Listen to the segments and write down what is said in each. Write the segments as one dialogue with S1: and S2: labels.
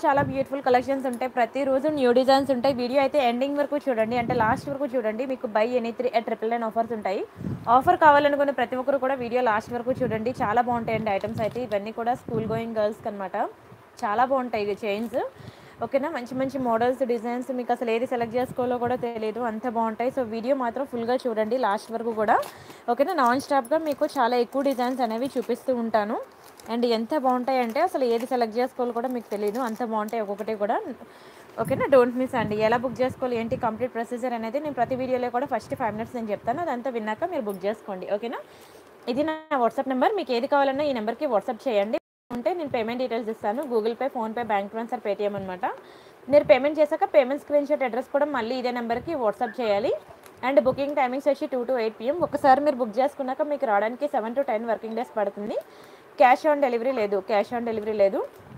S1: చాలా beautiful collections ఉంటాయి ప్రతిరోజు న్యూ డిజైన్స్ ఉంటాయి వీడియో అయితే ఎండింగ్ వరకు చూడండి అంటే లాస్ట్ వరకు చూడండి మీకు by any three triple nine offers ఉంటాయి ఆఫర్ కావాలనుకున్న ప్రతి ఒక్కరు కూడా వీడియో లాస్ట్ వరకు చూడండి చాలా బాగుంటాయండి ఐటమ్స్ అయితే ఇవన్నీ కూడా స్కూల్ గోయింగ్ గర్ల్స్కి అనమాట చాలా బాగుంటాయి చైన్స్ ఓకేనా మంచి మంచి మోడల్స్ డిజైన్స్ మీకు అసలు ఏది సెలెక్ట్ చేసుకోవాలో కూడా తెలియదు అంత బాగుంటాయి సో వీడియో మాత్రం ఫుల్గా చూడండి లాస్ట్ వరకు కూడా ఓకేనా నాన్ స్టాప్గా మీకు చాలా ఎక్కువ డిజైన్స్ అనేవి చూపిస్తూ ఉంటాను అండ్ ఎంత బాగుంటాయి అంటే అసలు ఏది సెలెక్ట్ చేసుకోవాలో కూడా మీకు తెలియదు అంత బాగుంటాయి ఒక్కొక్కటి కూడా ఓకేనా డోంట్ మిస్ అండి ఎలా బుక్ చేసుకోవాలి ఏంటి కంప్లీట్ ప్రొసీజర్ అనేది నేను ప్రతి వీడియోలో కూడా ఫస్ట్ ఫైవ్ మినిట్స్ నేను చెప్తాను అదంతా విన్నాక మీరు బుక్ చేసుకోండి ఓకేనా ఇది నా వాట్సాప్ నెంబర్ మీకు ఏది కావాలన్నా ఈ నెంబర్కి వాట్సాప్ చేయండి ఉంటే నేను పేమెంట్ డీటెయిల్స్ ఇస్తాను Google Pay PhonePe bank transfer Paytm అనమాట మీరు పేమెంట్ చేశాక పేమెంట్ స్క్రీన్ షాట్ అడ్రస్ కూడా మళ్ళీ ఇదే నెంబర్కి వాట్సాప్ చేయాలి అండ్ బుకింగ్ టైమింగ్స్ వచ్చి టూ టు ఎయిట్ పిఎం ఒకసారి మీరు బుక్ చేసుకున్నాక మీకు రావడానికి seven to ten working days పడుతుంది క్యాష్ ఆన్ డెలివరీ లేదు క్యాష్ ఆన్ డెలివరీ లేదు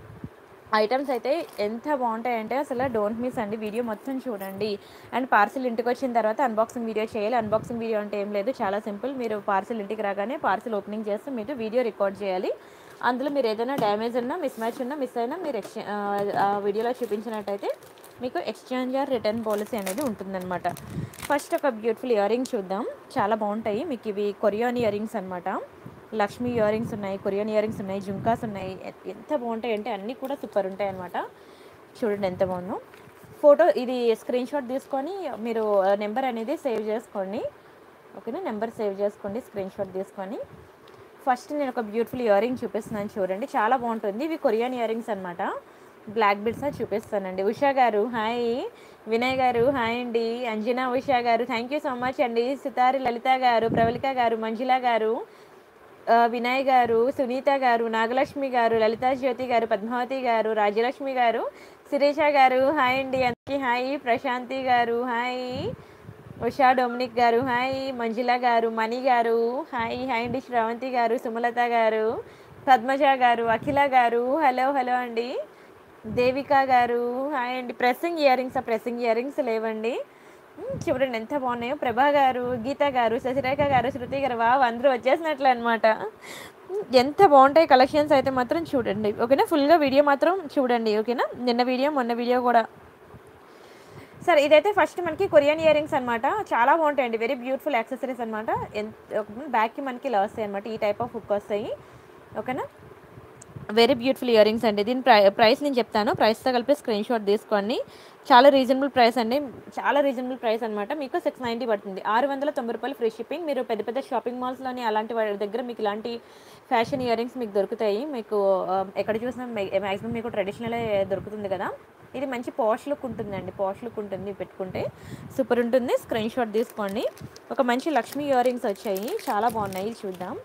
S1: ఐటమ్స్ అయితే ఎంత బాగుంటాయంటే అసలు డోంట్ మిస్ అండి వీడియో మొత్తం చూడండి అండ్ పార్సిల్ ఇంటికి వచ్చిన తర్వాత అన్బాక్సింగ్ వీడియో చేయాలి అన్బాక్సింగ్ వీడియో అంటే ఏం లేదు చాలా సింపుల్ మీరు పార్సిల్ ఇంటికి రాగానే పార్సిల్ ఓపెనింగ్ చేస్తూ మీరు వీడియో రికార్డ్ చేయాలి అందులో మీరు ఏదైనా డ్యామేజ్ ఉన్నా మిస్ మ్యాచ్ ఉన్నా మిస్ అయినా మీరు ఎక్స్చే ఆ వీడియోలో చూపించినట్టయితే మీకు ఎక్స్చేంజ్ ఆర్ రిటర్న్ పాలసీ అనేది ఉంటుందన్నమాట ఫస్ట్ ఒక బ్యూటిఫుల్ ఇయర్ రింగ్స్ చూద్దాం చాలా బాగుంటాయి మీకు ఇవి కొరియాన్ ఇయర్ రింగ్స్ అనమాట లక్ష్మీ ఇయర్ రింగ్స్ ఉన్నాయి కొరియన్ ఇయర్ రింగ్స్ ఉన్నాయి జుంకాస్ ఉన్నాయి ఎ- ఎంత బాగుంటాయి అంటే అన్నీ కూడా సూపర్ ఉంటాయి అనమాట చూడండి ఎంత బాగుందో ఫోటో ఇది స్క్రీన్ షాట్ తీసుకొని మీరు నెంబర్ అనేది సేవ్ చేసుకోండి ఓకేనా నెంబర్ సేవ్ చేసుకోండి స్క్రీన్ షాట్ తీసుకొని ఫస్ట్ నేను ఒక బ్యూటిఫుల్ ఇయర్ రింగ్ చూపిస్తున్నాను చూడండి చాలా బాగుంటుంది ఇవి కొరియన్ ఇయర్ రింగ్స్ అనమాట బ్లాక్ బిడ్స్ చూపిస్తానండి ఉషా గారు హాయ్ వినయ్ గారు హాయ్ అండి అంజనా ఉషా గారు థ్యాంక్ యూ సో మచ్ అండి సితారి లలిత గారు ప్రవళిక గారు మంజుల గారు ఆ, వినయ్ గారు సునీత గారు నాగలక్ష్మి గారు లలితా జ్యోతి గారు పద్మావతి గారు రాజ్యలక్ష్మి గారు శిరీష గారు హాయ్ అండి అందరికీ హాయ్ ప్రశాంతి గారు హాయ్ ఉషా డొమినిక్ గారు హాయ్ మంజుల గారు మణి గారు హాయ్ హాయ్ అండి శ్రవంతి గారు సుమలత గారు పద్మజ గారు అఖిల గారు హలో హలో అండి దేవిక గారు హాయ్ అండి ప్రెస్సింగ్ ఇయర్ రింగ్స్ ఆ ప్రెస్సింగ్ ఇయర్ రింగ్స్ లేవండి మ్, చూడండి ఎంత బాగున్నాయో ప్రభా గారు గీత గారు శశిరేఖ గారు శృతి గారు వావ్ అందరూ వచ్చేసినట్లు అనమాట ఎంత బాగుంటాయి కలెక్షన్స్ అయితే మాత్రం చూడండి ఓకేనా ఫుల్గా వీడియో మాత్రం చూడండి ఓకేనా నిన్న వీడియో మొన్న వీడియో కూడా సరే ఇదైతే ఫస్ట్ మనకి కొరియన్ ఇయర్ రింగ్స్ అనమాట చాలా బాగుంటాయండి వెరీ బ్యూటిఫుల్ యాక్సెసరీస్ అనమాట బ్యాక్కి మనకి ఇలా వస్తాయి అనమాట ఈ టైప్ ఆఫ్ హుక్ వస్తాయి ఓకేనా వెరీ బ్యూటిఫుల్ ఇయర్ రింగ్స్ అండి దీని ప్రై ప్రైస్ నేను చెప్తాను ప్రైస్తో కలిపి స్క్రీన్ షాట్ తీసుకోండి చాలా రీజనబుల్ ప్రైస్ అండి చాలా రీజనబుల్ ప్రైస్ అనమాట మీకు సిక్స్ నైంటీ పడుతుంది ఆరు వందల తొంభై రూపాయలు ఫ్రీ షిప్పింగ్ మీరు పెద్ద పెద్ద షాపింగ్ మాల్స్లోని అలాంటి వాటి దగ్గర మీకు ఇలాంటి ఫ్యాషన్ ఇయర్ రింగ్స్ మీకు దొరుకుతాయి మీకు ఆ, ఎక్కడ చూసినా మ్యాక్సిమం మీకు ట్రెడిషనలే దొరుకుతుంది కదా ఇది మంచి పాష్ లుక్ ఉంటుందండి పాష్ లుక్ ఉంటుంది పెట్టుకుంటే సూపర్ ఉంటుంది స్క్రీన్ షాట్ తీసుకోండి ఒక మంచి లక్ష్మీ ఇయర్ రింగ్స్ వచ్చాయి చాలా బాగున్నాయి చూద్దాం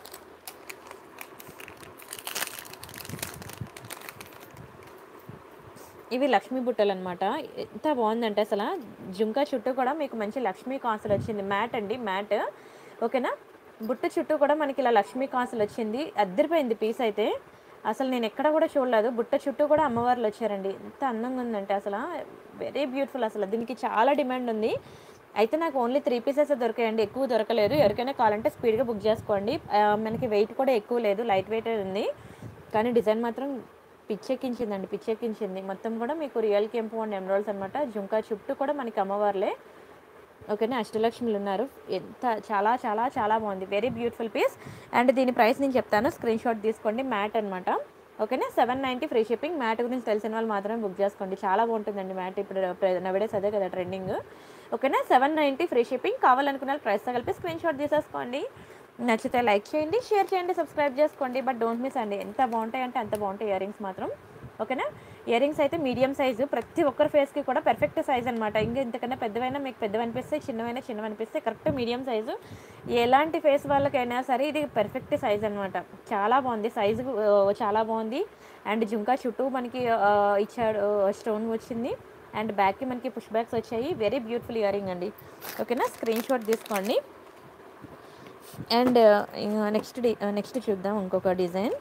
S1: ఇవి లక్ష్మీ బుట్టలు అనమాట ఎంత బాగుందంటే అసలు జుంకా చుట్టూ కూడా మీకు మంచి లక్ష్మీ కాసులు వచ్చింది మ్యాట్ అండి మ్యాట్ ఓకేనా బుట్ట చుట్టూ కూడా మనకి ఇలా లక్ష్మీ కాసులు వచ్చింది అద్దరిపోయింది పీస్ అయితే అసలు నేను ఎక్కడ కూడా చూడలేదు బుట్ట చుట్టూ కూడా అమ్మవార్లు వచ్చారండి ఎంత అందంగా ఉందంటే అసలు వెరీ బ్యూటిఫుల్ అసలు దీనికి చాలా డిమాండ్ ఉంది అయితే నాకు ఓన్లీ త్రీ పీసెస్ దొరికాయండి ఎక్కువ దొరకలేదు ఎవరికైనా కావాలంటే స్పీడ్గా బుక్ చేసుకోండి ఆ, మనకి వెయిట్ కూడా ఎక్కువ లేదు లైట్ వెయిట్ ఉంది కానీ డిజైన్ మాత్రం పిచ్చెక్కించిందండి పిచ్చెక్కించింది మొత్తం కూడా మీకు రియల్ కెంపు అండ్ ఎమరాల్స్ అనమాట జుంకా చుట్టూ కూడా మనకి అమ్మవార్లే ఓకేనా అష్టలక్ష్మిలు ఉన్నారు ఎంత చాలా చాలా చాలా బాగుంది వెరీ బ్యూటిఫుల్ పీస్ అండ్ దీని ప్రైస్ నేను చెప్తాను స్క్రీన్ షాట్ తీసుకోండి మ్యాట్ అనమాట ఓకేనా seven ninety free shipping matte గురించి తెలిసిన వాళ్ళు మాత్రమే బుక్ చేసుకోండి చాలా బాగుంటుందండి మ్యాట్ ఇప్పుడు నవడేస్ అదే కదా ట్రెండింగ్ ఓకేనా సెవెన్ నైంటీ ఫ్రీ షిప్పింగ్ కావాలనుకున్న వాళ్ళు ప్రైస్తో కలిపి స్క్రీన్ షాట్ తీసేసుకోండి నచ్చితే లైక్ చేయండి షేర్ చేయండి సబ్స్క్రైబ్ చేసుకోండి బట్ డోంట్ మిస్ అండి ఎంత బాగుంటాయి అంటే అంత బాగుంటాయి ఇయర్ రింగ్స్ మాత్రం ఓకేనా ఇయర్ రింగ్స్ అయితే మీడియం సైజు ప్రతి ఒక్కరి ఫేస్కి కూడా పర్ఫెక్ట్ సైజ్ అనమాట ఇంకా ఇంతకన్నా పెద్దవైనా మీకు పెద్దవి అనిపిస్తాయి చిన్నవైనా చిన్నవి అనిపిస్తాయి కరెక్ట్ మీడియం సైజు ఎలాంటి ఫేస్ వాళ్ళకైనా సరే ఇది పర్ఫెక్ట్ సైజ్ అనమాట చాలా బాగుంది సైజు చాలా బాగుంది అండ్ జుంకా చుట్టూ మనకి ఆ, ఇచ్చాడు స్టోన్ వచ్చింది అండ్ బ్యాక్కి మనకి పుష్ బ్యాగ్స్ వచ్చాయి వెరీ బ్యూటిఫుల్ ఇయర్ రింగ్ అండి ఓకేనా స్క్రీన్ షాట్ తీసుకోండి అండ్ నెక్స్ట్ డి నెక్స్ట్ చూద్దాం ఇంకొక డిజైన్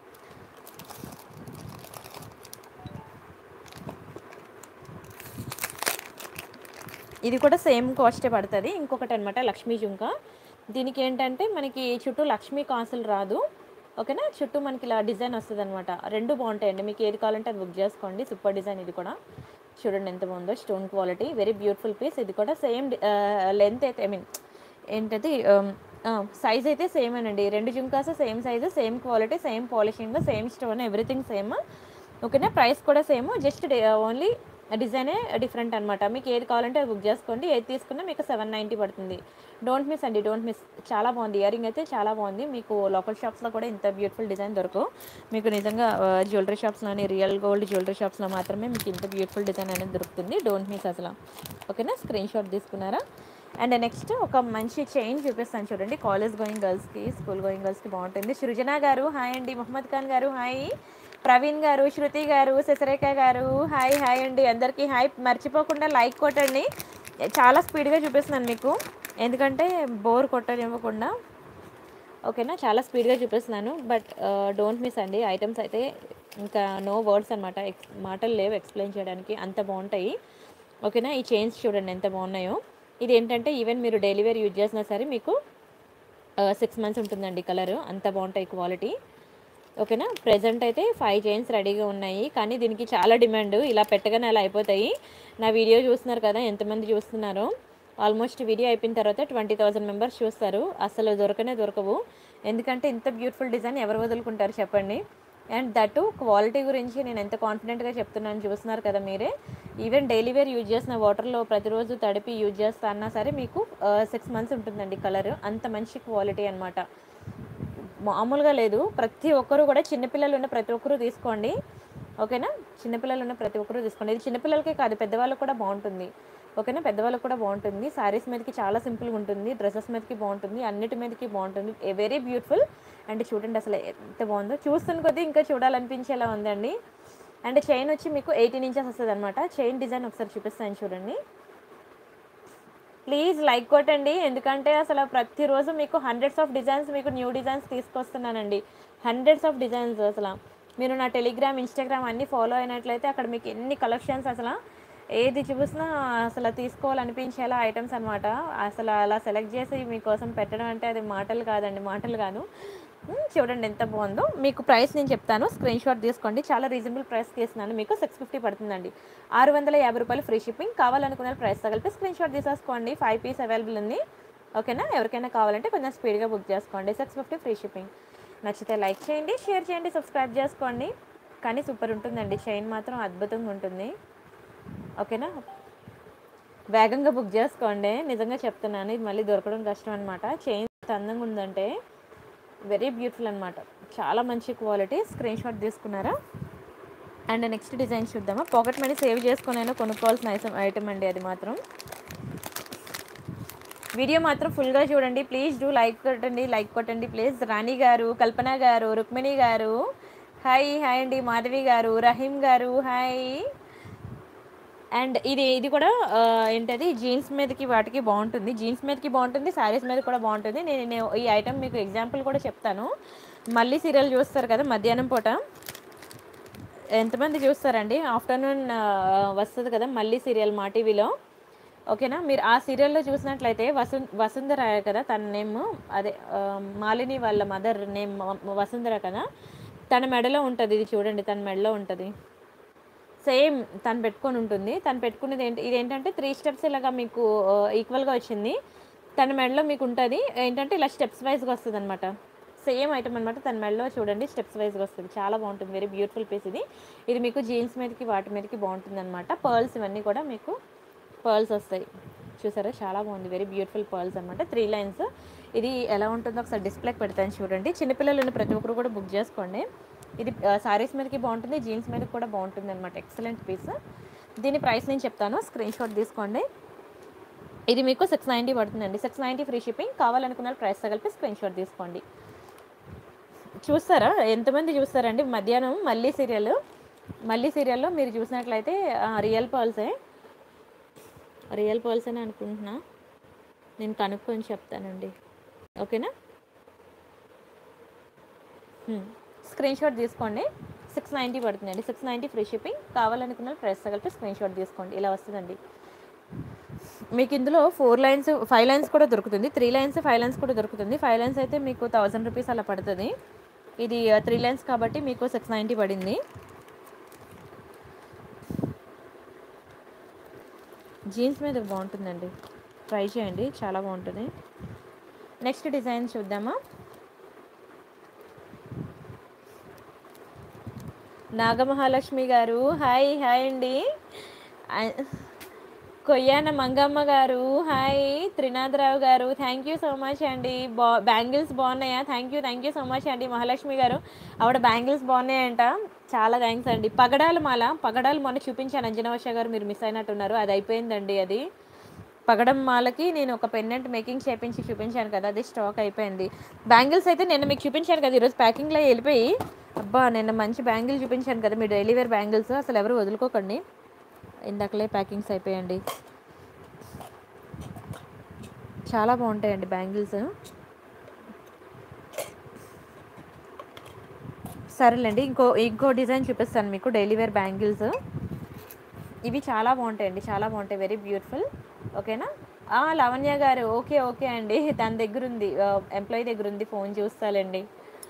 S1: ఇది కూడా సేమ్ కాస్టే పడుతుంది ఇంకొకటి అనమాట లక్ష్మీ జుంక దీనికి ఏంటంటే మనకి చుట్టూ లక్ష్మీ కాసులు రాదు ఓకేనా చుట్టూ మనకి ఇలా డిజైన్ వస్తుంది అనమాట రెండు బాగుంటాయండి మీకు ఏది కావాలంటే అది బుక్ చేసుకోండి సూపర్ డిజైన్ ఇది కూడా చూడండి ఎంత బాగుందో stone quality very beautiful piece ఇది కూడా సేమ్ లెంత్ అయితే ఐ మీన్ ఏంటది సైజ్ అయితే సేమ్ అండి రెండు jhumkas same size same quality same polishing same stone everything same ఓకేనా ప్రైస్ కూడా సేమ్ జస్ట్ ఓన్లీ డిజైనే డిఫరెంట్ అనమాట మీకు ఏది కావాలంటే అది బుక్ చేసుకోండి ఏది తీసుకున్నా మీకు సెవెన్ నైంటీ పడుతుంది డోంట్ మిస్ అండి డోంట్ మిస్ చాలా బాగుంది ఇయర్ రింగ్ అయితే చాలా బాగుంది మీకు లోకల్ షాప్స్లో కూడా ఇంత బ్యూటిఫుల్ డిజైన్ దొరకవు మీకు నిజంగా జ్యువెలరీ షాప్స్లోని రియల్ గోల్డ్ జ్యువెలరీ షాప్స్లో మాత్రమే మీకు ఇంత బ్యూటిఫుల్ డిజైన్ అనేది దొరుకుతుంది డోంట్ మిస్ అసలు ఓకేనా స్క్రీన్ షాట్ తీసుకున్నారా అండ్ నెక్స్ట్ ఒక మంచి చైన్ చూపిస్తాను చూడండి కాలేజ్ గోయింగ్ గర్ల్స్కి స్కూల్ గోయింగ్ గర్ల్స్కి బాగుంటుంది సృజన గారు హాయ్ అండి మొహమ్మద్ ఖాన్ గారు హాయ్ ప్రవీణ్ గారు శృతి గారు శశరేఖ గారు హాయ్ హాయ్ అండి అందరికీ హాయ్ మర్చిపోకుండా లైక్ కొట్టండి చాలా స్పీడ్గా చూపిస్తున్నాను మీకు ఎందుకంటే బోర్ కొట్టనివ్వకుండా ఓకేనా చాలా స్పీడ్గా చూపిస్తున్నాను బట్ డోంట్ మిస్ అండి ఐటమ్స్ అయితే ఇంకా నో వర్డ్స్ అనమాట ఎక్స్ మాటలు లేవు ఎక్స్ప్లెయిన్ చేయడానికి అంత బాగుంటాయి ఓకేనా ఈ చైన్స్ చూడండి ఎంత బాగున్నాయో ఇది ఏంటంటే ఈవెన్ మీరు డైలీ వేర్ యూజ్ చేసినా సరే మీకు సిక్స్ మంత్స్ ఉంటుందండి కలర్ అంత బాగుంటాయి క్వాలిటీ ఓకేనా ప్రజెంట్ అయితే ఫైవ్ చైన్స్ రెడీగా ఉన్నాయి కానీ దీనికి చాలా డిమాండ్ ఇలా పెట్టగానే అలా అయిపోతాయి నా వీడియో చూస్తున్నారు కదా ఎంతమంది చూస్తున్నారో ఆల్మోస్ట్ వీడియో అయిపోయిన తర్వాత ట్వంటీ థౌసండ్ మెంబర్స్ చూస్తారు అసలు దొరకనే దొరకవు ఎందుకంటే ఇంత బ్యూటిఫుల్ డిజైన్ ఎవరు వదులుకుంటారు చెప్పండి అండ్ దట్ క్వాలిటీ గురించి నేను ఎంత కాన్ఫిడెంట్గా చెప్తున్నాను చూస్తున్నారు కదా మీరే ఈవెన్ డైలీ వేర్ యూజ్ చేసిన వాటర్లో ప్రతిరోజు తడిపి యూజ్ చేస్తా అన్నా సరే మీకు సిక్స్ మంత్స్ ఉంటుందండి కలర్ అంత మంచి క్వాలిటీ అనమాట మామూలుగా లేదు ప్రతి ఒక్కరు కూడా చిన్నపిల్లలు ఉన్న ప్రతి ఒక్కరూ తీసుకోండి ఓకేనా చిన్నపిల్లలు ఉన్న ప్రతి ఒక్కరూ తీసుకోండి ఇది చిన్నపిల్లలకే కాదు పెద్దవాళ్ళకి కూడా బాగుంటుంది ఓకేనా పెద్దవాళ్ళకి కూడా బాగుంటుంది శారీస్ మీదకి చాలా సింపుల్గా ఉంటుంది డ్రెస్సెస్ మీదకి బాగుంటుంది అన్నిటి మీదకి బాగుంటుంది వెరీ బ్యూటిఫుల్ అండ్ చూడండి అసలు ఎంత బాగుందో చూస్తున్న కొద్దీ ఇంకా చూడాలనిపించేలా ఉందండి అండ్ చైన్ వచ్చి మీకు ఎయిటీన్ ఇంచెస్ వస్తుంది అనమాట చైన్ డిజైన్ ఒకసారి చూపిస్తాను చూడండి ప్లీజ్ లైక్ కొట్టండి ఎందుకంటే అసలు ప్రతిరోజు మీకు హండ్రెడ్స్ ఆఫ్ డిజైన్స్ మీకు న్యూ డిజైన్స్ తీసుకొస్తున్నానండి హండ్రెడ్స్ ఆఫ్ డిజైన్స్ అసలు మీరు నా టెలిగ్రామ్ ఇన్స్టాగ్రామ్ అన్నీ ఫాలో అయినట్లయితే అక్కడ మీకు ఎన్ని కలెక్షన్స్ అసలు ఏది చూసినా అసలు తీసుకోవాలనిపించేలా ఐటమ్స్ అనమాట అసలు అలా సెలెక్ట్ చేసి మీకోసం పెట్టడం అంటే అది మాటలు కాదండి మాటలు కాదు మ్మ్, చూడండి ఎంత బాగుందో మీకు ప్రైస్ నేను చెప్తాను స్క్రీన్ షాట్ తీసుకోండి చాలా రీజనబుల్ ప్రైస్ తీస్తున్నాను మీకు సిక్స్ ఫిఫ్టీ పడుతుందండి ఆరు వందల యాభై రూపాయలు ఫ్రీ షిప్పింగ్ కావాలనుకున్న ప్రైస్ తగిలిపి స్క్రీన్ షాట్ తీసేసుకోండి ఫైవ్ పీస్ అవైలబుల్ ఉంది ఓకేనా ఎవరికైనా కావాలంటే కొంచెం స్పీడ్గా బుక్ చేసుకోండి సిక్స్ ఫిఫ్టీ ఫ్రీ షిప్పింగ్ నచ్చితే లైక్ చేయండి షేర్ చేయండి సబ్స్క్రైబ్ చేసుకోండి కానీ సూపర్ ఉంటుందండి చైన్ మాత్రం అద్భుతంగా ఉంటుంది ఓకేనా వేగంగా బుక్ చేసుకోండి నిజంగా చెప్తున్నాను ఇది మళ్ళీ దొరకడం కష్టం అనమాట చైన్ ఎంత అందంగా ఉందంటే వెరీ బ్యూటిఫుల్ అనమాట చాలా మంచి క్వాలిటీ స్క్రీన్ షాట్ తీసుకున్నారా అండ్ నెక్స్ట్ డిజైన్ చూద్దామా పాకెట్ మనీ సేవ్ చేసుకునైనా కొనుక్కోవాల్సిన ఐటమ్ ఐటమ్ అండి అది మాత్రం వీడియో మాత్రం ఫుల్గా చూడండి ప్లీజ్ డూ లైక్ కొట్టండి లైక్ కొట్టండి ప్లీజ్ రాణి గారు కల్పన గారు రుక్మిణి గారు హాయ్ హాయ్ అండి మాధవి గారు రహీం గారు హాయ్ అండ్ ఇది ఇది కూడా ఆ, ఏంటది జీన్స్ మీదకి వాటికి బాగుంటుంది జీన్స్ మీదకి బాగుంటుంది శారీస్ మీద కూడా బాగుంటుంది నేను నేను ఈ ఐటమ్ మీకు ఎగ్జాంపుల్ కూడా చెప్తాను మళ్ళీ సీరియల్ చూస్తారు కదా మధ్యాహ్నం పూట ఎంతమంది చూస్తారండి ఆఫ్టర్నూన్ వస్తుంది కదా మళ్ళీ సీరియల్ మా టీవీలో ఓకేనా మీరు ఆ సీరియల్లో చూసినట్లయితే వసుం వసుంధర కదా తన నేమ్ అదే ఆ, మాలిని వాళ్ళ మదర్ నేమ్ వసుంధర కదా తన మెడలో ఉంటుంది ఇది చూడండి తన మెడలో ఉంటుంది సేమ్ తను పెట్టుకొని ఉంటుంది తను పెట్టుకునేది ఏంటి ఇదేంటంటే త్రీ స్టెప్స్ ఇలాగా మీకు ఈక్వల్గా వచ్చింది తన మెడలో మీకు ఉంటుంది ఏంటంటే ఇలా స్టెప్స్ వైజ్గా వస్తుంది అనమాట సేమ్ ఐటమ్ అనమాట తన మెడలో చూడండి స్టెప్స్ వైజ్గా వస్తుంది చాలా బాగుంటుంది వెరీ బ్యూటిఫుల్ పీస్ ఇది ఇది మీకు జీన్స్ మీదకి వాటి మీదకి బాగుంటుంది అనమాట పర్ల్స్ ఇవన్నీ కూడా మీకు పర్ల్స్ వస్తాయి చూసారా చాలా బాగుంది వెరీ బ్యూటిఫుల్ పర్ల్స్ అనమాట త్రీ లైన్స్ ఇది ఎలా ఉంటుందో ఒకసారి డిస్ప్లేకి పెడతాను చూడండి చిన్నపిల్లలు ఉన్న ప్రతి ఒక్కరు కూడా బుక్ చేసుకోండి ఇది సారీస్ మీదకి బాగుంటుంది జీన్స్ మీదకి కూడా బాగుంటుంది అనమాట ఎక్సలెంట్ పీస్ దీని ప్రైస్ నేను చెప్తాను స్క్రీన్ షాట్ తీసుకోండి ఇది మీకు సిక్స్ నైంటీ పడుతుందండి సిక్స్ నైంటీ ఫ్రీ షిప్పింగ్ కావాలనుకున్న ప్రైస్ తగిలిపి స్క్రీన్ షాట్ తీసుకోండి చూస్తారా ఎంతమంది చూస్తారండి మధ్యాహ్నం మళ్ళీ సీరియల్ మళ్ళీ సీరియల్లో మీరు చూసినట్లయితే రియల్ పర్ల్సే రియల్ పర్ల్స్ అని అనుకుంటున్నా నేను కనుక్కొని చెప్తానండి ఓకేనా స్క్రీన్ షాట్ తీసుకోండి సిక్స్ నైంటీ పడుతుందండి సిక్స్ నైంటీ ఫ్రీ షిప్పింగ్ కావాలనుకున్న ప్రైస్ తగిలిపి స్క్రీన్ షాట్ తీసుకోండి ఇలా వస్తుందండి మీకు ఇందులో ఫోర్ లైన్స్ ఫైవ్ లైన్స్ కూడా దొరుకుతుంది త్రీ లైన్స్ ఫైవ్ లైన్స్ కూడా దొరుకుతుంది ఫైవ్ లైన్స్ అయితే మీకు థౌజండ్ రూపీస్ అలా పడుతుంది ఇది త్రీ లైన్స్ కాబట్టి మీకు సిక్స్ నైంటీ పడింది జీన్స్ మీద బాగుంటుందండి ట్రై చేయండి చాలా బాగుంటుంది నెక్స్ట్ డిజైన్ చూద్దామా నాగమహాలక్ష్మి గారు హాయ్ హాయ్ అండి ఆ- కొయ్యాన మంగమ్మ గారు హాయ్ త్రినాథరావు గారు థ్యాంక్ యూ సో మచ్ అండి బా బ్యాంగిల్స్ బాగున్నాయా thank you thank you so much అండి మహాలక్ష్మి గారు ఆవిడ బ్యాంగిల్స్ బాగున్నాయంట చాలా థ్యాంక్స్ అండి పగడాలు మాల పగడాలు మొన్న చూపించాను అంజనవశ గారు మీరు మిస్ అయినట్టున్నారు అది అయిపోయిందండి అది పగడం మాలకి నేను ఒక పెన్నెంట్ మేకింగ్ చేపించి చూపించాను కదా అది స్టాక్ అయిపోయింది బ్యాంగిల్స్ అయితే నిన్న మీకు చూపించాను కదా ఈరోజు ప్యాకింగ్లో వెళ్ళిపోయి అబ్బా నిన్న మంచి బ్యాంగిల్ చూపించాను కదా మీ డైలీ వేర్ బ్యాంగిల్స్ అసలు ఎవరు వదులుకోకండి ఇందాకలే ప్యాకింగ్స్ అయిపోయండి చాలా బాగుంటాయండి బ్యాంగిల్స్ సరేలేండి ఇంకో ఇంకో డిజైన్ చూపిస్తాను మీకు డైలీ వేర్ బ్యాంగిల్స్ ఇవి చాలా బాగుంటాయండి చాలా బాగుంటాయి వెరీ బ్యూటిఫుల్ ఓకేనా ఆ, లావణ్య గారు ఓకే ఓకే అండి తన దగ్గర ఉంది ఎంప్లాయీ దగ్గర ఉంది ఫోన్ చూస్తాలండి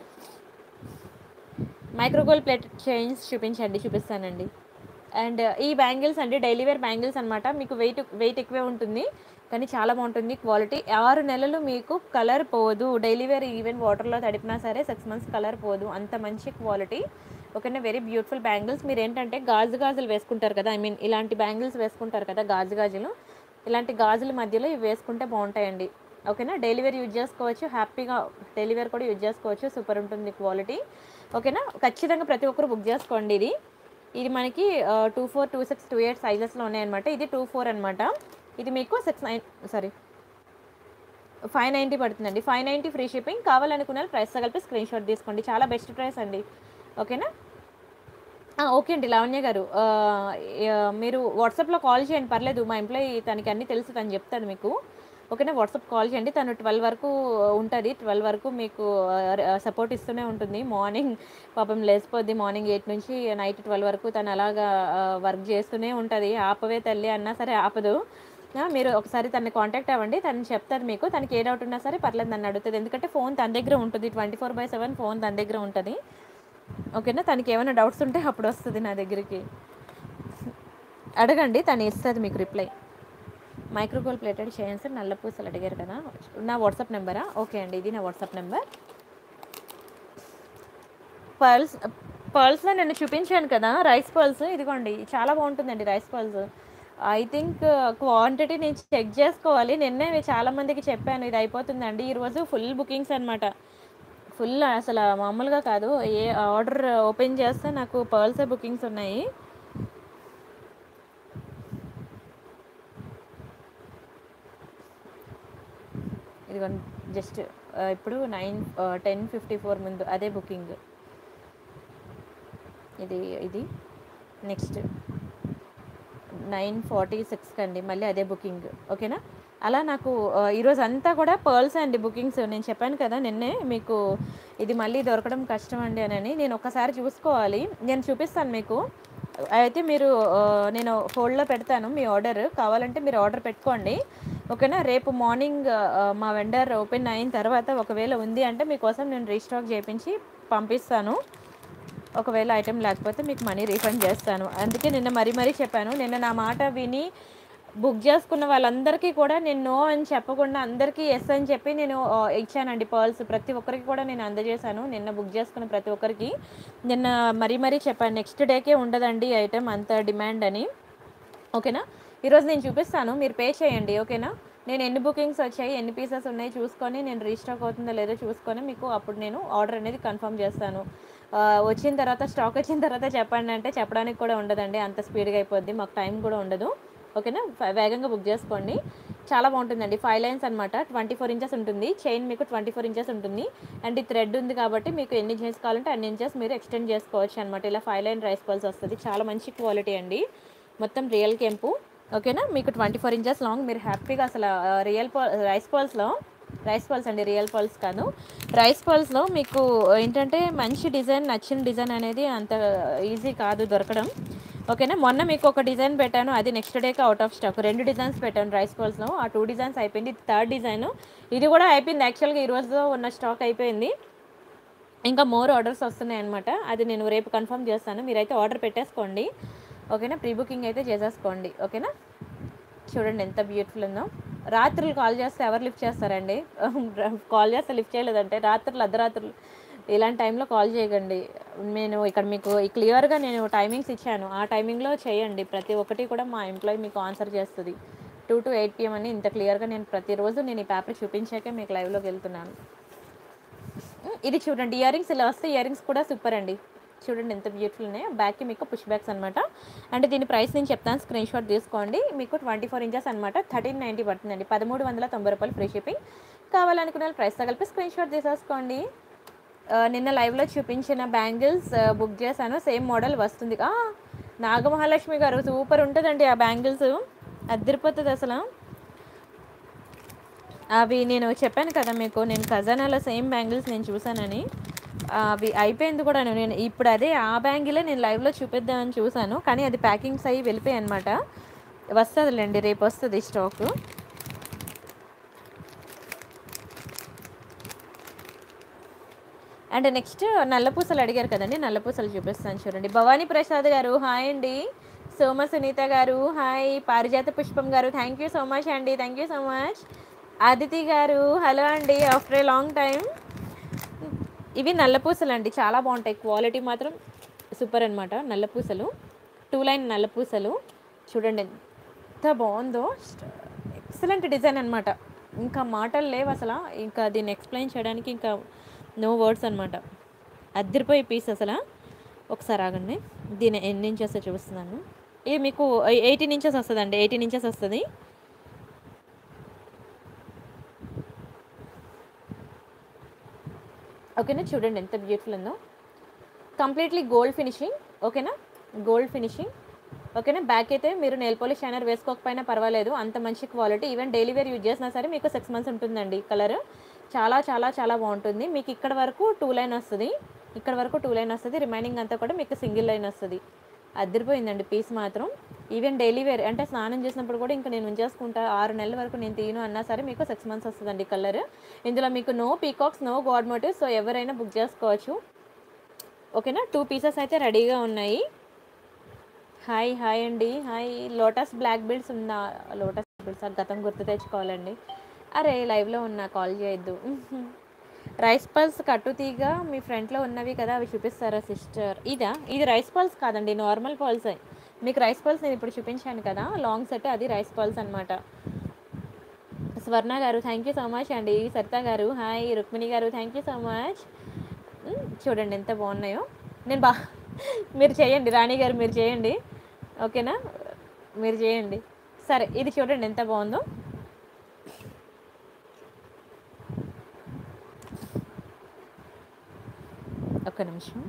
S1: మైక్రోగోల్ ప్లేట్ చైన్స్ చూపించండి చూపిస్తానండి అండ్ ఈ బ్యాంగిల్స్ అండి డైలీ వేర్ బ్యాంగిల్స్ అనమాట మీకు వెయిట్ వెయిట్ ఎక్కువే ఉంటుంది కానీ చాలా బాగుంటుంది క్వాలిటీ ఆరు నెలలు మీకు కలర్ పోదు డైలీ వేర్ ఈవెన్ వాటర్లో తడిపినా సరే సిక్స్ మంత్స్ కలర్ పోదు అంత మంచి క్వాలిటీ ఓకేనా వెరీ బ్యూటిఫుల్ బ్యాంగిల్స్ మీరు ఏంటంటే గాజు గాజులు వేసుకుంటారు కదా ఐ మీన్ ఇలాంటి బ్యాంగిల్స్ వేసుకుంటారు కదా గాజు గాజులు ఇలాంటి గాజుల మధ్యలో ఇవి వేసుకుంటే బాగుంటాయండి ఓకేనా డైలీ వేర్ యూజ్ చేసుకోవచ్చు హ్యాపీగా డైలీ వేర్ కూడా యూజ్ చేసుకోవచ్చు సూపర్ ఉంటుంది క్వాలిటీ ఓకేనా ఖచ్చితంగా ప్రతి ఒక్కరు బుక్ చేసుకోండి ఇది ఇది మనకి two four two six two eight సైజెస్లో ఉన్నాయన్నమాట ఇది టూ ఫోర్ అనమాట ఇది మీకు six nine sorry five ninety పడుతుందండి ఫైవ్ నైంటీ ఫ్రీ షిప్పింగ్ కావాలనుకున్న ప్రైస్తో కలిపి స్క్రీన్ షాట్ తీసుకోండి చాలా బెస్ట్ ప్రైస్ అండి ఓకేనా ఆ, ఓకే అండి లావణ్య గారు ఆ, ఆ, మీరు వాట్సాప్లో కాల్ చేయండి పర్లేదు మా ఎంప్లాయీ తనకి అన్నీ తెలుసు తను చెప్తాను మీకు ఓకేనా వాట్సాప్ కాల్ చేయండి తను ట్వెల్వ్ వరకు ఉంటుంది ట్వెల్వ్ వరకు మీకు సపోర్ట్ ఇస్తూనే ఉంటుంది మార్నింగ్ పాపం లేచిపోద్ది మార్నింగ్ ఎయిట్ నుంచి నైట్ ట్వెల్వ్ వరకు తను అలాగా వర్క్ చేస్తూనే ఉంటుంది ఆపవే తల్లి అన్నా సరే ఆపదు ఆ, మీరు ఒకసారి తనని కాంటాక్ట్ అవ్వండి తను చెప్తారు మీకు తనకి ఏ డౌట్ ఉన్నా సరే పర్లేదు నన్ను అడుగుతుంది ఎందుకంటే ఫోన్ తన దగ్గర ఉంటుంది twenty four by seven phone తన దగ్గర ఉంటుంది ఓకేనా తనకి ఏమైనా డౌట్స్ ఉంటే అప్పుడు వస్తుంది నా దగ్గరికి అడగండి తను ఇస్తుంది మీకు రిప్లై మైక్రోకోల్ ప్లేటెడ్ చేయండి సార్ నల్ల పూసలు అడిగారు కదా నా వాట్సాప్ నెంబరా ఓకే అండి ఇది నా వాట్సాప్ నెంబర్ పర్ల్స్ పర్ల్స్లో నేను చూపించాను కదా రైస్ పర్ల్స్ ఇదిగోండి చాలా బాగుంటుందండి rice pearls I think quantity నేను చెక్ చేసుకోవాలి నిన్నే నేను చాలా మందికి చెప్పాను ఇది అయిపోతుందండి ఈరోజు ఫుల్ బుకింగ్స్ అనమాట ఫుల్ అసలు మామూలుగా కాదు ఏ ఆర్డర్ ఓపెన్ చేస్తే నాకు పర్ల్సే బుకింగ్స్ ఉన్నాయి ఇది జస్ట్ ఇప్పుడు నైన్ టెన్ ఫిఫ్టీ ఫోర్ ముందు అదే బుకింగ్ ఇది ఇది నెక్స్ట్ నైన్ ఫార్టీ సిక్స్కి అండి మళ్ళీ అదే బుకింగ్ ఓకేనా అలా నాకు ఆ, ఈరోజు అంతా కూడా పర్ల్స్ అండి బుకింగ్స్ నేను చెప్పాను కదా నిన్నే మీకు ఇది మళ్ళీ దొరకడం కష్టం అండి అని నేను ఒక్కసారి చూసుకోవాలి నేను చూపిస్తాను మీకు అయితే మీరు ఆ, నేను హోల్డ్లో పెడతాను మీ ఆర్డర్ కావాలంటే మీరు ఆర్డర్ పెట్టుకోండి ఓకేనా రేపు మార్నింగ్ ఆ, మా వెండర్ ఓపెన్ అయిన తర్వాత ఒకవేళ ఉంది అంటే మీకోసం నేను రీస్టాక్ చేయించి పంపిస్తాను ఒకవేళ ఐటెం లేకపోతే మీకు మనీ రీఫండ్ చేస్తాను అందుకే నిన్న మరీ మరీ చెప్పాను నిన్న నా మాట విని బుక్ చేసుకున్న వాళ్ళందరికీ కూడా నేను నో అని చెప్పకుండా అందరికీ ఎస్ అని చెప్పి నేను ఆ, ఇచ్చానండి పర్ల్స్ ప్రతి ఒక్కరికి కూడా నేను అందజేశాను నిన్న బుక్ చేసుకున్న ప్రతి ఒక్కరికి నిన్న మరీ మరీ చెప్పాను నెక్స్ట్ డేకే ఉండదండి ఐటెం అంత డిమాండ్ అని ఓకేనా ఈరోజు నేను చూపిస్తాను మీరు పే చేయండి ఓకేనా నేను ఎన్ని బుకింగ్స్ వచ్చాయి ఎన్ని పీసెస్ ఉన్నాయి చూసుకొని నేను రీస్టాక్ అవుతుందో లేదో చూసుకొని మీకు అప్పుడు నేను ఆర్డర్ అనేది కన్ఫర్మ్ చేస్తాను ఆ, వచ్చిన తర్వాత స్టాక్ వచ్చిన తర్వాత చెప్పండి అంటే చెప్పడానికి కూడా ఉండదండి అంత స్పీడ్గా అయిపోద్ది మాకు టైం కూడా ఉండదు ఓకేనా ఫ- వేగంగా బుక్ చేసుకోండి చాలా బాగుంటుందండి ఫైవ్ లైన్స్ అనమాట ట్వంటీ ఫోర్ ఇంచెస్ ఉంటుంది చైన్ మీకు ట్వంటీ ఫోర్ ఇంచెస్ ఉంటుంది అండ్ ఈ థ్రెడ్ ఉంది కాబట్టి మీకు ఎన్ని ఇంచెస్ కావాలంటే అన్ని ఇంచెస్ మీరు ఎక్స్టెండ్ చేసుకోవచ్చు అనమాట ఇలా ఫైవ్ లైన్ రైస్ పల్స్ వస్తుంది చాలా మంచి క్వాలిటీ అండి మొత్తం రియల్ కెంపు ఓకేనా మీకు ట్వంటీ ఫోర్ ఇంచెస్ లాంగ్ మీరు హ్యాపీగా అసలు రియల్ పల్ రైస్ పల్స్లో రైస్ పల్స్ అండి రియల్ పల్స్ కాదు రైస్ పల్స్లో మీకు ఏంటంటే మంచి డిజైన్ నచ్చిన డిజైన్ అనేది అంత ఈజీ కాదు దొరకడం ఓకేనా మొన్న మీకు ఒక డిజైన్ పెట్టాను అది నెక్స్ట్ డేకి అవుట్ ఆఫ్ స్టాక్ రెండు డిజైన్స్ పెట్టాను రైస్ పల్స్లో ఆ టూ డిజైన్స్ అయిపోయింది థర్డ్ డిజైన్ ఇది కూడా అయిపోయింది యాక్చువల్గా ఈ రోజు ఉన్న స్టాక్ అయిపోయింది ఇంకా మోర్ ఆర్డర్స్ వస్తున్నాయి అనమాట అది నేను రేపు కన్ఫర్మ్ చేస్తాను మీరైతే ఆర్డర్ పెట్టేసుకోండి ఓకేనా ప్రీ బుకింగ్ అయితే చేసేసుకోండి ఓకేనా చూడండి ఎంత బ్యూటిఫుల్ ఉందో రాత్రులు కాల్ చేస్తే ఎవరు లిఫ్ట్ చేస్తారండి కాల్ చేస్తే లిఫ్ట్ చేయలేదంటే రాత్రులు అర్ధరాత్రులు ఇలాంటి టైంలో కాల్ చేయకండి నేను ఇక్కడ మీకు క్లియర్గా నేను టైమింగ్స్ ఇచ్చాను ఆ టైమింగ్లో చేయండి ప్రతి ఒక్కటి కూడా మా ఎంప్లాయీ మీకు ఆన్సర్ చేస్తుంది టూ టు ఎయిట్ పిఎం అని ఇంత క్లియర్గా నేను ప్రతిరోజు నేను ఈ పేపర్ చూపించాకే మీకు లైవ్లోకి వెళ్తున్నాను ఇది చూడండి ఇయర్ రింగ్స్ ఇలా వస్తే ఇయర్ రింగ్స్ కూడా సూపర్ అండి చూడండి ఎంత బ్యూటిఫుల్ ఉన్నాయో బ్యాక్కి మీకు పుష్ బ్యాగ్స్ అనమాట అంటే దీని ప్రైస్ నేను చెప్తాను స్క్రీన్ షాట్ తీసుకోండి మీకు ట్వంటీ ఫోర్ ఇంచెస్ అనమాట థర్టీన్ నైంటీ పడుతుందండి పదమూడు వందల తొంభై రూపాయలు ఫ్రీ షిప్పింగ్ కావాలనుకున్న వాళ్ళు ప్రైస్తో కలిపి స్క్రీన్ షాట్ తీసేసుకోండి ఆ, నిన్న లైవ్లో చూపించిన బ్యాంగిల్స్ బుక్ చేశాను సేమ్ మోడల్ వస్తుంది ఆ, నాగమహాలక్ష్మి గారు సూపర్ ఉంటుందండి ఆ బ్యాంగిల్స్ అద్దరిపోతుంది అసలు అవి నేను చెప్పాను కదా మీకు నేను ఖజానాలో సేమ్ బ్యాంగిల్స్ నేను చూసానని అవి అయిపోయింది కూడా నేను ఇప్పుడు అదే ఆ బ్యాంగిలే నేను లైవ్లో చూపిద్దామని చూసాను కానీ అది ప్యాకింగ్స్ అయ్యి వెళ్ళిపోయాయి అనమాట వస్తుందిలేండి రేపు వస్తుంది స్టాక్ అండ్ నెక్స్ట్ నల్లపూసలు అడిగారు కదండి నల్లపూసలు చూపిస్తాను చూడండి భవానీ ప్రసాద్ గారు హాయ్ అండి సోమ సునీత గారు హాయ్ పారిజాత పుష్పం గారు థ్యాంక్ యూ సో మచ్ అండి thank you so much Aditi గారు హలో అండి ఆఫ్టర్ ఏ లాంగ్ టైం ఇవి నల్లపూసలు అండి చాలా బాగుంటాయి క్వాలిటీ మాత్రం సూపర్ అనమాట నల్లపూసలు టూ లైన్ నల్లపూసలు చూడండి ఎంత బాగుందో ఎక్సలెంట్ డిజైన్ అనమాట ఇంకా మాటలు లేవు అసలు ఇంకా దీన్ని ఎక్స్ప్లెయిన్ చేయడానికి ఇంకా నో వర్డ్స్ అనమాట అద్దరిపోయే పీస్ అసలు ఒకసారి ఆగండి దీని ఎన్ని ఇంచెస్ చూపిస్తున్నాను ఇది మీకు ఎయిటీన్ ఇంచెస్ వస్తుంది అండి ఎయిటీన్ ఇంచెస్ వస్తుంది ఓకేనా చూడండి ఎంత బ్యూటిఫుల్ ఉందో కంప్లీట్లీ గోల్డ్ ఫినిషింగ్ ఓకేనా గోల్డ్ ఫినిషింగ్ ఓకేనా బ్యాక్ అయితే మీరు నెయిల్ పాలిష్ షైనర్ వేసుకోకపోయినా పర్వాలేదు అంత మంచి quality even daily wear use చేసినా సరే మీకు సిక్స్ మంత్స్ ఉంటుందండి కలర్ చాలా చాలా చాలా బాగుంటుంది మీకు ఇక్కడ వరకు టూ లైన్ వస్తుంది ఇక్కడ వరకు టూ లైన్ వస్తుంది రిమైనింగ్ అంతా కూడా మీకు సింగిల్ లైన్ వస్తుంది అద్దరిపోయిందండి పీస్ మాత్రం ఈవెన్ డైలీ వేర్ అంటే స్నానం చేసినప్పుడు కూడా ఇంకా నేను ఉంచేసుకుంటా ఆరు నెలల వరకు నేను తీను అన్నా సరే మీకు సిక్స్ మంత్స్ వస్తుందండి కలర్ ఇందులో మీకు no peacocks no god motifs so ఎవరైనా బుక్ చేసుకోవచ్చు ఓకేనా టూ పీసెస్ అయితే రెడీగా ఉన్నాయి హాయ్ హాయ్ అండి హాయ్ లోటస్ బ్లాక్ బిల్డ్స్ ఉందా లోటస్ బిల్డ్స్ ఆ గతం గుర్తు తెచ్చుకోవాలండి అరే లైవ్లో ఉన్నా కాల్ చేయొద్దు రైస్ పల్స్ కట్టుతీగ మీ ఫ్రంట్లో ఉన్నవి కదా అవి చూపిస్తారా సిస్టర్ ఇదా ఇది రైస్ పల్స్ కాదండి నార్మల్ పల్స్ మీకు రైస్ పల్స్ నేను ఇప్పుడు చూపించాను కదా లాంగ్ సెట్ అది రైస్ పల్స్ అనమాట స్వర్ణ గారు థ్యాంక్ యూ సో మచ్ అండి సరిత గారు హాయ్ రుక్మిణి గారు థ్యాంక్ యూ సో మచ్ మ్, చూడండి ఎంత బాగున్నాయో నేను బా మీరు చేయండి రాణి గారు మీరు చేయండి ఓకేనా మీరు చేయండి సరే ఇది చూడండి ఎంత బాగుందో ఒక్క నిమిషం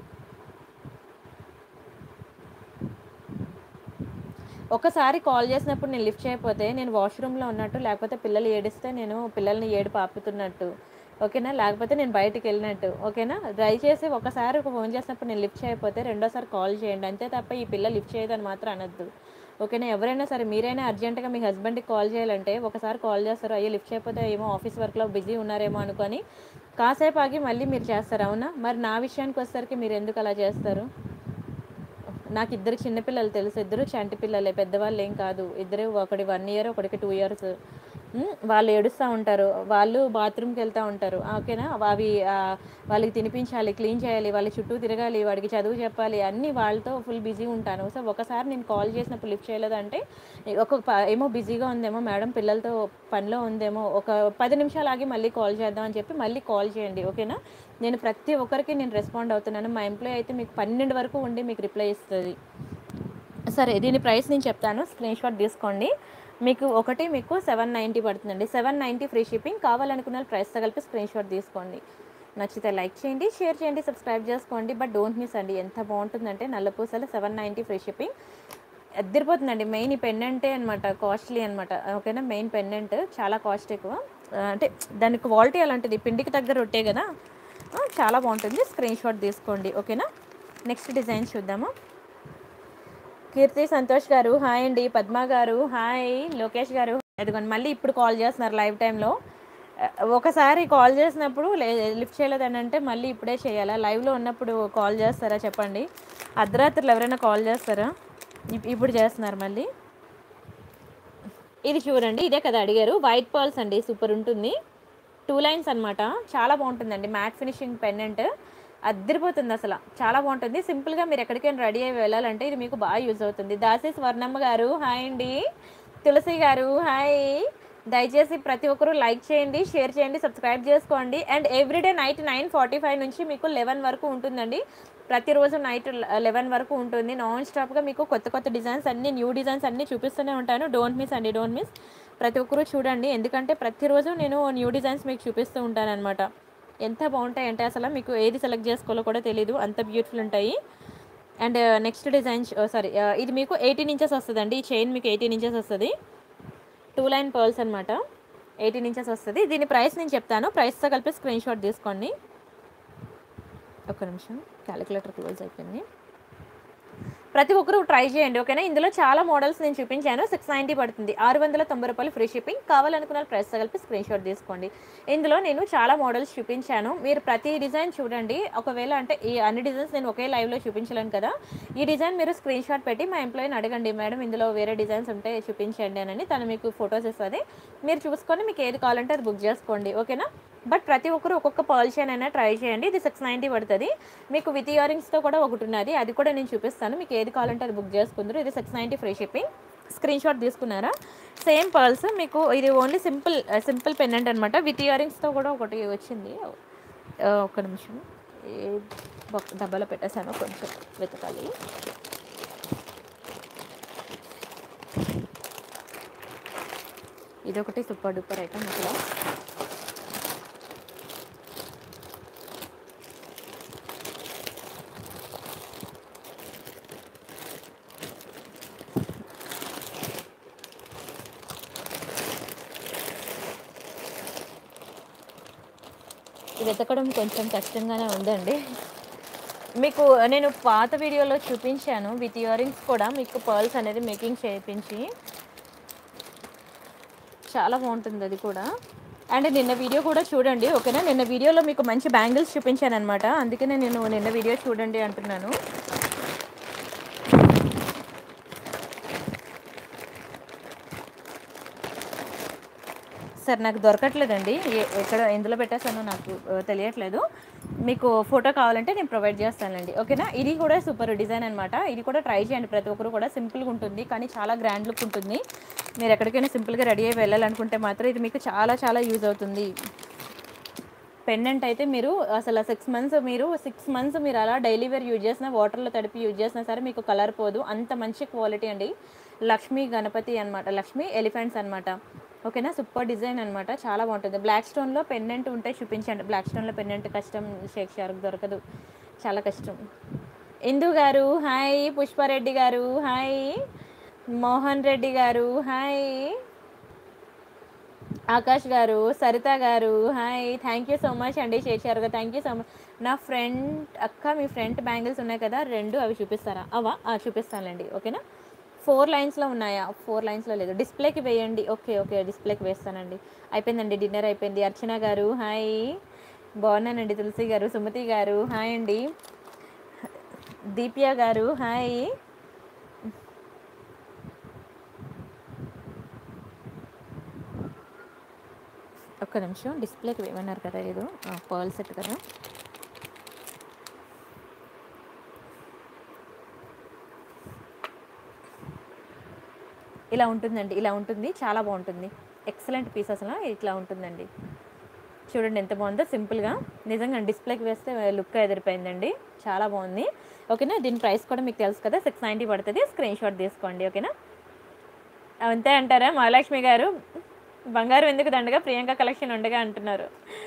S1: ఒకసారి కాల్ చేసినప్పుడు నేను లిఫ్ట్ చేయకపోతే నేను వాష్రూమ్లో ఉన్నట్టు లేకపోతే పిల్లలు ఏడిస్తే నేను పిల్లల్ని ఏడు పాపుతున్నట్టు ఓకేనా లేకపోతే నేను బయటికి వెళ్ళినట్టు ఓకేనా దయచేసి ఒకసారి ఒక ఫోన్ చేసినప్పుడు నేను లిఫ్ట్ చేయకపోతే రెండోసారి కాల్ చేయండి అంతే తప్ప ఈ పిల్ల లిఫ్ట్ చేయదని మాత్రం అనొద్దు ఓకేనా ఎవరైనా సరే మీరైనా అర్జెంటుగా మీ హస్బెండ్కి కాల్ చేయాలంటే ఒకసారి కాల్ చేస్తారు అయ్యో లిఫ్ట్ చేయకపోతే ఏమో ఆఫీస్ వర్క్లో బిజీ ఉన్నారేమో అనుకొని కాసేపు ఆగి మళ్ళీ మీరు చేస్తారు అవునా మరి నా విషయానికి వచ్చేసరికి మీరు ఎందుకు అలా చేస్తారు నాకు ఇద్దరు చిన్నపిల్లలు తెలుసు ఇద్దరు చంటి పిల్లలే పెద్దవాళ్ళు ఏం కాదు ఇద్దరు ఒకటి వన్ ఇయర్ ఒకటికి టూ ఇయర్స్ వాళ్ళు ఏడుస్తూ ఉంటారు వాళ్ళు బాత్రూమ్కి వెళ్తూ ఉంటారు ఓకేనా అవి ఆ, వాళ్ళకి తినిపించాలి క్లీన్ చేయాలి వాళ్ళ చుట్టూ తిరగాలి వాడికి చదువు చెప్పాలి అన్నీ వాళ్ళతో ఫుల్ బిజీ ఉంటాను సో ఒకసారి నేను కాల్ చేసినప్పుడు లిఫ్ట్ చేయలేదంటే ఒక ప- ఏమో బిజీగా ఉందేమో మేడం పిల్లలతో పనిలో ఉందేమో ఒక పది నిమిషాలు ఆగి మళ్ళీ కాల్ చేద్దాం అని చెప్పి మళ్ళీ కాల్ చేయండి ఓకేనా నేను ప్రతి ఒక్కరికి నేను రెస్పాండ్ అవుతున్నాను మా ఎంప్లాయ్ అయితే మీకు పన్నెండు వరకు ఉండి మీకు రిప్లై ఇస్తుంది సరే దీని ప్రైస్ నేను చెప్తాను స్క్రీన్ షాట్ తీసుకోండి మీకు ఒకటి మీకు సెవెన్ నైంటీ పడుతుందండి సెవెన్ నైంటీ ఫ్రీ షిప్పింగ్ కావాలనుకున్న వాళ్ళు ప్రైస్తో కలిపి స్క్రీన్ షాట్ తీసుకోండి నచ్చితే లైక్ చేయండి షేర్ చేయండి సబ్స్క్రైబ్ చేసుకోండి బట్ డోంట్ మిస్ అండి ఎంత బాగుంటుందంటే నల్లపూసలు సెవెన్ నైంటీ ఫ్రీ షిప్పింగ్ ఎద్దిరిపోతుందండి మెయిన్ ఈ పెండెంటే అనమాట కాస్ట్లీ అనమాట ఓకేనా మెయిన్ పెండెంట్ చాలా కాస్ట్ ఎక్కువ ఆ, అంటే దాని క్వాలిటీ అలాంటిది పిండికి దగ్గర రొట్టే కదా ఆ, చాలా బాగుంటుంది స్క్రీన్ షాట్ తీసుకోండి ఓకేనా నెక్స్ట్ డిజైన్ చూద్దాము కీర్తి సంతోష్ గారు హాయ్ అండి పద్మ గారు హాయ్ లోకేష్ గారు ఎదుగోండి మళ్ళీ ఇప్పుడు కాల్ చేస్తున్నారు లైవ్ టైంలో ఒకసారి కాల్ చేసినప్పుడు లిఫ్ట్ చేయలేదని అంటే మళ్ళీ ఇప్పుడే చేయాలా లైవ్లో ఉన్నప్పుడు కాల్ చేస్తారా చెప్పండి అర్ధరాత్రులు ఎవరైనా కాల్ చేస్తారా ఇప్- ఇప్పుడు చేస్తున్నారు మళ్ళీ ఇది చూడండి ఇదే కదా అడిగారు వైట్ పర్ల్స్ అండి సూపర్ ఉంటుంది టూ లైన్స్ అన్నమాట చాలా బాగుంటుందండి మ్యాట్ ఫినిషింగ్ పెండెంట్ అద్దరిపోతుంది అసలు చాలా బాగుంటుంది సింపుల్గా మీరు ఎక్కడికైనా రెడీ అయ్యి వెళ్ళాలంటే ఇది మీకు బాగా యూజ్ అవుతుంది దాసి స్వర్ణమ్మ గారు హాయ్ అండి తులసి గారు హాయ్ దయచేసి ప్రతి ఒక్కరూ లైక్ చేయండి షేర్ చేయండి సబ్స్క్రైబ్ చేసుకోండి and everyday night nine forty five నుంచి మీకు లెవెన్ వరకు ఉంటుందండి ప్రతిరోజు నైట్ లెవెన్ వరకు ఉంటుంది నాన్ స్టాప్గా మీకు కొత్త కొత్త డిజైన్స్ అన్ని న్యూ డిజైన్స్ అన్ని చూపిస్తూనే ఉంటాను డోంట్ మిస్ అండి డోంట్ మిస్ ప్రతి ఒక్కరూ చూడండి ఎందుకంటే ప్రతిరోజు నేను న్యూ డిజైన్స్ మీకు చూపిస్తూ ఉంటాను అనమాట ఎంత బాగుంటాయి అంటే అసలు మీకు ఏది సెలెక్ట్ చేసుకోవాలో కూడా తెలియదు అంత బ్యూటిఫుల్ ఉంటాయి అండ్ నెక్స్ట్ డిజైన్ సారీ ఇది మీకు ఎయిటీన్ ఇంచెస్ వస్తుందండి ఈ చైన్ మీకు ఎయిటీన్ ఇంచెస్ వస్తుంది టూ లైన్ పర్ల్స్ అనమాట ఎయిటీన్ ఇంచెస్ వస్తుంది దీని ప్రైస్ నేను చెప్తాను ప్రైస్తో కలిపి స్క్రీన్ షాట్ తీసుకోండి ఒక్క నిమిషం క్యాలిక్యులేటర్ క్లోజ్ అయిపోయింది ప్రతి ఒక్కరూ ట్రై చేయండి ఓకేనా ఇందులో చాలా మోడల్స్ నేను చూపించాను సిక్స్ నైంటీ పడుతుంది ఆరు వందల తొంభై రూపాయలు ఫ్రీ షిప్పింగ్ కావాలనుకున్న ప్రైస్ కలిపి స్క్రీన్ షాట్ తీసుకోండి ఇందులో నేను చాలా మోడల్స్ చూపించాను మీరు ప్రతి డిజైన్ చూడండి ఒకవేళ అంటే ఈ అన్ని డిజైన్స్ నేను ఒకే లైవ్లో చూపించలేను కదా ఈ డిజైన్ మీరు స్క్రీన్ షాట్ పెట్టి మా ఎంప్లాయీని అడగండి మేడం ఇందులో వేరే డిజైన్స్ ఉంటే చూపించండి అని తను మీకు ఫొటోస్ ఇస్తుంది మీరు చూసుకొని మీకు ఏది కావాలంటే అది బుక్ చేసుకోండి ఓకేనా బట్ ప్రతి ఒక్కరు ఒక్కొక్క పర్ల్ చైన్ అయినా ట్రై చేయండి ఇది సిక్స్ నైంటీ పడుతుంది మీకు విత్ ఇయర్ రింగ్స్తో కూడా ఒకటి ఉన్నది అది కూడా నేను చూపిస్తాను మీకు ఏది కావాలంటే అది బుక్ చేసుకుందరు ఇది six ninety free shipping screen shot తీసుకున్నారా సేమ్ పర్ల్స్ మీకు ఇది ఓన్లీ సింపుల్ సింపుల్ పెన్నెంట్ అనమాట విత్ ఇయర్ రింగ్స్తో కూడా ఒకటి వచ్చింది ఆ, ఒక్క నిమిషం ఏ బొక్- డబ్బాలో పెట్టేశాను కొంచెం వెతకాలి ఇదొకటి సూపర్ డూపర్ ఐటమ్ అసలు ఇది వెతకడం కొంచెం కష్టంగానే ఉందండి మీకు నేను పాత వీడియోలో చూపించాను విత్ ఇయర్ రింగ్స్ కూడా మీకు పర్ల్స్ అనేది మేకింగ్ చేయించి చాలా బాగుంటుంది అది కూడా అండ్ నిన్న వీడియో కూడా చూడండి ఓకేనా నిన్న వీడియోలో మీకు మంచి బ్యాంగిల్స్ చూపించాను అనమాట అందుకనే నేను నిన్న వీడియో చూడండి అంటున్నాను సార్ నాకు దొరకట్లేదండి ఏ- ఎక్కడ ఎందులో పెట్టేసానో నాకు ఆ, తెలియట్లేదు మీకు ఫోటో కావాలంటే నేను ప్రొవైడ్ చేస్తానండి ఓకేనా ఇది కూడా సూపర్ డిజైన్ అనమాట ఇది కూడా ట్రై చేయండి ప్రతి ఒక్కరు కూడా సింపుల్గా ఉంటుంది కానీ చాలా గ్రాండ్ లుక్ ఉంటుంది మీరు ఎక్కడికైనా సింపుల్గా రెడీ అయ్యి వెళ్ళాలనుకుంటే మాత్రం ఇది మీకు చాలా చాలా యూజ్ అవుతుంది పెండెంట్ అయితే మీరు అసలు సిక్స్ మంత్స్ మీరు సిక్స్ మంత్స్ మీరు అలా డైలీ వేర్ యూజ్ చేసిన వాటర్లో తడిపి యూజ్ చేసినా సరే మీకు కలర్ పోదు అంత మంచి క్వాలిటీ అండి లక్ష్మీ గణపతి అన్నమాట లక్ష్మీ ఎలిఫెంట్స్ అన్నమాట ఓకేనా సూపర్ డిజైన్ అన్నమాట చాలా బాగుంటుంది బ్లాక్ స్టోన్లో పెండెంట్ ఉంటే చూపించండి బ్లాక్ స్టోన్లో పెండెంట్ కష్టం షేక్ షార్క్ దొరకదు చాలా కష్టం ఇందు గారు హాయ్ పుష్పారెడ్డి గారు హాయ్ మోహన్ రెడ్డి గారు హాయ్ ఆకాష్ గారు సరిత గారు hi thank you so much అండి చేశారు థ్యాంక్ యూ సో మచ్ నా ఫ్రంట్ అక్క మీ ఫ్రంట్ బ్యాంగిల్స్ ఉన్నాయి కదా రెండు అవి చూపిస్తారా అవా ఆ, చూపిస్తానులేండి ఓకేనా ఫోర్ లైన్స్లో ఉన్నాయా ఫోర్ లైన్స్లో లేదు డిస్ప్లేకి వేయండి ఓకే ఓకే డిస్ప్లేకి వేస్తానండి అయిపోయిందండి డిన్నర్ అయిపోయింది అర్చన గారు హాయ్ బాగున్నానండి తులసి గారు సుమతి గారు హాయ్ అండి దీప్య గారు హాయ్ ఒక్క నిమిషం డిస్ప్లేకి వేయమన్నారు కదా ఏదో పర్ల్ సెట్ కదా ఇలా ఉంటుందండి ఇలా ఉంటుంది చాలా బాగుంటుంది ఎక్సలెంట్ పీస్ అసలు ఇట్లా ఉంటుందండి చూడండి ఎంత బాగుందో సింపుల్గా నిజంగా డిస్ప్లేకి వేస్తే లుక్ ఎదిరిపోయిందండి చాలా బాగుంది ఓకేనా దీని ప్రైస్ కూడా మీకు తెలుసు కదా సిక్స్ నైంటీ పడుతుంది స్క్రీన్ షాట్ తీసుకోండి ఓకేనా అంతే అంటారా మహాలక్ష్మి గారు బంగారం ఎందుకు దండగా ప్రియాంక కలెక్షన్ ఉండగా అంటున్నారు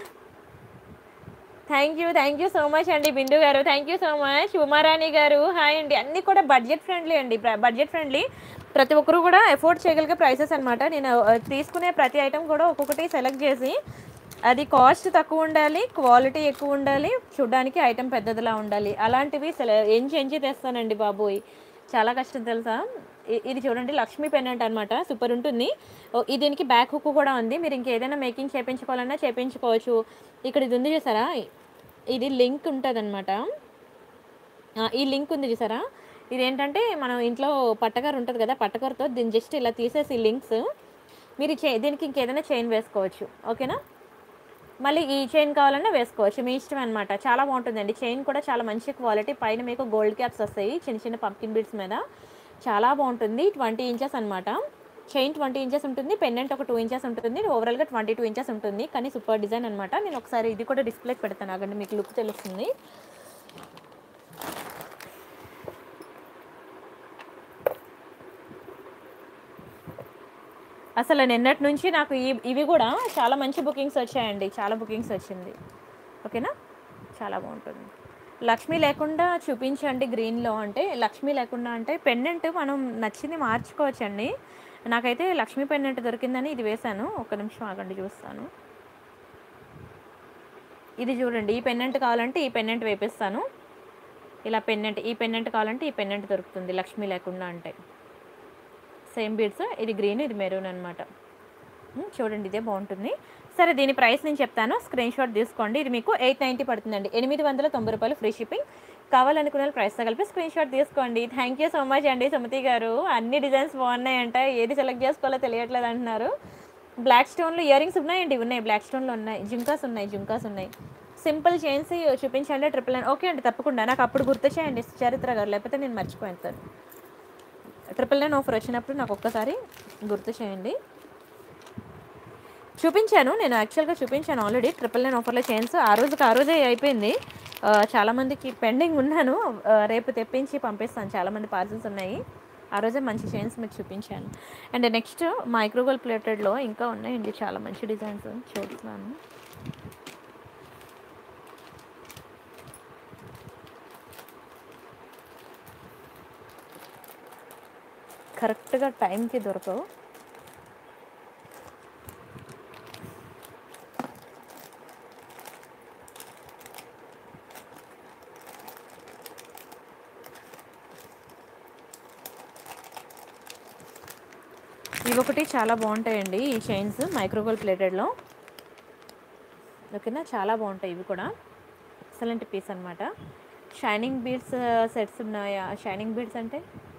S1: thank you thank you so much అండి బిందు గారు thank you so much Umarani గారు హాయ్ అండి అన్నీ కూడా బడ్జెట్ ఫ్రెండ్లీ అండి బడ్జెట్ ఫ్రెండ్లీ ప్రతి ఒక్కరు కూడా ఎఫోర్డ్ చేయగలిగే ప్రైసెస్ అనమాట నేను ఆ, తీసుకునే ప్రతి ఐటెం కూడా ఒక్కొక్కటి సెలెక్ట్ చేసి అది కాస్ట్ తక్కువ ఉండాలి క్వాలిటీ ఎక్కువ ఉండాలి చూడడానికి ఐటెం పెద్దదిలా ఉండాలి అలాంటివి సెల ఎంచి ఎంచి తెస్తానండి బాబోయ్ చాలా కష్టం తెలుసా ఇ- ఇది చూడండి లక్ష్మీ పెన్నెంట్ అనమాట సూపర్ ఉంటుంది ఓ, ఇది దీనికి బ్యాక్ హుక్ కూడా ఉంది మీరు ఇంకేదైనా మేకింగ్ చేయించుకోవాలన్నా చేయించుకోవచ్చు ఇక్కడ ఇది ఉంది చూసారా ఇది లింక్ ఉంటుంది అనమాట ఈ లింక్ ఉంది చూసారా ఇది ఏంటంటే మనం ఇంట్లో పట్టకర ఉంటుంది కదా పట్టకరతో దీన్ని జస్ట్ ఇలా తీసేసి లింక్స్ మీరు చే దీనికి ఇంకేదైనా చైన్ వేసుకోవచ్చు ఓకేనా మళ్ళీ ఈ చైన్ కావాలన్నా వేసుకోవచ్చు మీ ఇష్టం అనమాట చాలా బాగుంటుందండి చైన్ కూడా చాలా మంచి క్వాలిటీ పైన మీకు గోల్డ్ క్యాప్స్ వస్తాయి చిన్న చిన్న పంకిన్ బీడ్స్ మీద చాలా బాగుంటుంది ట్వంటీ ఇంచెస్ అనమాట చైన్ ట్వంటీ ఇంచెస్ ఉంటుంది పెండెంట్ ఒక టూ ఇంచెస్ ఉంటుంది ఓవరాల్గా ట్వంటీ టూ ఇంచెస్ ఉంటుంది కానీ సూపర్ డిజైన్ అనమాట నేను ఒకసారి ఇది కూడా డిస్ప్లేకి పెడతాను అక్కడ మీకు లుక్ తెలుస్తుంది అసలు నిన్నటి నుంచి నాకు ఈ ఇవి కూడా చాలా మంచి బుకింగ్స్ వచ్చాయండి చాలా బుకింగ్స్ వచ్చింది ఓకేనా చాలా బాగుంటుంది లక్ష్మి లేకుండా చూపించండి గ్రీన్లో అంటే లక్ష్మి లేకుండా అంటే పెండెంట్ మనం నచ్చింది మార్చుకోవచ్చండి నాకైతే లక్ష్మీ పెండెంట్ దొరికిందని ఇది వేశాను ఒక నిమిషం ఆగండి చూస్తాను ఇది చూడండి ఈ పెండెంట్ కావాలంటే ఈ పెండెంట్ వేపిస్తాను ఇలా పెండెంట్ ఈ పెండెంట్ కావాలంటే ఈ పెండెంట్ దొరుకుతుంది లక్ష్మి లేకుండా అంటే సేమ్ బీడ్స్ ఇది గ్రీన్ ఇది మెరూన్ అనమాట చూడండి ఇదే బాగుంటుంది సరే దీని ప్రైస్ నేను చెప్తాను స్క్రీన్ షాట్ తీసుకోండి ఇది మీకు ఎయిట్ నైంటీ పడుతుందండి ఎనిమిది వందల తొంభై రూపాయలు ఫ్రీ షిప్పింగ్ కావాలనుకునే ప్రైస్తో కలిపి స్క్రీన్ షాట్ తీసుకోండి థ్యాంక్ యూ సో మచ్ అండి సుమతి గారు అన్ని డిజైన్స్ బాగున్నాయంట ఏది సెలెక్ట్ చేసుకోవాలో తెలియట్లేదు అంటున్నారు బ్లాక్ స్టోన్లో ఇయర్ రింగ్స్ ఉన్నాయండి ఉన్నాయి బ్లాక్ స్టోన్లో ఉన్నాయి జుంకాస్ ఉన్నాయి జుంకాస్ ఉన్నాయి సింపుల్ చైన్స్ చూపించండి ట్రిపుల్ నైన్ ఓకే అండి తప్పకుండా నాకు అప్పుడు గుర్తు చేయండి చరిత్ర గారు లేకపోతే నేను మర్చిపోతాను ట్రిపుల్ నైన్ ఆఫర్ వచ్చినప్పుడు నాకు ఒక్కసారి గుర్తు చేయండి చూపించాను నేను యాక్చువల్గా చూపించాను ఆల్రెడీ ట్రిపుల్ నైన్ ఆఫర్లో చైన్స్ ఆ రోజుకి ఆ రోజే అయిపోయింది ఆ, చాలామందికి పెండింగ్ ఉన్నాను ఆ, రేపు తెప్పించి పంపిస్తాను చాలామంది పార్సల్స్ ఉన్నాయి ఆ రోజే మంచి చైన్స్ మీకు చూపించాను అండ్ నెక్స్ట్ మైక్రోగోల్ ప్లేటెడ్లో ఇంకా ఉన్నాయండి చాలా మంచి డిజైన్స్ చూస్తున్నాను కరెక్ట్గా టైంకి దొరకవు ఇవి ఒకటి చాలా బాగుంటాయండి ఈ చైన్స్ మైక్రోగోల్ ప్లేటెడ్లో ఓకేనా చాలా బాగుంటాయి ఇవి కూడా ఎక్సలెంట్ పీస్ అనమాట షైనింగ్ బీడ్స్ సెట్స్ ఉన్నాయా షైనింగ్ బీడ్స్ అంటే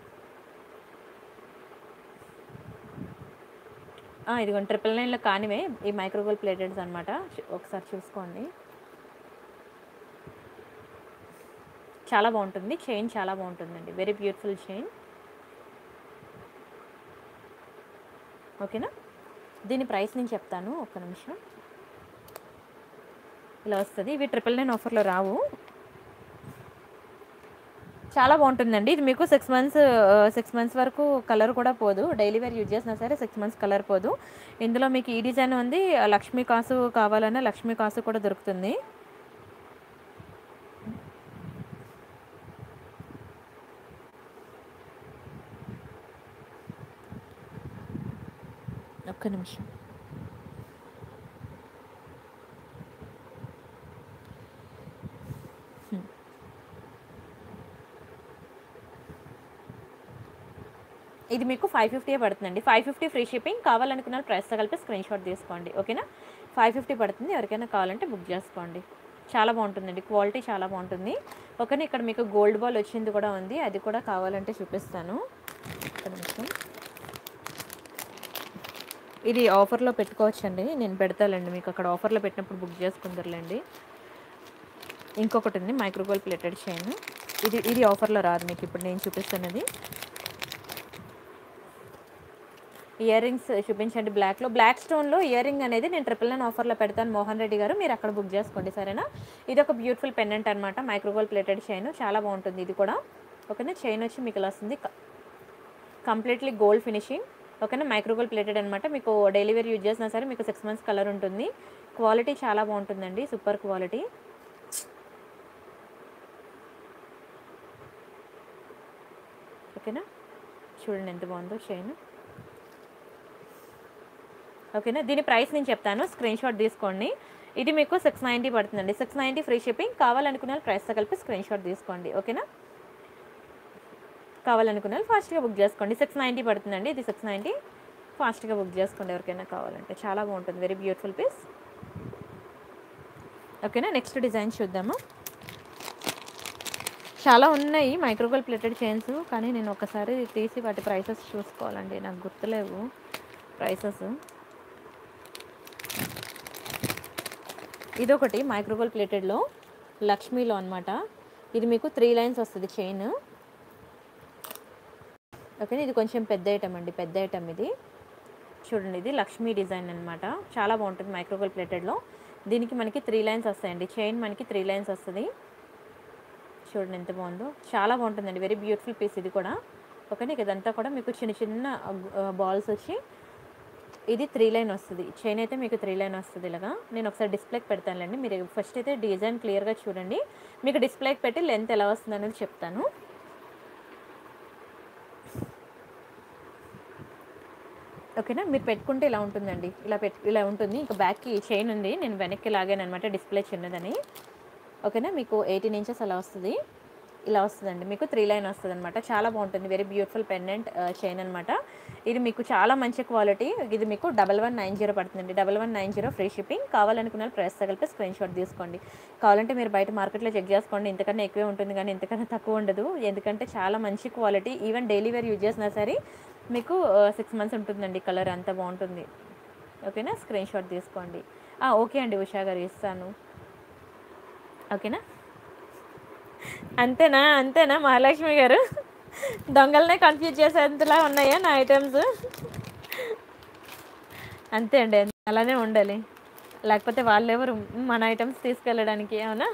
S1: ఆ, ఇదిగోండి ట్రిపుల్ నైన్లో కానివే ఈ మైక్రోగోల్ ప్లేటెడ్స్ అనమాట ఒకసారి చూసుకోండి చాలా బాగుంటుంది చైన్ చాలా బాగుంటుందండి వెరీ బ్యూటిఫుల్ చైన్ ఓకేనా దీని ప్రైస్ నేను చెప్తాను ఒక్క నిమిషం ఇలా వస్తుంది ఇవి ట్రిపుల్ నైన్ ఆఫర్లో రావు చాలా బాగుంటుందండి ఇది మీకు సిక్స్ మంత్స్ సిక్స్ మంత్స్ వరకు కలర్ కూడా పోదు డైలీ వేర్ యూజ్ చేసినా సరే సిక్స్ మంత్స్ కలర్ పోదు ఇందులో మీకు ఈ డిజైన్ ఉంది ఆ లక్ష్మీ కాసు కావాలన్నా లక్ష్మీ కాసు కూడా దొరుకుతుంది ఒక్క నిమిషం హ్మ్. ఇది మీకు ఫైవ్ ఫిఫ్టీ పడుతుందండి ఫైవ్ ఫిఫ్టీ ఫ్రీ షిప్పింగ్ కావాలనుకున్న ప్రైస్తో కలిపి స్క్రీన్ షాట్ తీసుకోండి ఓకేనా ఫైవ్ ఫిఫ్టీ పడుతుంది ఎవరికైనా కావాలంటే బుక్ చేసుకోండి చాలా బాగుంటుందండి క్వాలిటీ చాలా బాగుంటుంది ఓకేనా ఇక్కడ మీకు గోల్డ్ బాల్ వచ్చింది కూడా ఉంది అది కూడా కావాలంటే చూపిస్తాను ఒక్క నిమిషం ఇది ఆఫర్లో పెట్టుకోవచ్చండి నేను పెడతానండి మీకు అక్కడ ఆఫర్లో పెట్టినప్పుడు బుక్ చేసుకుందరులేండి ఇంకొకటి ఉంది మైక్రోగోల్ ప్లేటెడ్ చైన్ ఇది ఇది ఆఫర్లో రాదు మీకు ఇప్పుడు నేను చూపిస్తున్నది ఇయర్ రింగ్స్ చూపించండి బ్లాక్లో బ్లాక్ స్టోన్లో ఇయర్ రింగ్ అనేది నేను ట్రిపుల్ నైన్ ఆఫర్లో పెడతాను మోహన్ రెడ్డి గారు మీరు అక్కడ బుక్ చేసుకోండి సరేనా ఇది ఒక బ్యూటిఫుల్ పెండెంట్ అనమాట మైక్రోగోల్ ప్లేటెడ్ చైన్ చాలా బాగుంటుంది ఇది కూడా ఓకేనా చైన్ వచ్చి మీకు ఇలా వస్తుంది కంప్లీట్లీ గోల్డ్ ఫినిషింగ్ ఓకేనా మైక్రోగోల్ ప్లేటెడ్ అనమాట మీకు డైలీ వేర్ యూజ్ చేసినా సరే మీకు సిక్స్ మంత్స్ కలర్ ఉంటుంది క్వాలిటీ చాలా బాగుంటుందండి సూపర్ క్వాలిటీ ఓకేనా చూడండి ఎంత బాగుందో చైన్ ఓకేనా దీని ప్రైస్ నేను చెప్తాను స్క్రీన్ షాట్ తీసుకోండి ఇది మీకు సిక్స్ నైంటీ పడుతుందండి సిక్స్ నైంటీ ఫ్రీ షిప్పింగ్ కావాలనుకున్న ప్రైస్తో కలిపి స్క్రీన్ షాట్ తీసుకోండి ఓకేనా కావాలనుకున్న వాళ్ళు ఫాస్ట్గా బుక్ చేసుకోండి సిక్స్ నైంటీ పడుతుందండి ఇది సిక్స్ నైంటీ ఫాస్ట్గా బుక్ చేసుకోండి ఎవరికైనా కావాలంటే చాలా బాగుంటుంది వెరీ బ్యూటిఫుల్ పీస్ ఓకేనా నెక్స్ట్ డిజైన్ చూద్దాము చాలా ఉన్నాయి మైక్రోగోల్ ప్లేటెడ్ చైన్స్ కానీ నేను ఒకసారి తీసి వాటి ప్రైసెస్ చూసుకోవాలండి నాకు గుర్తులేవు ప్రైసెస్ ఇదొకటి మైక్రోగోల్ ప్లేటెడ్లో లక్ష్మీలో అనమాట ఇది మీకు త్రీ లైన్స్ వస్తుంది చైన్ ఓకే ఇది కొంచెం పెద్ద ఐటమ్ అండి పెద్ద ఐటమ్ ఇది చూడండి ఇది లక్ష్మీ డిజైన్ అనమాట చాలా బాగుంటుంది మైక్రోగోల్ ప్లేటెడ్లో దీనికి మనకి త్రీ లైన్స్ వస్తాయండి చైన్ మనకి త్రీ లైన్స్ వస్తుంది చూడండి ఎంత బాగుందో చాలా బాగుంటుందండి వెరీ బ్యూటిఫుల్ పీస్ ఇది కూడా ఓకేనా ఇదంతా కూడా మీకు చిన్న చిన్న బాల్స్ వచ్చి ఇది త్రీ లైన్ వస్తుంది చైన్ అయితే మీకు త్రీ లైన్ వస్తుంది ఇలాగా నేను ఒకసారి డిస్ప్లేకి పెడతానులేండి మీరు ఫస్ట్ అయితే డిజైన్ క్లియర్గా చూడండి మీకు డిస్ప్లేకి పెట్టి లెంత్ ఎలా వస్తుంది అనేది చెప్తాను ఓకేనా మీరు పెట్టుకుంటే ఇలా ఉంటుందండి ఇలా పెట్టు ఇలా ఉంటుంది ఇంకా బ్యాక్కి చైన్ ఉంది నేను వెనక్కి లాగాను అనమాట డిస్ప్లే చిన్నదని ఓకేనా మీకు ఎయిటీన్ ఇంచెస్ అలా వస్తుంది ఇలా వస్తుందండి మీకు త్రీ లైన్ వస్తుంది అనమాట చాలా బాగుంటుంది వెరీ బ్యూటిఫుల్ పెండెంట్ చైన్ అనమాట ఇది మీకు చాలా మంచి క్వాలిటీ ఇది మీకు డబల్ వన్ నైన్ జీరో పడుతుందండి double one nine zero free shipping కావాలనుకున్న ప్రైస్ తగిలిపి స్క్రీన్ షాట్ తీసుకోండి కావాలంటే మీరు బయట మార్కెట్లో చెక్ చేసుకోండి ఇంతకన్నా ఎక్కువే ఉంటుంది కానీ ఇంతకన్నా తక్కువ ఉండదు ఎందుకంటే చాలా మంచి quality even daily wear use చేసినా సరే మీకు సిక్స్ మంత్స్ ఉంటుందండి కలర్ అంత బాగుంటుంది ఓకేనా స్క్రీన్ షాట్ తీసుకోండి ఆ, ఓకే అండి ఉషా గారు ఇస్తాను ఓకేనా అంతేనా అంతేనా మహాలక్ష్మి గారు దొంగలనే కన్ఫ్యూజ్ చేసేంతలా ఉన్నాయా నా ఐటమ్స్ అంతే అండి అలానే ఉండాలి లేకపోతే వాళ్ళెవరు మన ఐటమ్స్ తీసుకెళ్ళడానికి అవునా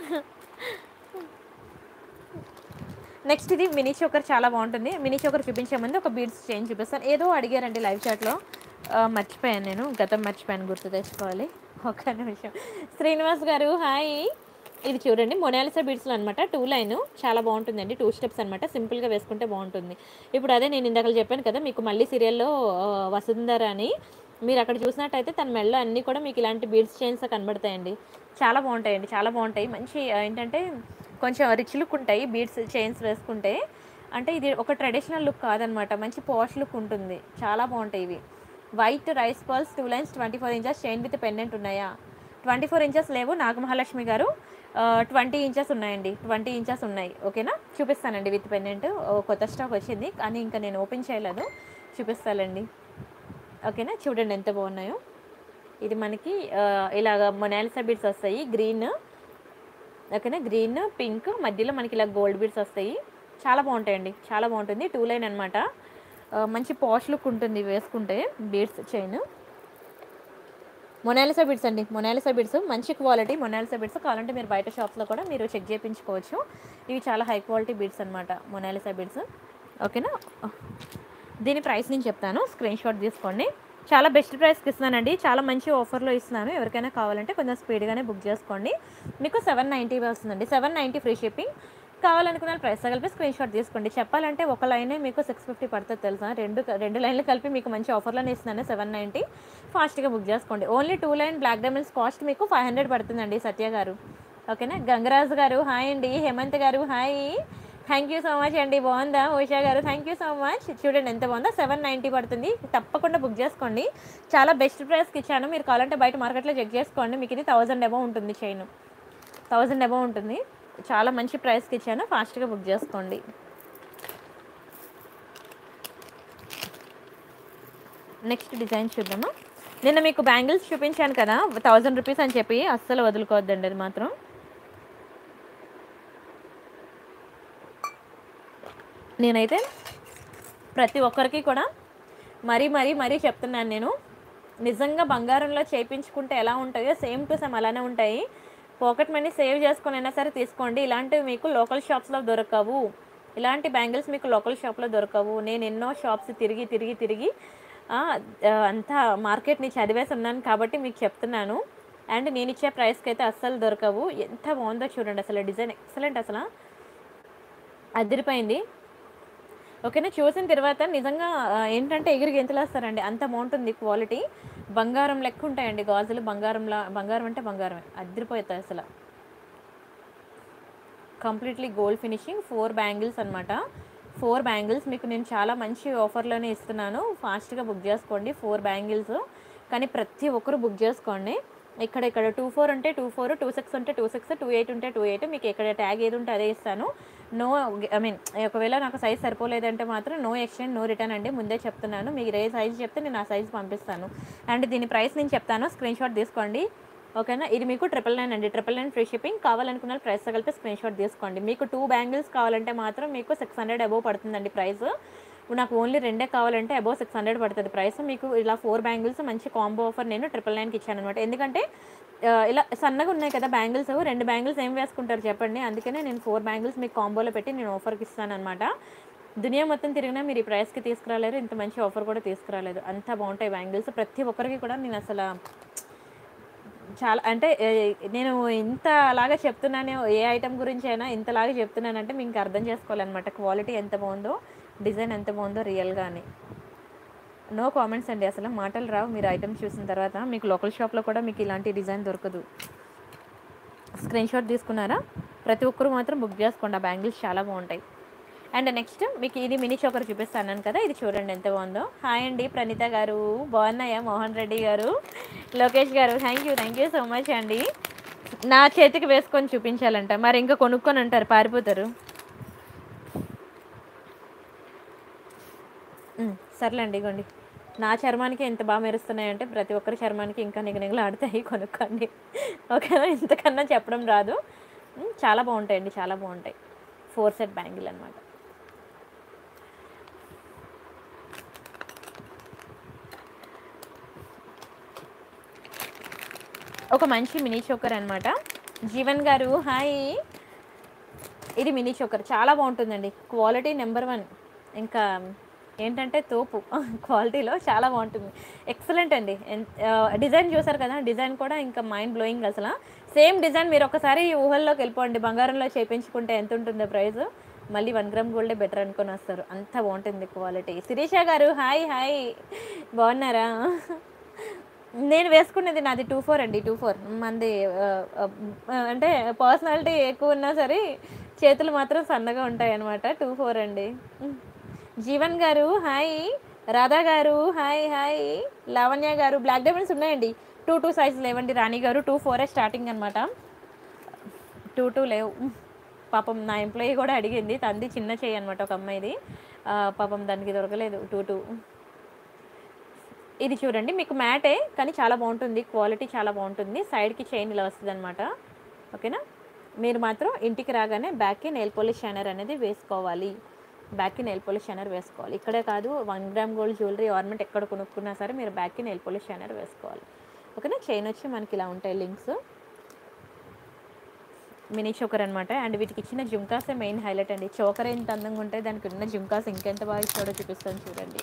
S1: నెక్స్ట్ ఇది మినీ చోకర్ చాలా బాగుంటుంది మినీ చోకర్ చూపించే ముందు ఒక బీడ్స్ చేంజ్ చూపిస్తాను ఏదో అడిగారండి లైవ్ చాట్లో మర్చిపోయాను నేను గతం మర్చిపోయాను గుర్తు తెచ్చుకోవాలి ఒక్క నిమిషం శ్రీనివాస్ గారు హాయ్ ఇది చూడండి మొనాలిసా బీడ్స్లో అనమాట టూ లైన్ చాలా బాగుంటుందండి టూ స్టెప్స్ అనమాట సింపుల్గా వేసుకుంటే బాగుంటుంది ఇప్పుడు అదే నేను ఇందాక చెప్పాను కదా మీకు మళ్ళీ సీరియల్లో వసుంధర అని మీరు అక్కడ చూసినట్టయితే తన మెడలో అన్నీ కూడా మీకు ఇలాంటి బీడ్స్ చైన్స్ కనబడతాయండి చాలా బాగుంటాయండి చాలా బాగుంటాయి మంచి ఆ, ఏంటంటే కొంచెం రిచ్ లుక్ ఉంటాయి బీడ్స్ చైన్స్ వేసుకుంటే అంటే ఇది ఒక ట్రెడిషనల్ లుక్ కాదనమాట మంచి పాష్ లుక్ ఉంటుంది చాలా బాగుంటాయి ఇవి white rice pearls two lines twenty four inches chain with pendant ఉన్నాయా ట్వంటీ ఫోర్ ఇంచెస్ లేవు నాగమహాలక్ష్మి గారు ట్వంటీ ఇంచెస్ ఉన్నాయండి ట్వంటీ ఇంచెస్ ఉన్నాయి ఓకేనా చూపిస్తానండి విత్ పెండెంట్ కొత్త స్టాక్ వచ్చింది కానీ ఇంకా నేను ఓపెన్ చేయలేదు చూపిస్తానండి ఓకేనా చూడండి ఎంత బాగున్నాయో ఇది మనకి ఆ, ఇలాగ మొనాలిసా బీడ్స్ వస్తాయి గ్రీన్ ఓకేనా గ్రీన్ పింక్ మధ్యలో మనకి ఇలా గోల్డ్ బీడ్స్ వస్తాయి చాలా బాగుంటాయండి చాలా బాగుంటుంది టూ లైన్ అనమాట మంచి పాష్ లుక్ ఉంటుంది వేసుకుంటే బీడ్స్ చైన్ మొనాలిసా బిడ్స్ అండి మొనాలిసా బిడ్స్ మంచి క్వాలిటీ మొనాలిసా బిడ్స్ కావాలంటే మీరు బయట షాప్స్లో కూడా మీరు చెక్ చేయించుకోవచ్చు ఇవి చాలా హై క్వాలిటీ బిడ్స్ అనమాట మొనాలిసా బిడ్స్ ఓకేనా దీని ప్రైస్ నేను చెప్తాను స్క్రీన్ షాట్ తీసుకోండి చాలా బెస్ట్ ప్రైస్కి ఇస్తున్నానండి చాలా మంచి ఆఫర్లో ఇస్తున్నాను ఎవరికైనా కావాలంటే కొంచెం స్పీడ్గానే బుక్ చేసుకోండి మీకు సెవెన్ నైంటీ వస్తుందండి సెవెన్ నైంటీ ఫ్రీ షిప్పింగ్ కావాలనుకున్న ప్రైస్ కలిపి స్క్రీన్ షాట్ తీసుకోండి చెప్పాలంటే ఒక లైనే మీకు సిక్స్ ఫిఫ్టీ పడుతుంది తెలుసా రెండు రెండు లైన్లు కలిపి మీకు మంచి ఆఫర్లోనే ఇస్తున్నాను సెవెన్ నైంటీ ఫాస్ట్గా బుక్ చేసుకోండి only two line black diamonds cost మీకు ఫైవ్ హండ్రెడ్ పడుతుందండి సత్య గారు ఓకేనా గంగరాజు గారు హాయ్ అండి హేమంత్ గారు hi thank you so much అండి బాగుందా ఉషా గారు థ్యాంక్ యూ సో మచ్ చూడండి ఎంత బాగుందా సెవెన్ నైంటీ పడుతుంది తప్పకుండా బుక్ చేసుకోండి చాలా బెస్ట్ ప్రైస్కి ఇచ్చాను మీరు కావాలంటే బయట మార్కెట్లో చెక్ చేసుకోండి మీకు ఇది థౌజండ్ అబౌ ఉంటుంది చైన్ థౌజండ్ అబౌ ఉంటుంది చాలా మంచి ప్రైస్కి ఇచ్చాను ఫాస్ట్గా బుక్ చేసుకోండి నెక్స్ట్ డిజైన్ చూద్దామా నిన్న మీకు బ్యాంగిల్స్ చూపించాను కదా థౌజండ్ రూపీస్ అని చెప్పి అస్సలు వదులుకోవద్దండి అది మాత్రం నేనైతే ప్రతి ఒక్కరికి కూడా మరీ మరీ మరీ చెప్తున్నాను నేను నిజంగా బంగారంలో చేయించుకుంటే ఎలా ఉంటాయో సేమ్ టు సేమ్ అలానే ఉంటాయి పాకెట్ మనీ సేవ్ చేసుకొని అయినా సరే తీసుకోండి ఇలాంటివి మీకు లోకల్ షాప్స్లో దొరకవు ఇలాంటి బ్యాంగిల్స్ మీకు లోకల్ షాప్లో దొరకవు నేను ఎన్నో షాప్స్ తిరిగి తిరిగి తిరిగి ఆ, ఆ, అంతా మార్కెట్ని చదివేసి ఉన్నాను కాబట్టి మీకు చెప్తున్నాను అండ్ నేను ఇచ్చే ప్రైస్కి అయితే అస్సలు దొరకవు ఎంత బాగుందో చూడండి అసలు డిజైన్ ఎక్సలెంట్ అసలు అదిరిపోయింది ఓకేనా చూసిన తర్వాత నిజంగా ఆ, ఏంటంటే ఎగిరి గెంతులేస్తారండి అంత బాగుంటుంది క్వాలిటీ బంగారం లెక్క ఉంటాయండి గాజులు బంగారంలా బంగారం అంటే బంగారమే అదిరిపోతాయి అసలు completely gold finishing four bangles అనమాట ఫోర్ బ్యాంగిల్స్ మీకు నేను చాలా మంచి ఆఫర్లోనే ఇస్తున్నాను ఫాస్ట్గా బుక్ చేసుకోండి ఫోర్ బ్యాంగిల్స్ కానీ ప్రతి ఒక్కరు బుక్ చేసుకోండి ఇక్కడ ఇక్కడ టూ ఫోర్ ఉంటే టూ ఫోర్ టూ సిక్స్ ఉంటే టూ సిక్స్ టూ ఎయిట్ ఉంటే టూ ఎయిట్ మీకు ఎక్కడ ట్యాగ్ ఏది ఉంటే అదే ఇస్తాను నో ఐ మీన్ ఒకవేళ నాకు సైజ్ సరిపోలేదంటే మాత్రం నో ఎక్స్చేంజ్ నో రిటర్న్ అండి ముందే చెప్తున్నాను మీరు ఏ సైజ్ చెప్తే నేను ఆ సైజ్ పంపిస్తాను అండ్ దీని ప్రైస్ నేను చెప్తాను స్క్రీన్ షాట్ తీసుకోండి ఓకేనా ఇది మీకు ట్రిపుల్ నైన్ అండి ట్రిపుల్ నైన్ ఫ్రీ షిప్పింగ్ కావాలనుకున్న ప్రైస్ కలిపి స్క్రీన్ షాట్ తీసుకోండి మీకు టూ బ్యాంగిల్స్ కావాలంటే మాత్రం మీకు సిక్స్ హండ్రెడ్ అబోవ్ పడుతుందండి ప్రైస్ నాకు ఓన్లీ రెండే కావాలంటే అబోవ్ సిక్స్ హండ్రెడ్ పడుతుంది ప్రైస్ మీకు ఇలా ఫోర్ బ్యాంగిల్స్ మంచి కాంబో ఆఫర్ నేను ట్రిపుల్ నైన్కి ఇచ్చాను అనమాట ఎందుకంటే ఆ, ఇలా సన్నగా ఉన్నాయి కదా బ్యాంగిల్స్ రెండు బ్యాంగిల్స్ ఏం వేసుకుంటారు చెప్పండి అందుకనే నేను ఫోర్ బ్యాంగిల్స్ మీకు కాంబోలో పెట్టి నేను ఆఫర్కి ఇస్తాను అనమాట దునియా మొత్తం తిరిగినా మీరు ఈ ప్రైస్కి తీసుకురాలేరు ఇంత మంచి ఆఫర్ కూడా తీసుకురాలేదు అంత బాగుంటాయి బ్యాంగిల్స్ ప్రతి ఒక్కరికి కూడా నేను అసలు చాలా అంటే ఏ, నేను ఇంత అలాగా చెప్తున్నాను ఏ ఐటమ్ గురించి అయినా ఇంతలాగా చెప్తున్నానంటే మీకు అర్థం చేసుకోవాలన్నమాట క్వాలిటీ ఎంత బాగుందో డిజైన్ ఎంత బాగుందో రియల్గానే నో కామెంట్స్ అండి అసలు మాటలు రావు మీరు ఐటమ్ చూసిన తర్వాత మీకు లోకల్ షాప్లో కూడా మీకు ఇలాంటి డిజైన్ దొరకదు స్క్రీన్ షాట్ తీసుకున్నారా ప్రతి ఒక్కరు మాత్రం బుక్ చేసుకోండి ఆ బ్యాంగిల్స్ చాలా బాగుంటాయి అండ్ నెక్స్ట్ మీకు ఇది మినీ చోకర్ చూపిస్తాను కదా ఇది చూడండి ఎంత బాగుందో హాయ్ అండి ప్రణీత గారు బాగున్నాయా మోహన్ రెడ్డి గారు లోకేష్ గారు thank you thank you so much అండి నా చేతికి వేసుకొని చూపించాలంట మరి ఇంకా కొనుక్కొని అంటారు పారిపోతారు ఉమ్, సర్లేండి ఇగోండి నా చర్మానికి ఎంత బాగా మెరుస్తున్నాయంటే ప్రతి ఒక్కరి చర్మానికి ఇంకా నిగనిగలు ఆడతాయి కొనుక్కోండి ఓకేనా ఇంతకన్నా చెప్పడం రాదు ఉమ్, చాలా బాగుంటాయండి చాలా బాగుంటాయి ఫోర్ సెట్ బ్యాంగిల్ అనమాట ఒక మంచి మినీ చోకర్ అనమాట జీవన్ గారు హాయ్ ఇది మినీ చోకర్ చాలా బాగుంటుందండి క్వాలిటీ నెంబర్ వన్ ఇంకా ఏంటంటే తోపు క్వాలిటీలో చాలా బాగుంటుంది ఎక్సలెంట్ అండి ఎన్- ఆ, డిజైన్ చూసారు కదా డిజైన్ కూడా ఇంకా మైండ్ బ్లోయింగ్ అసలు సేమ్ డిజైన్ మీరు ఒకసారి ఊహల్లోకి వెళ్ళిపోండి బంగారంలో చేయించుకుంటే ఎంత ఉంటుందో ప్రైస్ మళ్ళీ వన్ గ్రామ్ గోల్డే బెటర్ అనుకొని వస్తారు అంత బాగుంటుంది క్వాలిటీ శిరీష గారు హాయ్ హాయ్ బాగున్నారా నేను వేసుకునేది నాది టూ ఫోర్ అండి టూ ఫోర్ మంది ఆ, ఆ, అంటే పర్సనాలిటీ ఎక్కువ ఉన్నా సరే చేతులు మాత్రం సన్నగా ఉంటాయి అనమాట టూ ఫోర్ అండి జీవన్ గారు హాయ్ రాధా గారు హాయ్ హాయ్ లావణ్య గారు బ్లాక్ డైమండ్స్ ఉన్నాయండి టూ టూ సైజ్ లేవండి రాణి గారు టూ ఫోరే స్టార్టింగ్ అనమాట టూ టూ లేవు పాపం నా ఎంప్లాయీ కూడా అడిగింది తంది చిన్న చేయి అనమాట ఒక అమ్మాయిది ఆ, పాపం దానికి దొరకలేదు టూ టూ ఇది చూడండి మీకు మ్యాటే కానీ చాలా బాగుంటుంది క్వాలిటీ చాలా బాగుంటుంది సైడ్కి చైన్ ఇలా వస్తుంది అనమాట ఓకేనా మీరు మాత్రం ఇంటికి రాగానే బ్యాక్కి నెయిల్ పాలిష్ షైనర్ అనేది వేసుకోవాలి బ్యాక్కి నెయిల్ పాలిష్ షైనర్ వేసుకోవాలి ఇక్కడే కాదు one gram gold jewellery ornament ఎక్కడ కొనుక్కున్నా సరే మీరు బ్యాక్కి నెయిల్ పాలిష్ షైనర్ వేసుకోవాలి ఓకేనా చైన్ వచ్చి మనకి ఇలా ఉంటాయి లింక్స్ మినీ చోకర్ అనమాట అండ్ వీటికి ఇచ్చిన జుమ్కాసే మెయిన్ హైలైట్ అండి చోకర్ ఎంత అందంగా ఉంటే దానికి ఉన్న జుమ్కాస్ ఇంకెంత బాగా ఇచ్చాడో చూపిస్తాను చూడండి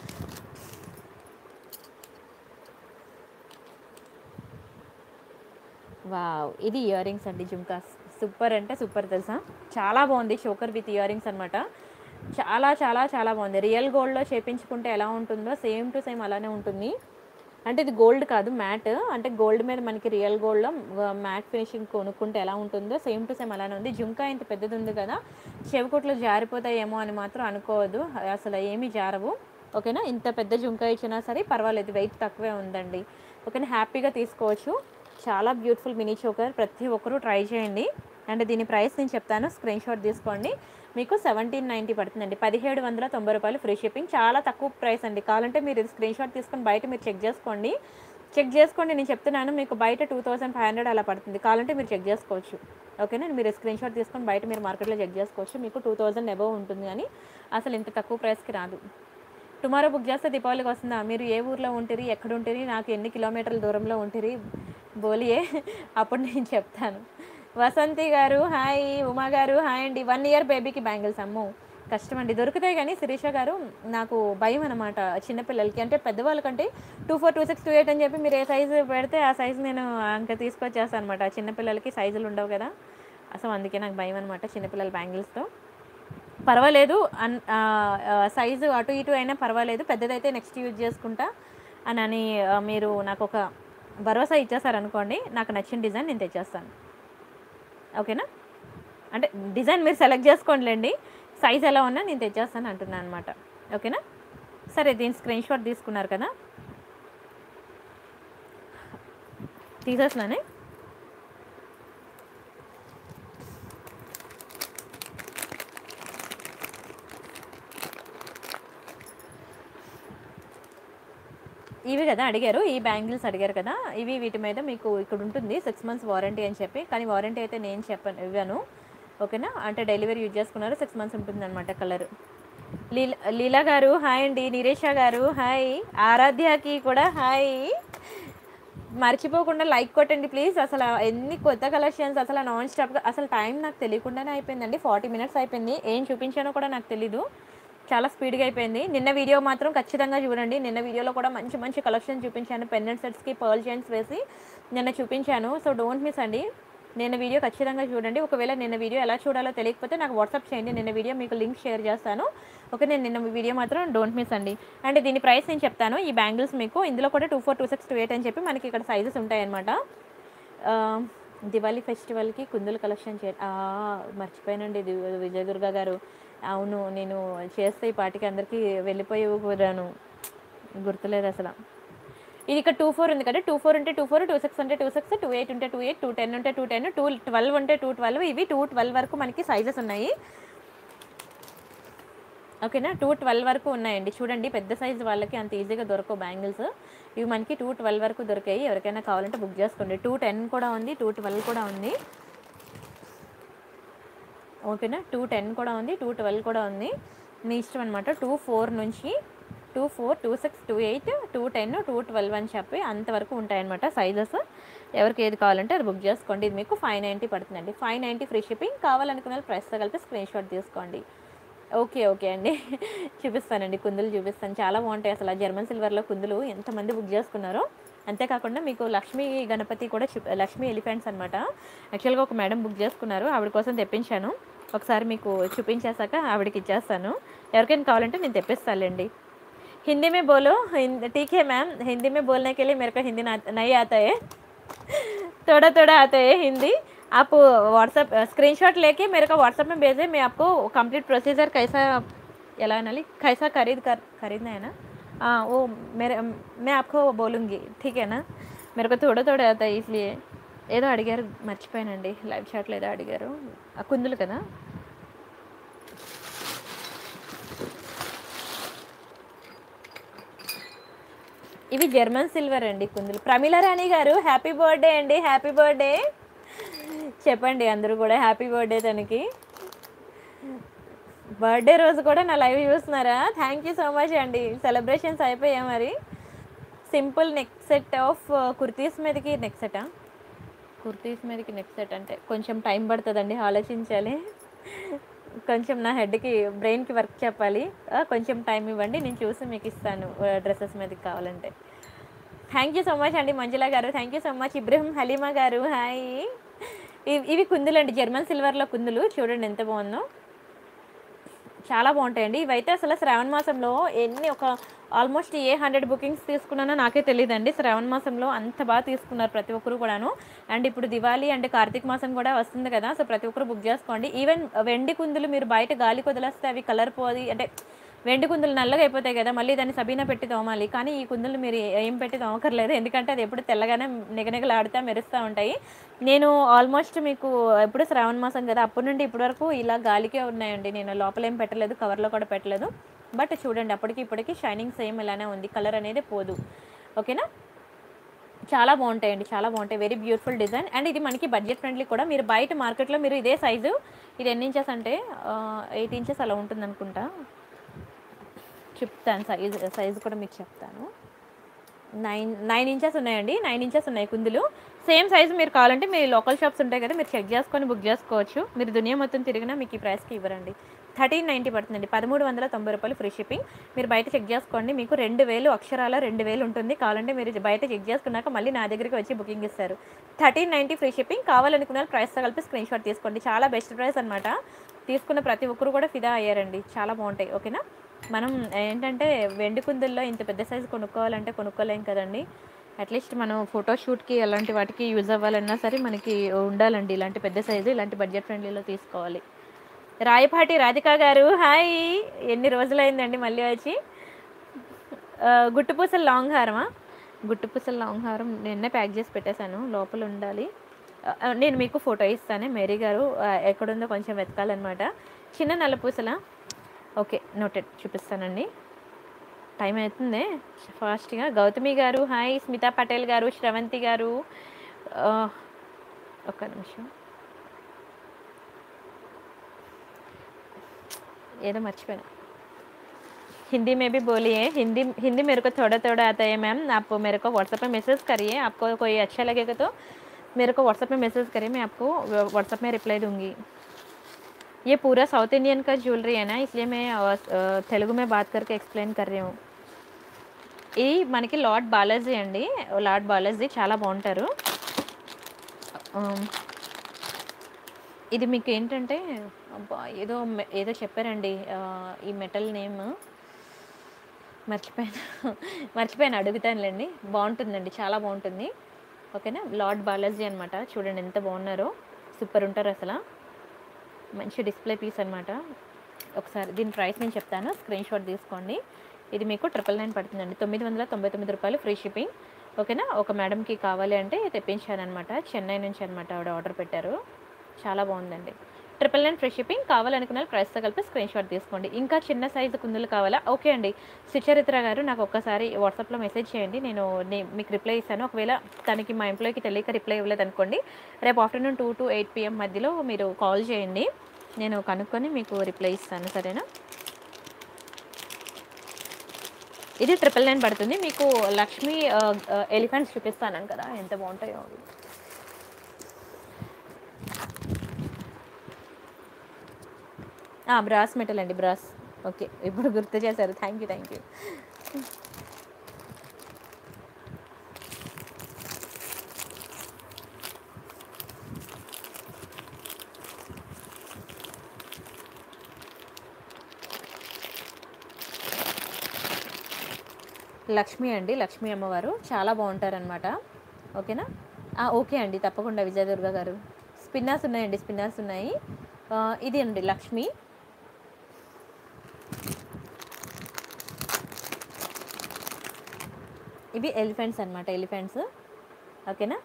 S1: వావ్ ఇది ఇయర్ రింగ్స్ అండి జుమ్కాస్ సూపర్ అంటే సూపర్ తెలుసా చాలా బాగుంది చోకర్ విత్ ఇయర్ రింగ్స్ అనమాట చాలా చాలా చాలా బాగుంది రియల్ గోల్డ్లో చేపించుకుంటే ఎలా ఉంటుందో సేమ్ టు సేమ్ అలానే ఉంటుంది అంటే ఇది గోల్డ్ కాదు మ్యాట్ అంటే గోల్డ్ మీద మనకి రియల్ గోల్డ్లో మ్యాట్ ఫినిషింగ్ కొనుక్కుంటే ఎలా ఉంటుందో సేమ్ టు సేమ్ అలానే ఉంది జుంకా ఇంత పెద్దది ఉంది కదా చెవికుట్లు జారిపోతాయేమో అని మాత్రం అనుకోవద్దు అసలు ఏమీ జారవు ఓకేనా ఇంత పెద్ద జుంకా ఇచ్చినా సరే పర్వాలేదు వెయిట్ తక్కువే ఉందండి ఓకేనా హ్యాపీగా తీసుకోవచ్చు చాలా బ్యూటిఫుల్ మినీ చోకర్ ప్రతి ఒక్కరూ ట్రై చేయండి అండ్ దీని ప్రైస్ నేను చెప్తాను స్క్రీన్ షాట్ తీసుకోండి మీకు సెవెంటీన్ నైంటీ పడుతుందండి పదిహేడు వందల తొంభై రూపాయలు ఫ్రీ షిప్పింగ్ చాలా తక్కువ ప్రైస్ అండి కావాలంటే మీరు ఇది స్క్రీన్ షాట్ తీసుకొని బయట మీరు చెక్ చేసుకోండి చెక్ చేసుకోండి నేను చెప్తున్నాను మీకు బయట టూ థౌసండ్ ఫైవ్ హండ్రెడ్ అలా పడుతుంది కావాలంటే మీరు చెక్ చేసుకోవచ్చు ఓకేనా మీరు స్క్రీన్ షాట్ తీసుకొని బయట మీరు మార్కెట్లో చెక్ చేసుకోవచ్చు మీకు టూ థౌసండ్ అబవ్ ఉంటుంది కానీ అసలు ఇంత తక్కువ ప్రైస్కి రాదు టుమారో బుక్ చేస్తే దీపావళికి వస్తుందా మీరు ఏ ఊర్లో ఉంటుంది ఎక్కడ ఉంటుంది నాకు ఎన్ని కిలోమీటర్ల దూరంలో ఉంటుంది బోలియే అప్పుడు నేను చెప్తాను వసంతి గారు హాయ్ ఉమా గారు హాయ్ అండి వన్ ఇయర్ బేబీకి బ్యాంగిల్స్ అమ్ము కష్టం అండి దొరుకుతాయి కానీ శిరీష గారు నాకు భయం అనమాట చిన్నపిల్లలకి అంటే పెద్దవాళ్ళకంటే two four two six two eight అని చెప్పి మీరు ఏ సైజు పెడితే ఆ సైజు నేను ఇంకా తీసుకొచ్చేస్తాను అనమాట చిన్నపిల్లలకి సైజులు ఉండవు కదా అసలు అందుకే నాకు భయం అనమాట చిన్నపిల్లల బ్యాంగిల్స్తో పర్వాలేదు అన్ ఆ, ఆ, సైజు అటు ఇటు అయినా పర్వాలేదు పెద్దదైతే నెక్స్ట్ యూజ్ చేసుకుంటా అని అని ఆ, మీరు నాకు ఒక భరోసా ఇచ్చేసారనుకోండి నాకు నచ్చిన డిజైన్ నేను తెచ్చేస్తాను ఓకేనా అంటే డిజైన్ మీరు సెలెక్ట్ చేసుకోండిలేండి సైజ్ ఎలా ఉన్నా నేను తెచ్చేస్తాను అంటున్నాను అనమాట ఓకేనా సరే దీని స్క్రీన్ షాట్ తీసుకున్నారు కదా తీసేస్తున్నానే ఇవి కదా అడిగారు ఈ బ్యాంగిల్స్ అడిగారు కదా ఇవి వీటి మీద మీకు ఇక్కడ ఉంటుంది సిక్స్ మంత్స్ వారంటీ అని చెప్పి కానీ వారంటీ అయితే నేను చెప్పను ఇవ్వను ఓకేనా అంటే డెలివరీ యూజ్ చేసుకున్నారు సిక్స్ మంత్స్ ఉంటుంది అనమాట కలర్ లీలా లీలా గారు హాయ్ అండి నిరేష గారు హాయ్ ఆరాధ్యకి కూడా హాయ్ మర్చిపోకుండా లైక్ కొట్టండి ప్లీజ్ అసలు ఎన్ని కొత్త కలెక్షన్స్ అసలు నాన్ స్టాప్గా అసలు టైం నాకు తెలియకుండానే అయిపోయిందండి ఫార్టీ మినిట్స్ అయిపోయింది ఏం చూపించానో కూడా నాకు తెలీదు చాలా స్పీడ్గా అయిపోయింది నిన్న వీడియో మాత్రం ఖచ్చితంగా చూడండి నిన్న వీడియోలో కూడా మంచి మంచి కలెక్షన్ చూపించాను పెన్నెంట్ సెట్స్కి పర్ల్ చైన్స్ వేసి నిన్న చూపించాను సో డోంట్ మిస్ అండి నిన్న వీడియో ఖచ్చితంగా చూడండి ఒకవేళ నిన్న వీడియో ఎలా చూడాలో తెలియకపోతే నాకు వాట్సాప్ చేయండి నిన్న వీడియో మీకు లింక్ షేర్ చేస్తాను ఓకే నేను నిన్న వీడియో మాత్రం డోంట్ మిస్ అండి అండ్ దీని ప్రైస్ నేను చెప్తాను ఈ బ్యాంగిల్స్ మీకు ఇందులో కూడా two four two six two eight అని చెప్పి మనకి ఇక్కడ సైజెస్ ఉంటాయన్నమాట ఆ, దివాళీ ఫెస్టివల్కి కుందులు కలెక్షన్ చే ఆ, మర్చిపోయానండి ఇది విజయదుర్గ గారు అవును నేను చేస్తే ఈ పాటికి అందరికీ వెళ్ళిపోయి కూడాను గుర్తులేదు అసలు ఇది ఇక్కడ టూ ఫోర్ ఉంది కదా టూ ఫోర్ ఉంటే టూ ఫోర్ టూ సిక్స్ ఉంటే టూ సిక్స్ టూ ఎయిట్ ఉంటే టూ ఎయిట్ టూ టెన్ ఉంటే టూ టెన్ టూ ట్వెల్వ్ ఉంటే టూ ట్వెల్వ్ ఇవి టూ ట్వెల్వ్ వరకు మనకి సైజెస్ ఉన్నాయి ఓకేనా టూ ట్వెల్వ్ వరకు ఉన్నాయండి చూడండి పెద్ద సైజు వాళ్ళకి అంత ఈజీగా దొరకవు బ్యాంగిల్స్ ఇవి మనకి టూ ట్వెల్వ్ వరకు దొరికాయి ఎవరికైనా కావాలంటే బుక్ చేసుకోండి టూ టెన్ కూడా ఉంది టూ ట్వెల్వ్ కూడా ఉంది ఓకేనా టూ టెన్ కూడా ఉంది టూ ట్వెల్వ్ కూడా ఉంది మీ ఇష్టం అనమాట టూ ఫోర్ నుంచి two four two six two eight two ten two twelve అని చెప్పి అంతవరకు ఉంటాయన్నమాట సైజెస్ ఎవరికి ఏది కావాలంటే అది బుక్ చేసుకోండి ఇది మీకు ఫైవ్ నైంటీ పడుతుందండి ఫైవ్ నైంటీ ఫ్రీ షిప్పింగ్ కావాలనుకున్న వాళ్ళు ప్రైస్తో కలిపి స్క్రీన్ షాట్ తీసుకోండి ఓకే ఓకే అండి చూపిస్తానండి కుందులు చూపిస్తాను చాలా బాగుంటాయి అసలు ఆ జర్మన్ సిల్వర్లో కుందులు ఎంతమంది బుక్ చేసుకున్నారో అంతేకాకుండా మీకు లక్ష్మీ గణపతి కూడా చూ లక్ష్మీ ఎలిఫెంట్స్ అనమాట యాక్చువల్గా ఒక మేడం బుక్ చేసుకున్నారు ఆవిడ కోసం తెప్పించాను ఒకసారి మీకు చూపించేశాక ఆవిడకి ఇచ్చేస్తాను ఎవరికైనా కావాలంటే నేను తెప్పిస్తానులేండి हिंदी में बोलो हिंद ठीक है मैम हिंदी में बोलने के लिए मेरे को हिंदी ना- नहीं आता है थोड़ा थोड़ा आता है हिंदी आप व्हाट्सएप स्क्रीनशॉट लेके मेरे को व्हाट्सएप में भेजें मैं आपको कंप्लीट प्रोसीजर कैसा ఎలా అనాలి कैसा खरीद कर खरीदना है ना हाँ वो मेरे मैं आपको बोलूँगी ठीक है ना मेरे को थोड़ा थोड़ा आता है इसलिए ఏదో అడిగారు మర్చిపోయానండి లైవ్ చాట్లో ఏదో అడిగారు ఆ కుందులు కదా ఇవి జర్మన్ సిల్వర్ అండి కుందులు ప్రమీల రాణి గారు హ్యాపీ బర్త్డే అండి హ్యాపీ బర్త్డే చెప్పండి అందరూ కూడా హ్యాపీ బర్త్డే తనకి బర్త్డే రోజు కూడా నా లైవ్ చూస్తున్నారా థ్యాంక్ యూ సో మచ్ అండి సెలబ్రేషన్స్ అయిపోయాయి మరి simple neck set of kurtis మీదకి నెక్ సెటా కుర్తీస్ మీదకి నెక్ సెట్ అంటే కొంచెం టైం పడుతుందండి ఆలోచించాలి కొంచెం నా హెడ్కి బ్రెయిన్కి వర్క్ చెప్పాలి ఆ, కొంచెం టైం ఇవ్వండి నేను చూసి మీకు ఇస్తాను డ్రెస్సెస్ మీదకి కావాలంటే థ్యాంక్ యూ సో మచ్ అండి మంజుల గారు thank you so much Ibrahim Halima గారు హాయ్ ఇవి ఇవి కుందులు అండి జర్మన్ సిల్వర్లో కుందులు చూడండి ఎంత బాగుందో చాలా బాగుంటాయండి ఇవైతే అసలు శ్రావణ మాసంలో ఎన్ని ఒక ఆల్మోస్ట్ ఏ హండ్రెడ్ బుకింగ్స్ తీసుకున్నానో నాకే తెలియదండి శ్రావణ మాసంలో అంత బాగా తీసుకున్నారు ప్రతి ఒక్కరు కూడాను అండ్ ఇప్పుడు దివాళీ అండ్ కార్తీక మాసం కూడా వస్తుంది కదా సో ప్రతి ఒక్కరు బుక్ చేసుకోండి ఈవెన్ వెండి కుందులు మీరు బయట గాలి వదిలేస్తే అవి కలర్ పోది అంటే వెండి కుందులు నల్లగా అయిపోతాయి కదా మళ్ళీ దాన్ని సబీనా పెట్టి తోమాలి కానీ ఈ కుందులు మీరు ఏం పెట్టి తోమకర్లేదు ఎందుకంటే అది ఎప్పుడు తెల్లగానే నిగనిగలాడుతూ మెరుస్తూ ఉంటాయి నేను ఆల్మోస్ట్ మీకు ఎప్పుడు శ్రావణ మాసం కదా అప్పటి నుండి ఇప్పటి వరకు ఇలా గాలికే ఉన్నాయండి నేను లోపల ఏం పెట్టలేదు కవర్లో కూడా పెట్టలేదు బట్ చూడండి అప్పటికి ఇప్పటికి షైనింగ్ సేమ్ ఇలానే ఉంది కలర్ అనేది పోదు ఓకేనా చాలా బాగుంటాయండి చాలా బాగుంటాయి వెరీ బ్యూటిఫుల్ డిజైన్ అండ్ ఇది మనకి బడ్జెట్ ఫ్రెండ్లీ కూడా మీరు బయట మార్కెట్లో మీరు ఇదే సైజు ఇది ఎన్ని ఇంచెస్ అంటే ఎయిట్ ఇంచెస్ అలా ఉంటుంది అనుకుంటా చెప్తాను సైజ్ సైజ్ కూడా మీకు చెప్తాను నైన్ నైన్ ఇంచెస్ ఉన్నాయండి నైన్ ఇంచెస్ ఉన్నాయి కుందులు సేమ్ సైజ్ మీరు కావాలంటే మీ లోకల్ షాప్స్ ఉంటాయి కదా మీరు చెక్ చేసుకొని బుక్ చేసుకోవచ్చు మీరు దునియా మొత్తం తిరిగినా మీకు ఈ ప్రైస్కి ఇవ్వరండి థర్టీన్ నైంటీ పడుతుందండి పదమూడు వందల తొంభై రూపాయలు ఫ్రీ షిప్పింగ్ మీరు బయట చెక్ చేసుకోండి మీకు రెండు వేలు అక్షరాల రెండు వేలు ఉంటుంది కావాలంటే మీరు బయట చెక్ చేసుకున్నాక మళ్ళీ నా దగ్గరికి వచ్చి బుకింగ్ ఇస్తారు థర్టీన్ నైంటీ ఫ్రీ షిప్పింగ్ కావాలనుకున్న ప్రైస్తో కలిపి స్క్రీన్ షాట్ తీసుకోండి చాలా బెస్ట్ ప్రైస్ అనమాట తీసుకున్న ప్రతి ఒక్కరు కూడా ఫిదా అయ్యారండి చాలా బాగుంటాయి ఓకేనా మనం ఏంటంటే వెండి కుందుల్లో ఇంత పెద్ద సైజు కొనుక్కోవాలంటే కొనుక్కోలేం కదండి అట్లీస్ట్ మనం ఫోటోషూట్కి అలాంటి వాటికి యూజ్ అవ్వాలన్నా సరే మనకి ఉండాలండి ఇలాంటి పెద్ద సైజు ఇలాంటి బడ్జెట్ ఫ్రెండ్లీలో తీసుకోవాలి రాయపాటి రాధిక గారు హాయ్ ఎన్ని రోజులైందండి మళ్ళీ వచ్చి ఆ, గుట్టుపూసల లాంగ్ హారమా గుట్టుపూసల లాంగ్ హారం నిన్నే ప్యాక్ చేసి పెట్టేశాను లోపల ఉండాలి ఆ, ఆ, నేను మీకు ఫోటో ఇస్తాను మేరీ గారు ఆ, ఎక్కడుందో కొంచెం వెతకాలన్నమాట చిన్న నల్లపూసల ఓకే నోటెడ్ చూపిస్తానండి టైం అవుతుంది ఫాస్ట్గా గౌతమి గారు హాయ్ స్మితా పటేల్ గారు శ్రవంతి గారు ఆ, ఒక్క నిమిషం ఏదో మర్చిపోయాను हिंदी में भी बोलिए हिंदी हिंदी मेरे को थोड़ा थोड़ा आता है मैम आप मेरे को व्हाट्सएप पे मैसेज करिए आपको कोई अच्छा लगेगा तो मेरे को व्हाट्सएप पे मैसेज करिए मैं आपको व्हाट्सएप में रिप्लाई दूंगी ये पूरा साउथ इंडियन का ज्वेलरी है ना इसलिए मैं अ, अ, तेलुगु में बात करके एक्सप्लेन कर रही हूँ ఇది మనకి లార్డ్ బాలాజీ అండి లార్డ్ బాలాజీ చాలా బాగుంటారు ఉమ్, ఇది మీకు ఏంటంటే అబ్బా ఏదో మె- ఏదో చెప్పారండి ఆ, ఈ మెటల్ నేమ్ మర్చిపోయాను మర్చిపోయాను అడుగుతానులేండి బాగుంటుందండి చాలా బాగుంటుంది ఓకేనా లార్డ్ బాలాజీ అనమాట చూడండి ఎంత బాగున్నారో సూపర్ ఉంటారు అసలు మంచి డిస్ప్లే పీస్ అనమాట ఒకసారి దీని ప్రైస్ నేను చెప్తాను స్క్రీన్ షాట్ తీసుకోండి ఇది మీకు ట్రిపుల్ నైన్ పడుతుందండి తొమ్మిది వందల తొంభై తొమ్మిది రూపాయలు ఫ్రీ షిప్పింగ్ ఓకేనా ఒక మేడంకి కావాలి అంటే తెప్పించానమాట చెన్నై నుంచి అనమాట ఆవిడ ఆర్డర్ పెట్టారు చాలా బాగుందండి ట్రిపుల్ నైన్ ఫ్రీ షిప్పింగ్ కావాలనుకున్న వాళ్ళు ప్రైస్తో కలిపి స్క్రీన్ షాట్ తీసుకోండి ఇంకా చిన్న సైజు కుందులు కావాలా ఓకే అండి సుచరిత్ర గారు నాకు ఒక్కసారి వాట్సాప్లో మెసేజ్ చేయండి నేను నే- మీకు రిప్లై ఇస్తాను ఒకవేళ తనకి మా ఎంప్లాయీకి తెలియక రిప్లై ఇవ్వలేదు అనుకోండి రేపు afternoon two to eight PM మధ్యలో మీరు కాల్ చేయండి నేను కనుక్కొని మీకు రిప్లై ఇస్తాను సరేనా ఇది ట్రిపుల్ నైన్ పడుతుంది మీకు లక్ష్మి ఎలిఫెంట్స్ చూపిస్తాను కదా ఎంత బాగుంటాయో అవి బ్రాస్ మెటల్ అండి బ్రాస్ ఓకే ఇప్పుడు గుర్తు చేశారు thank you thank you Lakshmi అండి లక్ష్మి అమ్మవారు చాలా బాగుంటారనమాట ఓకేనా ఆ, ఓకే అండి తప్పకుండా విజయదుర్గ గారు స్పిన్నర్స్ ఉన్నాయండి స్పిన్నర్స్ ఉన్నాయి ఆ, ఇది అండి లక్ష్మి ఇవి ఎలిఫెంట్స్ అనమాట ఎలిఫెంట్స్ ఓకేనా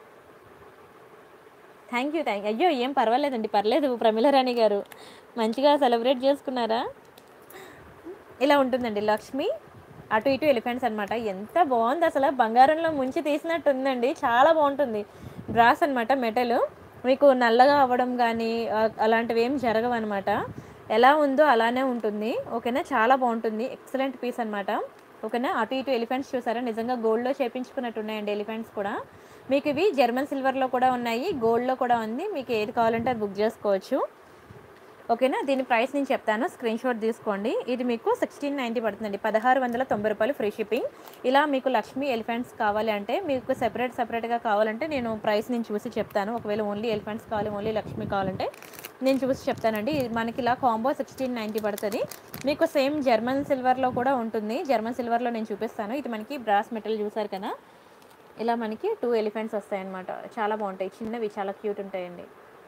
S1: థ్యాంక్ యూ థ్యాంక్ అయ్యో ఏం పర్వాలేదండి పర్లేదు ప్రమిళరాణి గారు మంచిగా సెలబ్రేట్ చేసుకున్నారా ఇలా ఉంటుందండి లక్ష్మి అటు ఇటు ఎలిఫెంట్స్ అనమాట ఎంత బాగుంది అసలు బంగారంలో ముంచి తీసినట్టు ఉందండి చాలా బాగుంటుంది బ్రాస్ అనమాట మెటల్ మీకు నల్లగా అవ్వడం కానీ ఆ, అలాంటివి ఏం జరగవు అనమాట ఎలా ఉందో అలానే ఉంటుంది ఓకేనా చాలా బాగుంటుంది ఎక్సలెంట్ పీస్ అనమాట ఓకేనా అటు ఇటు ఎలిఫెంట్స్ చూసారా నిజంగా గోల్డ్లో చేపించుకున్నట్టు ఉన్నాయండి ఎలిఫెంట్స్ కూడా మీకు ఇవి జర్మన్ సిల్వర్లో కూడా ఉన్నాయి గోల్డ్లో కూడా ఉంది మీకు ఏది కావాలంటే అది బుక్ చేసుకోవచ్చు ఓకేనా దీని ప్రైస్ నేను చెప్తాను స్క్రీన్ షాట్ తీసుకోండి ఇది మీకు సిక్స్టీన్ నైంటీ పడుతుందండి పదహారు వందల తొంభై రూపాయలు ఫ్రీ షిప్పింగ్ ఇలా మీకు లక్ష్మీ ఎలిఫెంట్స్ కావాలి అంటే మీకు సెపరేట్ సెపరేట్గా కావాలంటే నేను ప్రైస్ నేను చూసి చెప్తాను ఒకవేళ ఓన్లీ ఎలిఫెంట్స్ కావాలి ఓన్లీ లక్ష్మి కావాలంటే నేను చూసి చెప్తానండి ఇది మనకి ఇలా కాంబో సిక్స్టీన్ నైంటీ పడుతుంది మీకు సేమ్ జర్మన్ సిల్వర్లో కూడా ఉంటుంది జర్మన్ సిల్వర్లో నేను చూపిస్తాను ఇది మనకి బ్రాస్ మెటల్ చూసారు కదా ఇలా మనకి టూ ఎలిఫెంట్స్ వస్తాయన్నమాట చాలా బాగుంటాయి చిన్నవి చాలా క్యూట్ ఉంటాయండి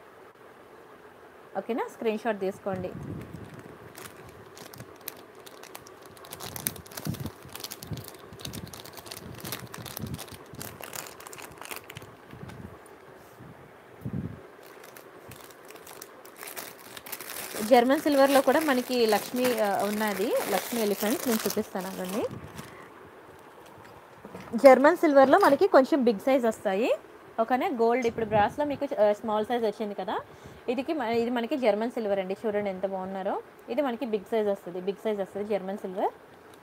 S1: ఓకేనా స్క్రీన్ షాట్ తీసుకోండి జర్మన్ సిల్వర్లో కూడా మనకి లక్ష్మి ఆ, ఉన్నది లక్ష్మి ఎలిఫెంట్స్ నేను చూపిస్తాను అదండి జర్మన్ సిల్వర్లో మనకి కొంచెం బిగ్ సైజ్ వస్తాయి ఓకేనా గోల్డ్ ఇప్పుడు బ్రాస్లో మీకు స్మాల్ సైజ్ వచ్చింది కదా ఇదికి మ- ఇది మనకి జర్మన్ సిల్వర్ అండి చూడండి ఎంత బాగున్నారో ఇది మనకి బిగ్ సైజ్ వస్తుంది బిగ్ సైజ్ వస్తుంది జర్మన్ సిల్వర్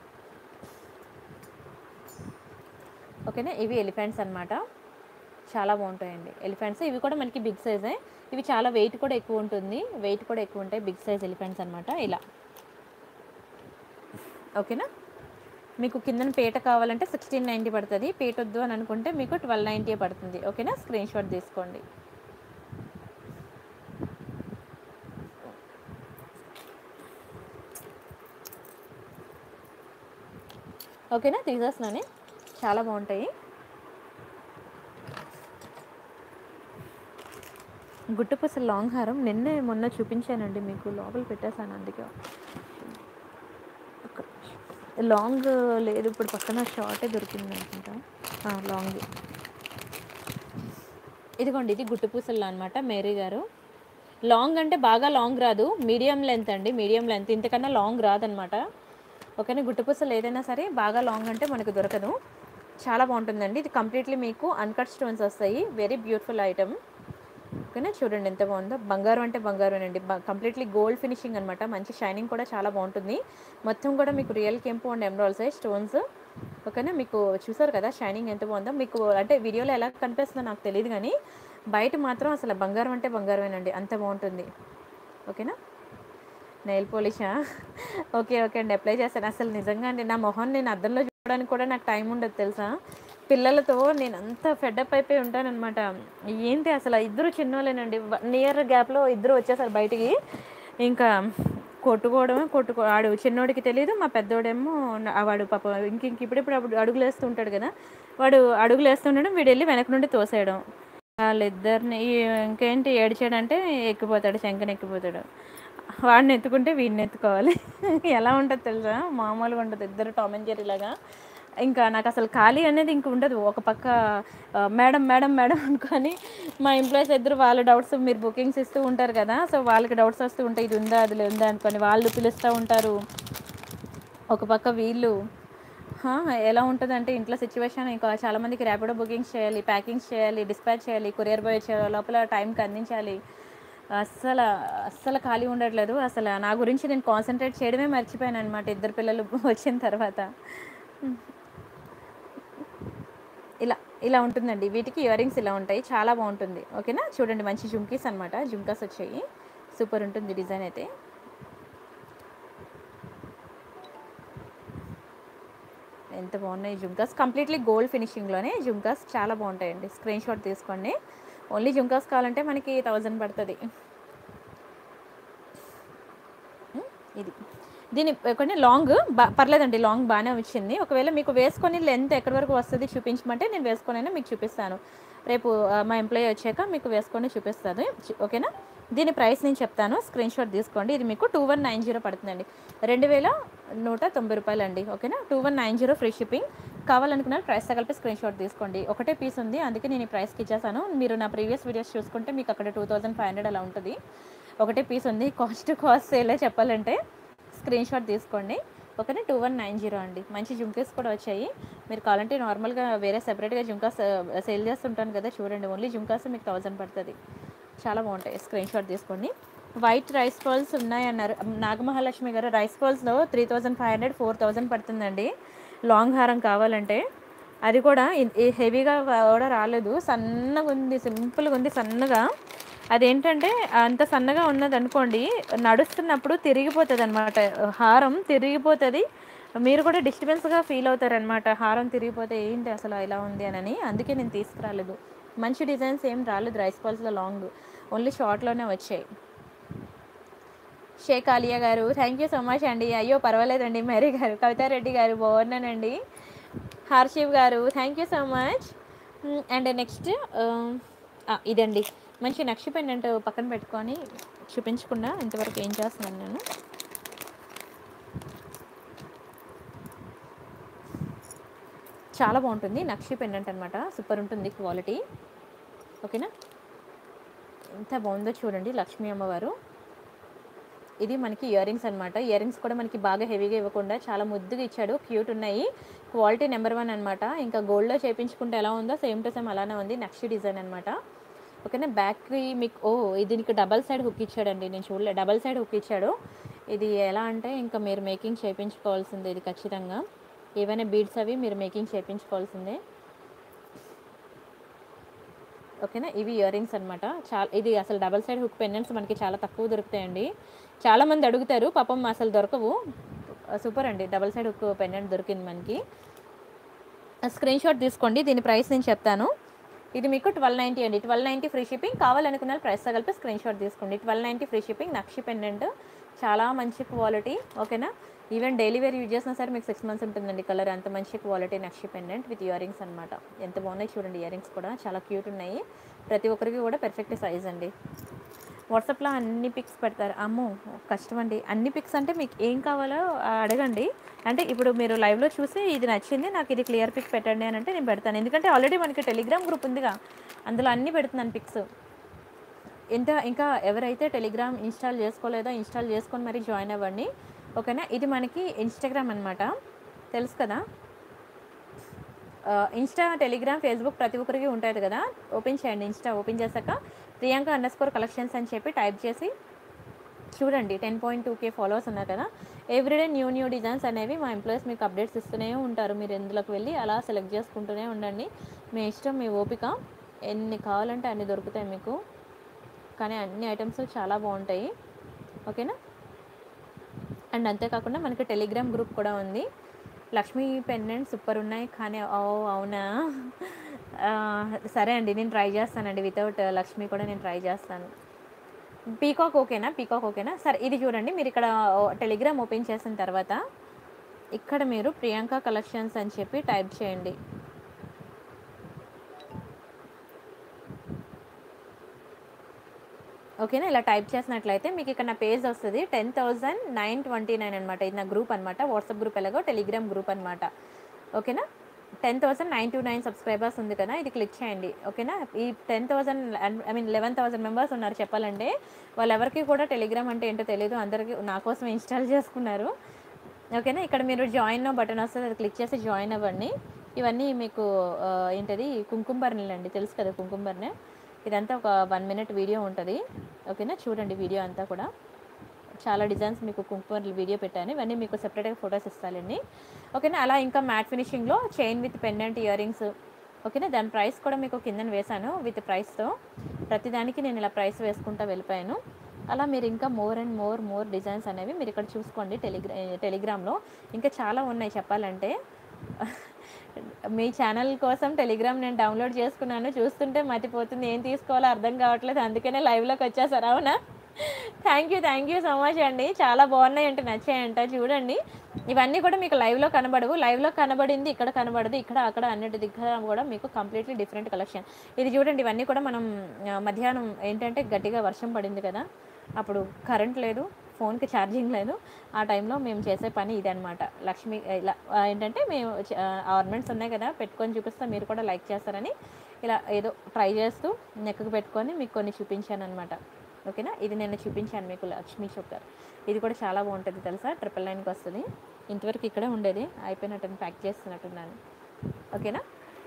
S1: ఓకేనా ఇవి ఎలిఫెంట్స్ అన్నమాట చాలా బాగుంటాయండి ఎలిఫెంట్స్ ఇవి కూడా మనకి బిగ్ సైజే ఇవి చాలా వెయిట్ కూడా ఎక్కువ ఉంటుంది వెయిట్ కూడా ఎక్కువ ఉంటాయి బిగ్ సైజ్ ఎలిఫెంట్స్ అన్నమాట ఇలా ఓకేనా మీకు కిందన పీట కావాలంటే సిక్స్టీన్ నైంటీ పడుతుంది పీట వద్దు అని అనుకుంటే మీకు ట్వెల్వ్ నైంటీ పడుతుంది ఓకేనా స్క్రీన్ షాట్ తీసుకోండి ఓకేనా తీసేస్తున్నాను చాలా బాగుంటాయి గుట్టు పూసల లాంగ్ హారం నిన్నే మొన్న చూపించానండి మీకు లోపల పెట్టేశాను అందుకే ఒక్క నిమిషం. లాంగ్ లేదు ఇప్పుడు పక్కన షార్టే దొరికింది అనుకుంటా ఆ, లాంగ్ ఇదిగోండి ఇది గుట్టు పూసలు అనమాట మేరీ గారు లాంగ్ అంటే బాగా లాంగ్ రాదు మీడియం లెంత్ అండి మీడియం లెంత్ ఇంతకన్నా లాంగ్ రాదనమాట ఓకేనా గుట్టు పూసలు ఏదైనా సరే బాగా లాంగ్ అంటే మనకు దొరకదు చాలా బాగుంటుందండి ఇది కంప్లీట్లీ మీకు అన్కట్ స్టోన్స్ వస్తాయి వెరీ బ్యూటిఫుల్ ఐటమ్ ఓకేనా చూడండి ఎంత బాగుందో బంగారం అంటే బంగారం అండి కంప్లీట్లీ గోల్డ్ ఫినిషింగ్ అనమాట మంచి షైనింగ్ కూడా చాలా బాగుంటుంది మొత్తం కూడా మీకు రియల్ కెంపు అండ్ ఎమరాల్స్ స్టోన్స్ ఓకేనా మీకు చూసారు కదా షైనింగ్ ఎంత బాగుందో మీకు అంటే వీడియోలో ఎలా కనిపిస్తుందో నాకు తెలియదు కానీ బయట మాత్రం అసలు బంగారం అంటే బంగారమేనండి అంత బాగుంటుంది ఓకేనా నెయిల్ పాలిషా ఓకే ఓకే అండి అప్లై చేస్తాను అసలు నిజంగా అండి నా మొహం నేను అద్దంలో చూడడానికి కూడా నాకు టైం ఉండదు తెలుసా పిల్లలతో నేను అంత ఫెడప్ అయిపోయి ఉంటానన్నమాట ఏంటి అసలు ఇద్దరు చిన్నోళ్ళేనండి వన్ ఇయర్ గ్యాప్లో ఇద్దరు వచ్చేసారు బయటికి ఇంకా కొట్టుకోవడమే కొట్టుకో ఆడు చిన్నోడికి తెలియదు మా పెద్దోడేమో నా- వాడు పాప ఇంక ఇంక ఇప్పుడిప్పుడు అప్పుడు అడుగులు వేస్తూ ఉంటాడు కదా వాడు అడుగులు వేస్తుండడం వీడు వెళ్ళి వెనక నుండి తోసేయడం వాళ్ళిద్దరిని ఇంకేంటి ఏడ్చాడంటే ఎక్కిపోతాడు శంకని ఎక్కిపోతాడు వాడిని ఎత్తుకుంటే వీడిని ఎత్తుకోవాలి ఎలా ఉంటుంది తెలుసా మామూలుగా ఉంటుంది ఇద్దరు టామ్ అండ్ జెర్రీ లాగా ఇంకా నాకు అసలు ఖాళీ అనేది ఇంక ఉండదు ఒక పక్క ఆ, మేడం మేడం మేడం అనుకొని మా ఎంప్లాయీస్ ఇద్దరు వాళ్ళ డౌట్స్ మీరు బుకింగ్స్ ఇస్తూ ఉంటారు కదా సో వాళ్ళకి డౌట్స్ వస్తూ ఉంటాయి ఇది ఉందా అది ఉందా అనుకొని వాళ్ళు పిలుస్తూ ఉంటారు ఒక పక్క వీళ్ళు హా, ఎలా ఉంటుందంటే ఇంట్లో సిచ్యువేషన్ ఇంకా చాలామందికి ర్యాపిడో బుకింగ్స్ చేయాలి ప్యాకింగ్స్ చేయాలి డిస్పాచ్ చేయాలి కొరియర్ బాయ్ చేయాలి లోపల టైంకి అందించాలి అస్సలు అస్సలు ఖాళీ ఉండట్లేదు అసలు నా గురించి నేను కాన్సన్ట్రేట్ చేయడమే మర్చిపోయాను అనమాట ఇద్దరు పిల్లలు వచ్చిన తర్వాత ఇలా ఇలా ఉంటుందండి వీటికి ఇయర్ రింగ్స్ ఇలా ఉంటాయి చాలా బాగుంటుంది ఓకేనా చూడండి మంచి జుంకీస్ అనమాట జుంకాస్ వచ్చాయి సూపర్ ఉంటుంది డిజైన్ అయితే ఎంత బాగున్నాయి జుంకాస్ కంప్లీట్లీ గోల్డ్ ఫినిషింగ్లోనే జుంకాస్ చాలా బాగుంటాయండి స్క్రీన్ షాట్ తీసుకోండి ఓన్లీ జుంకాస్ కావాలంటే మనకి థౌజండ్ పడుతుంది ఉమ్, ఇది దీని కొన్ని లాంగ్ బా పర్లేదండి లాంగ్ బాగానే వచ్చింది ఒకవేళ మీకు వేసుకొని లెంత్ ఎక్కడి వరకు వస్తుంది చూపించమంటే నేను వేసుకొనైనా మీకు చూపిస్తాను రేపు ఆ, మా ఎంప్లాయీ వచ్చాక మీకు వేసుకొని చూపిస్తుంది చు- ఓకేనా దీని ప్రైస్ నేను చెప్తాను స్క్రీన్ షాట్ తీసుకోండి ఇది మీకు టూ వన్ నైన్ జీరో పడుతుందండి రెండు వేల నూట తొంభై రూపాయలు అండి ఓకేనా two one nine zero free shipping కావాలనుకున్న ప్రైస్ కలిపి స్క్రీన్ షాట్ తీసుకోండి ఒకటే పీస్ ఉంది అందుకే నేను ఈ ప్రైస్కి ఇచ్చేసాను మీరు నా ప్రీవియస్ వీడియోస్ చూసుకుంటే మీకు అక్కడ టూ థౌజండ్ ఫైవ్ హండ్రెడ్ అలా ఉంటుంది ఒకటే పీస్ ఉంది కాస్ట్ కాస్ట్ సేలే చెప్పాలంటే స్క్రీన్ షాట్ తీసుకోండి ఓకేనా టూ వన్ నైన్ జీరో అండి మంచి జుంకాస్ కూడా వచ్చాయి మీరు కావాలంటే నార్మల్గా వేరే సెపరేట్గా జుంకాస్ సేల్ చేస్తుంటాను కదా చూడండి ఓన్లీ జుంకాస్ మీకు థౌజండ్ పడుతుంది చాలా బాగుంటాయి స్క్రీన్ షాట్ తీసుకోండి వైట్ రైస్ బాల్స్ ఉన్నాయన్నారు నాగమహాలక్ష్మి గారు రైస్ బాల్స్లో three thousand five hundred four thousand పడుతుందండి లాంగ్ హారం కావాలంటే అది కూడా ఇ- ఈ హెవీగా కూడా రాలేదు సన్నగా ఉంది సింపుల్గా ఉంది సన్నగా అదేంటంటే అంత సన్నగా ఉన్నది అనుకోండి నడుస్తున్నప్పుడు తిరిగిపోతుంది అనమాట హారం తిరిగిపోతుంది మీరు కూడా డిస్టర్బెన్స్గా ఫీల్ అవుతారనమాట హారం తిరిగిపోతే ఏంటి అసలు ఇలా ఉంది అని అందుకే నేను తీసుకురాలేదు మంచి డిజైన్స్ ఏం రాలేదు రైస్ పాల్స్లో లాంగ్ ఓన్లీ షార్ట్లోనే వచ్చాయి షేక్ ఆలియా గారు థ్యాంక్ యూ సో మచ్ అండి అయ్యో పర్వాలేదండి మేరీ గారు కవితారెడ్డి గారు బాగున్నానండి హర్షివ్ గారు thank you so much and next ఇదండి మంచి నక్షి పెండెంట్ పక్కన పెట్టుకొని చూపించకుండా ఇంతవరకు ఏం చేస్తున్నాను నేను చాలా బాగుంటుంది నక్షి పెండెంట్ అనమాట సూపర్ ఉంటుంది క్వాలిటీ ఓకేనా ఎంత బాగుందో చూడండి లక్ష్మీ అమ్మవారు ఇది మనకి ఇయర్ రింగ్స్ అనమాట ఇయర్ రింగ్స్ కూడా మనకి బాగా హెవీగా ఇవ్వకుండా చాలా ముద్దుగా ఇచ్చాడు క్యూట్ ఉన్నాయి క్వాలిటీ నెంబర్ వన్ అనమాట ఇంకా గోల్డ్లో చేయించుకుంటే ఎలా ఉందో సేమ్ టు సేమ్ అలానే ఉంది నక్షి డిజైన్ అనమాట ఓకేనా బ్యాక్కి మీకు ఓ ఇది నీకు డబల్ సైడ్ హుక్ ఇచ్చాడండి నేను చూడలే డబల్ సైడ్ హుక్ ఇచ్చాడు ఇది ఎలా అంటే ఇంకా మీరు మేకింగ్ చేయించుకోవాల్సిందే ఇది ఖచ్చితంగా ఏవైనా బీడ్స్ అవి మీరు మేకింగ్ చేయించుకోవాల్సిందే ఓకేనా ఇవి ఇయర్ రింగ్స్ అనమాట చాలా ఇది అసలు డబల్ సైడ్ హుక్ పెండెంట్స్ మనకి చాలా తక్కువ దొరుకుతాయండి చాలా మంది అడుగుతారు పాపం అసలు దొరకవు సూపర్ అండి డబల్ సైడ్ హుక్ పెండెంట్ దొరికింది మనకి స్క్రీన్ షాట్ తీసుకోండి దీని ప్రైస్ నేను చెప్తాను ఇది మీకు ట్వెల్వ్ నైంటీ అండి ట్వెల్వ్ నైంటీ ఫ్రీ షిప్పింగ్ కావాలనుకున్న ప్రైస్ కలిపి స్క్రీన్ షాట్ తీసుకోండి twelve ninety free shipping nakshi pendant చాలా మంచి క్వాలిటీ ఓకేనా ఈవెన్ డైలీ వేర్ యూజ్ చేసినా సరే మీకు సిక్స్ మంత్స్ ఉంటుందండి కలర్ అంత మంచి quality nakshi pendant with earrings అనమాట ఎంత బాగున్నాయి చూడండి ఇయర్ రింగ్స్ కూడా చాలా క్యూట్ ఉన్నాయి ప్రతి ఒక్కరికి కూడా పెర్ఫెక్ట్ సైజ్ అండి వాట్సాప్లో అన్ని పిక్స్ పెడతారు అమ్మో కష్టం అండి అన్ని పిక్స్ అంటే మీకు ఏం కావాలో ఆ, అడగండి అంటే ఇప్పుడు మీరు లైవ్లో చూసి ఇది నచ్చింది నాకు ఇది క్లియర్ పిక్ పెట్టండి అని అంటే నేను పెడతాను ఎందుకంటే ఆల్రెడీ మనకి టెలిగ్రామ్ గ్రూప్ ఉందిగా అందులో అన్నీ పెడుతున్నాను పిక్స్ ఎంత ఇంకా ఎవరైతే టెలిగ్రామ్ ఇన్స్టాల్ చేసుకోలేదో ఇన్స్టాల్ చేసుకొని మరి జాయిన్ అవ్వండి ఓకేనా ఇది మనకి ఇన్స్టాగ్రామ్ అనమాట తెలుసు కదా ఆ, ఇన్స్టా టెలిగ్రామ్ ఫేస్బుక్ ప్రతి ఒక్కరికి ఉంటుంది కదా ఓపెన్ చేయండి ఇన్స్టా ఓపెన్ చేశాక ప్రియాంక అండర్ స్కోర్ కలెక్షన్స్ అని చెప్పి టైప్ చేసి చూడండి ten point two K followers ఉన్నారు కదా ఎవ్రీడే న్యూ న్యూ డిజైన్స్ అనేవి మా ఎంప్లాయీస్ మీకు అప్డేట్స్ ఇస్తూనే ఉంటారు మీరు ఎందులోకి వెళ్ళి అలా సెలెక్ట్ చేసుకుంటూనే ఉండండి మీ ఇష్టం మీ ఓపిక ఎన్ని కావాలంటే అన్ని దొరుకుతాయి మీకు కానీ అన్ని ఐటమ్స్ చాలా బాగుంటాయి ఓకేనా అండ్ అంతేకాకుండా మనకి టెలిగ్రామ్ గ్రూప్ కూడా ఉంది లక్ష్మీ పెండెంట్ సూపర్ ఉన్నాయి కానీ ఓ అవునా ఆ, సరే అండి నేను ట్రై చేస్తానండి వితౌట్ లక్ష్మి కూడా నేను ట్రై చేస్తాను పీకాక్ ఓకేనా పీకాక్ ఓకేనా సరే ఇది చూడండి మీరు ఇక్కడ టెలిగ్రామ్ ఓపెన్ చేసిన తర్వాత ఇక్కడ మీరు ప్రియాంక కలెక్షన్స్ అని చెప్పి టైప్ చేయండి ఓకేనా ఇలా టైప్ చేసినట్లయితే మీకు ఇక్కడ నా పేజ్ వస్తుంది ten thousand nine twenty nine అనమాట ఇది నా గ్రూప్ అనమాట వాట్సాప్ గ్రూప్ ఎలాగో టెలిగ్రామ్ గ్రూప్ అనమాట ఓకేనా ten thousand nine two nine subscribers ఉంది కదా ఇది క్లిక్ చేయండి ఓకేనా ఈ ten thousand I mean eleven thousand members ఉన్నారు చెప్పాలంటే వాళ్ళెవరికి కూడా టెలిగ్రామ్ అంటే ఏంటో తెలియదు అందరికీ నా కోసం ఇన్స్టాల్ చేసుకున్నారు ఓకేనా ఇక్కడ మీరు జాయిన్ బటన్ వస్తుంది అది క్లిక్ చేసి జాయిన్ అవ్వండి ఇవన్నీ మీకు ఆ, ఏంటది కుంకుమబర్నీలు అండి తెలుసు కదా కుంకుమబర్నే ఇదంతా ఒక వన్ మినిట్ వీడియో ఉంటుంది ఓకేనా చూడండి వీడియో అంతా కూడా చాలా డిజైన్స్ మీకు కుంకుమర్లు వీడియో పెట్టాను ఇవన్నీ మీకు సెపరేట్గా ఫొటోస్ ఇస్తానండి ఓకేనా అలా ఇంకా మ్యాట్ ఫినిషింగ్లో chain with pendant earrings ఓకేనా దాని ప్రైస్ కూడా మీకు కిందన వేశాను విత్ ప్రైస్తో ప్రతిదానికి నేను ఇలా ప్రైస్ వేసుకుంటా వెళ్ళిపోయాను అలా మీరు ఇంకా more and more more designs అనేవి మీరు ఇక్కడ చూసుకోండి టెలిగ్రా టెలిగ్రామ్లో ఇంకా చాలా ఉన్నాయి చెప్పాలంటే మీ ఛానల్ కోసం టెలిగ్రామ్ నేను డౌన్లోడ్ చేసుకున్నాను చూస్తుంటే మతిపోతుంది ఏం తీసుకోవాలో అర్థం కావట్లేదు అందుకనే లైవ్లోకి వచ్చేసారు అవునా thank you thank you so much అండి చాలా బాగున్నాయి అంటే నచ్చాయంట చూడండి ఇవన్నీ కూడా మీకు లైవ్లో కనబడవు లైవ్లో కనబడింది ఇక్కడ కనబడదు ఇక్కడ అక్కడ అన్నిటి దగ్గర కూడా మీకు కంప్లీట్లీ డిఫరెంట్ కలెక్షన్ ఇది చూడండి ఇవన్నీ కూడా మనం ఆ, మధ్యాహ్నం ఏంటంటే గట్టిగా వర్షం పడింది కదా అప్పుడు కరెంట్ లేదు ఫోన్కి ఛార్జింగ్ లేదు ఆ టైంలో మేము చేసే పని ఇదనమాట లక్ష్మి ఇలా ఆ, ఏంటంటే మేము ఆర్నమెంట్స్ ఉన్నాయి కదా పెట్టుకొని చూపిస్తే మీరు కూడా లైక్ చేస్తారని ఇలా ఏదో ట్రై చేస్తూ నెక్కకు పెట్టుకొని మీకు కొన్ని చూపించాను అనమాట ఓకేనా ఇది నేను చూపించాను మీకు లక్ష్మీ చొక్కర్ ఇది కూడా చాలా బాగుంటుంది తెలుసా ట్రిపుల్ నైన్కి వస్తుంది ఇంతవరకు ఇక్కడే ఉండేది అయిపోయినట్టు ప్యాక్ చేస్తున్నట్టున్నాను ఓకేనా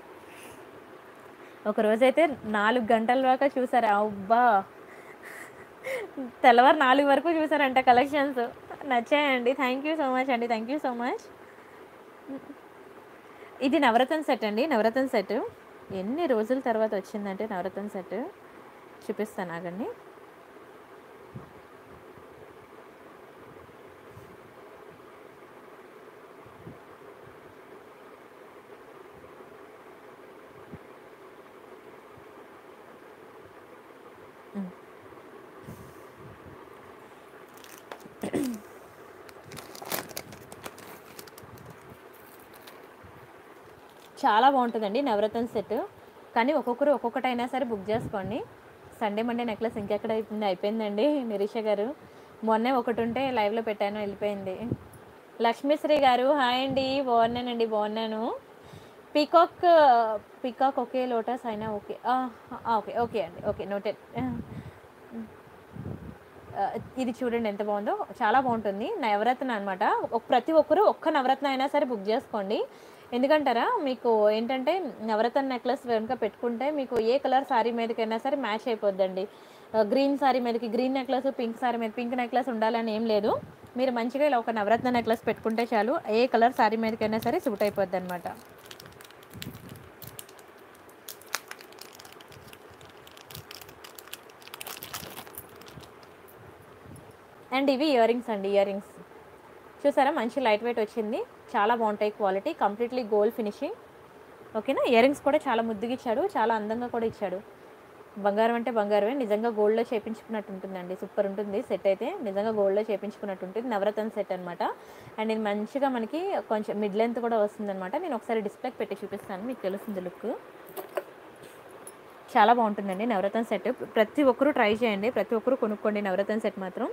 S1: ఒక రోజైతే నాలుగు గంటల దాకా చూసారు అబ్బా తెల్లవారు నాలుగు వరకు చూసారంట కలెక్షన్స్ నచ్చాయండి థ్యాంక్ యూ సో మచ్ అండి థ్యాంక్ యూ సో మచ్ ఇది నవరత్న సెట్ అండి నవరత్న సెట్ ఎన్ని రోజుల తర్వాత వచ్చిందంటే నవరత్న సెట్ చూపిస్తాను ఆగండి చాలా బాగుంటుందండి నవరత్న సెట్ కానీ ఒక్కొక్కరు ఒక్కొక్కటైనా సరే బుక్ చేసుకోండి సండే మండే నెక్లెస్ ఇంకెక్కడ అయిపోయింది అయిపోయిందండి నిరీష గారు మొన్నే ఒకటి ఉంటే లైవ్లో పెట్టాను వెళ్ళిపోయింది లక్ష్మీశ్రీ గారు హాయ్ అండి బాగున్నానండి బాగున్నాను పీకాక్ పీకాక్ ఓకే లోటస్ అయినా ఓకే ఆ, ఆ, ఓకే ఓకే అండి ఓకే నోటెడ్ ఆ, ఇది చూడండి ఎంత బాగుందో చాలా బాగుంటుంది నవరత్న అనమాట ప్రతి ఒక్కరు ఒక్క నవరత్న అయినా సరే బుక్ చేసుకోండి ఎందుకంటారా మీకు ఏంటంటే నవరత్న నెక్లెస్ వెనుక పెట్టుకుంటే మీకు ఏ కలర్ శారీ మీదకైనా సరే మ్యాచ్ అయిపోద్దండి గ్రీన్ శారీ మీదకి గ్రీన్ నెక్లెస్ పింక్ శారీ మీద పింక్ నెక్లెస్ ఉండాలని ఏం లేదు మీరు మంచిగా ఇలా ఒక నవరత్న నెక్లెస్ పెట్టుకుంటే చాలు ఏ కలర్ శారీ మీదకైనా సరే సూట్ అయిపోద్ది అనమాట అండ్ ఇవి ఇయర్ రింగ్స్ అండి ఇయర్ రింగ్స్ చూసారా మంచి లైట్ వెయిట్ వచ్చింది చాలా బాగుంటాయి క్వాలిటీ కంప్లీట్లీ గోల్డ్ ఫినిషింగ్ ఓకేనా ఇయర్ రింగ్స్ కూడా చాలా ముద్దుగా ఇచ్చాడు చాలా అందంగా కూడా ఇచ్చాడు బంగారం అంటే బంగారమే నిజంగా గోల్డ్లో చేపించుకున్నట్టు ఉంటుందండి సూపర్ ఉంటుంది సెట్ అయితే నిజంగా గోల్డ్లో చేపించుకున్నట్టు ఉంటుంది నవరత్న సెట్ అనమాట అండ్ ఇది మంచిగా మనకి కొంచెం మిడ్ లెంత్ కూడా వస్తుందన్నమాట నేను ఒకసారి డిస్ప్లేకి పెట్టి చూపిస్తాను మీకు తెలుస్తుంది లుక్ చాలా బాగుంటుందండి నవరత్న సెట్ ప్రతి ఒక్కరూ ట్రై చేయండి ప్రతి ఒక్కరూ కొనుక్కోండి నవరత్న సెట్ మాత్రం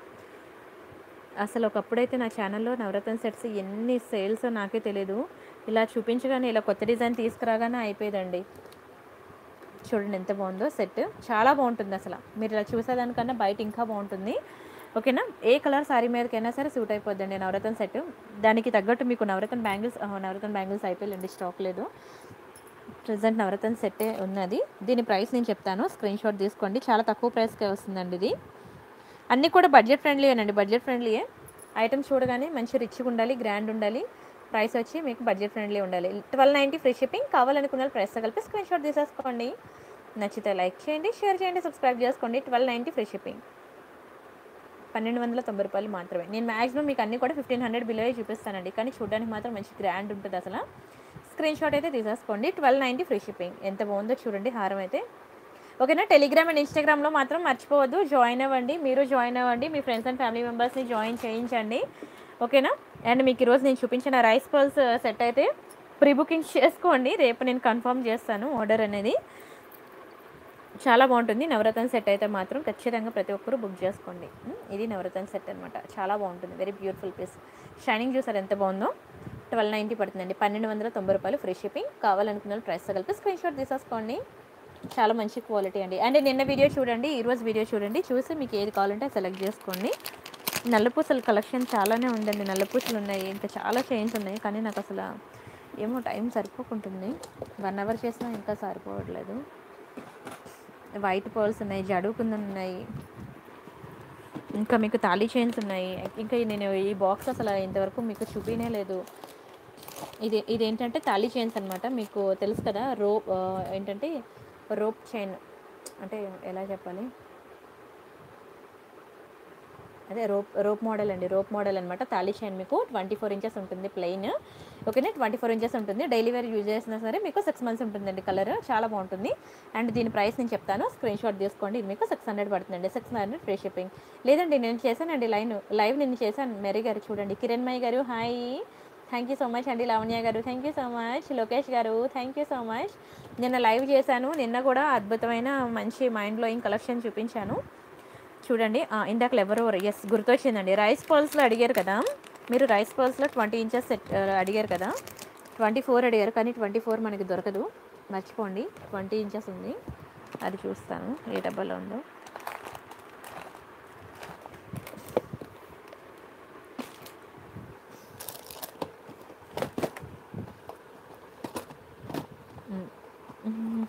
S1: అసలు ఒకప్పుడైతే నా ఛానల్లో నవరత్న సెట్స్ ఎన్ని సేల్స్ నాకే తెలియదు ఇలా చూపించగానే ఇలా కొత్త డిజైన్ తీసుకురాగానే అయిపోయేదండి చూడండి ఎంత బాగుందో సెట్ చాలా బాగుంటుంది అసలు మీరు ఇలా చూసేదానికన్నా బయట ఇంకా బాగుంటుంది ఓకేనా ఏ కలర్ సారీ మీదకైనా సరే సూట్ అయిపోద్దండి నవరత్న సెట్ దానికి తగ్గట్టు మీకు నవరత్న బ్యాంగిల్స్ నవరత్న బ్యాంగిల్స్ అయిపోయిందండి స్టాక్ లేదు ప్రజెంట్ నవరత్న సెట్టే ఉన్నది దీని ప్రైస్ నేను చెప్తాను స్క్రీన్ షాట్ తీసుకోండి చాలా తక్కువ ప్రైస్కే వస్తుందండి ఇది అన్నీ కూడా బడ్జెట్ ఫ్రెండ్లీ అండి బడ్జెట్ ఫ్రెండ్లీయే ఐటమ్స్ చూడగానే మంచి రిచ్గా ఉండాలి గ్రాండ్ ఉండాలి ప్రైస్ వచ్చి మీకు బడ్జెట్ ఫ్రెండ్లీ ఉండాలి ట్వెల్వ్ నైంటీ ఫ్రీ షిప్పింగ్ కావాలనుకున్న ప్రైస్ కలిపి స్క్రీన్ షాట్ తీసేసుకోండి నచ్చితే లైక్ చేయండి షేర్ చేయండి సబ్స్క్రైబ్ చేసుకోండి ట్వెల్వ్ నైంటీ ఫ్రీ షిప్పింగ్ పన్నెండు వందల తొంభై రూపాయలు మాత్రమే నేను మ్యాక్సిమం మీకు అన్ని కూడా ఫిఫ్టీన్ హండ్రెడ్ బిలోయే చూపిస్తానండి కానీ చూడడానికి మాత్రం మంచి గ్రాండ్ ఉంటుంది అసలు స్క్రీన్ షాట్ అయితే తీసేసుకోండి ట్వెల్వ్ నైంటీ ఫ్రీ షిప్పింగ్ ఎంత బాగుందో చూడండి హారం అయితే ఓకేనా టెలిగ్రామ్ అండ్ ఇన్స్టాగ్రామ్లో మాత్రం మర్చిపోవద్దు జాయిన్ అవ్వండి మీరు జాయిన్ అవ్వండి మీ ఫ్రెండ్స్ అండ్ ఫ్యామిలీ మెంబర్స్ని జాయిన్ చేయించండి ఓకేనా అండ్ మీకు ఈరోజు నేను చూపించిన రైస్ పల్స్ సెట్ అయితే ప్రీ బుకింగ్ చేసుకోండి రేపు నేను కన్ఫర్మ్ చేస్తాను ఆర్డర్ అనేది చాలా బాగుంటుంది నవరత్న సెట్ అయితే మాత్రం ఖచ్చితంగా ప్రతి ఒక్కరూ బుక్ చేసుకోండి ఉమ్, ఇది నవరత్న సెట్ అనమాట చాలా బాగుంటుంది వెరీ బ్యూటిఫుల్ పీస్ షైనింగ్ చూసారు ఎంత బాగుందో ట్వెల్వ్ నైంటీ పడుతుందండి పన్నెండు వందల తొంభై రూపాయలు ఫ్రీ షిప్పింగ్ కావాలనుకున్న ప్రైస్ కలిపి స్క్రీన్ షాట్ తీసేసుకోండి చాలా మంచి క్వాలిటీ అండి అండ్ నిన్న వీడియో చూడండి ఈరోజు వీడియో చూడండి చూసి మీకు ఏది కావాలంటే సెలెక్ట్ చేసుకోండి నల్లపూసల కలెక్షన్ చాలానే ఉందండి నల్లపూసలు ఉన్నాయి ఇంకా చాలా చైన్స్ ఉన్నాయి కానీ నాకు అసలు ఏమో టైం సరిపోకుంటుంది వన్ అవర్ చేసినా ఇంకా సరిపోవట్లేదు వైట్ పర్ల్స్ ఉన్నాయి జడు కుందన్ ఉన్నాయి ఇంకా మీకు తాళీ చైన్స్ ఉన్నాయి ఇంకా నేను ఈ బాక్స్ అసలు ఇంతవరకు మీకు చూపినే లేదు ఇది ఇది ఏంటంటే తాళీ చైన్స్ అనమాట మీకు తెలుసు కదా రోప్ ఆ, ఏంటంటే రోప్ చైన్ అంటే ఎలా చెప్పాలి అదే రోప్ రోప్ మోడల్ అండి రోప్ మోడల్ అనమాట తాళీ చైన్ మీకు ట్వంటీ ఫోర్ ఇంచెస్ ఉంటుంది ప్లెయిన్ ఓకేనా ట్వంటీ ఫోర్ ఇంచెస్ ఉంటుంది డైలీ వేర్ యూజ్ చేసినా సరే మీకు సిక్స్ మంత్స్ ఉంటుందండి కలర్ చాలా బాగుంటుంది అండ్ దీని ప్రైస్ నేను చెప్తాను స్క్రీన్ షాట్ తీసుకోండి ఇది మీకు సిక్స్ హండ్రెడ్ పడుతుందండి సిక్స్ హండ్రెడ్ ఫ్రీ షిప్పింగ్ లేదండి నేను చేశానండి లైన్ లైవ్ నేను చేశాను మెరీ గారు చూడండి కిరణ్మయ్య గారు hi thank you so much అండి లావణ్య గారు thank you so much Lokesh గారు థ్యాంక్ యూ సో మచ్ నిన్న లైవ్ చేశాను నిన్న కూడా అద్భుతమైన మంచి మైండ్ బ్లోయింగ్ కలెక్షన్ చూపించాను చూడండి ఆ, ఇందాక ఎవరో ఎస్ గుర్తొచ్చిందండి రైస్ పర్ల్స్లో అడిగారు కదా మీరు రైస్ పర్ల్స్లో ట్వంటీ ఇంచెస్ సెట్ ఆ, అడిగారు కదా ట్వంటీ ఫోర్ అడిగారు కానీ ట్వంటీ ఫోర్ మనకి దొరకదు మర్చిపోండి ట్వంటీ ఇంచెస్ ఉంది అది చూస్తాను ఏ డబ్బాలో ఉందో మ్. మ్.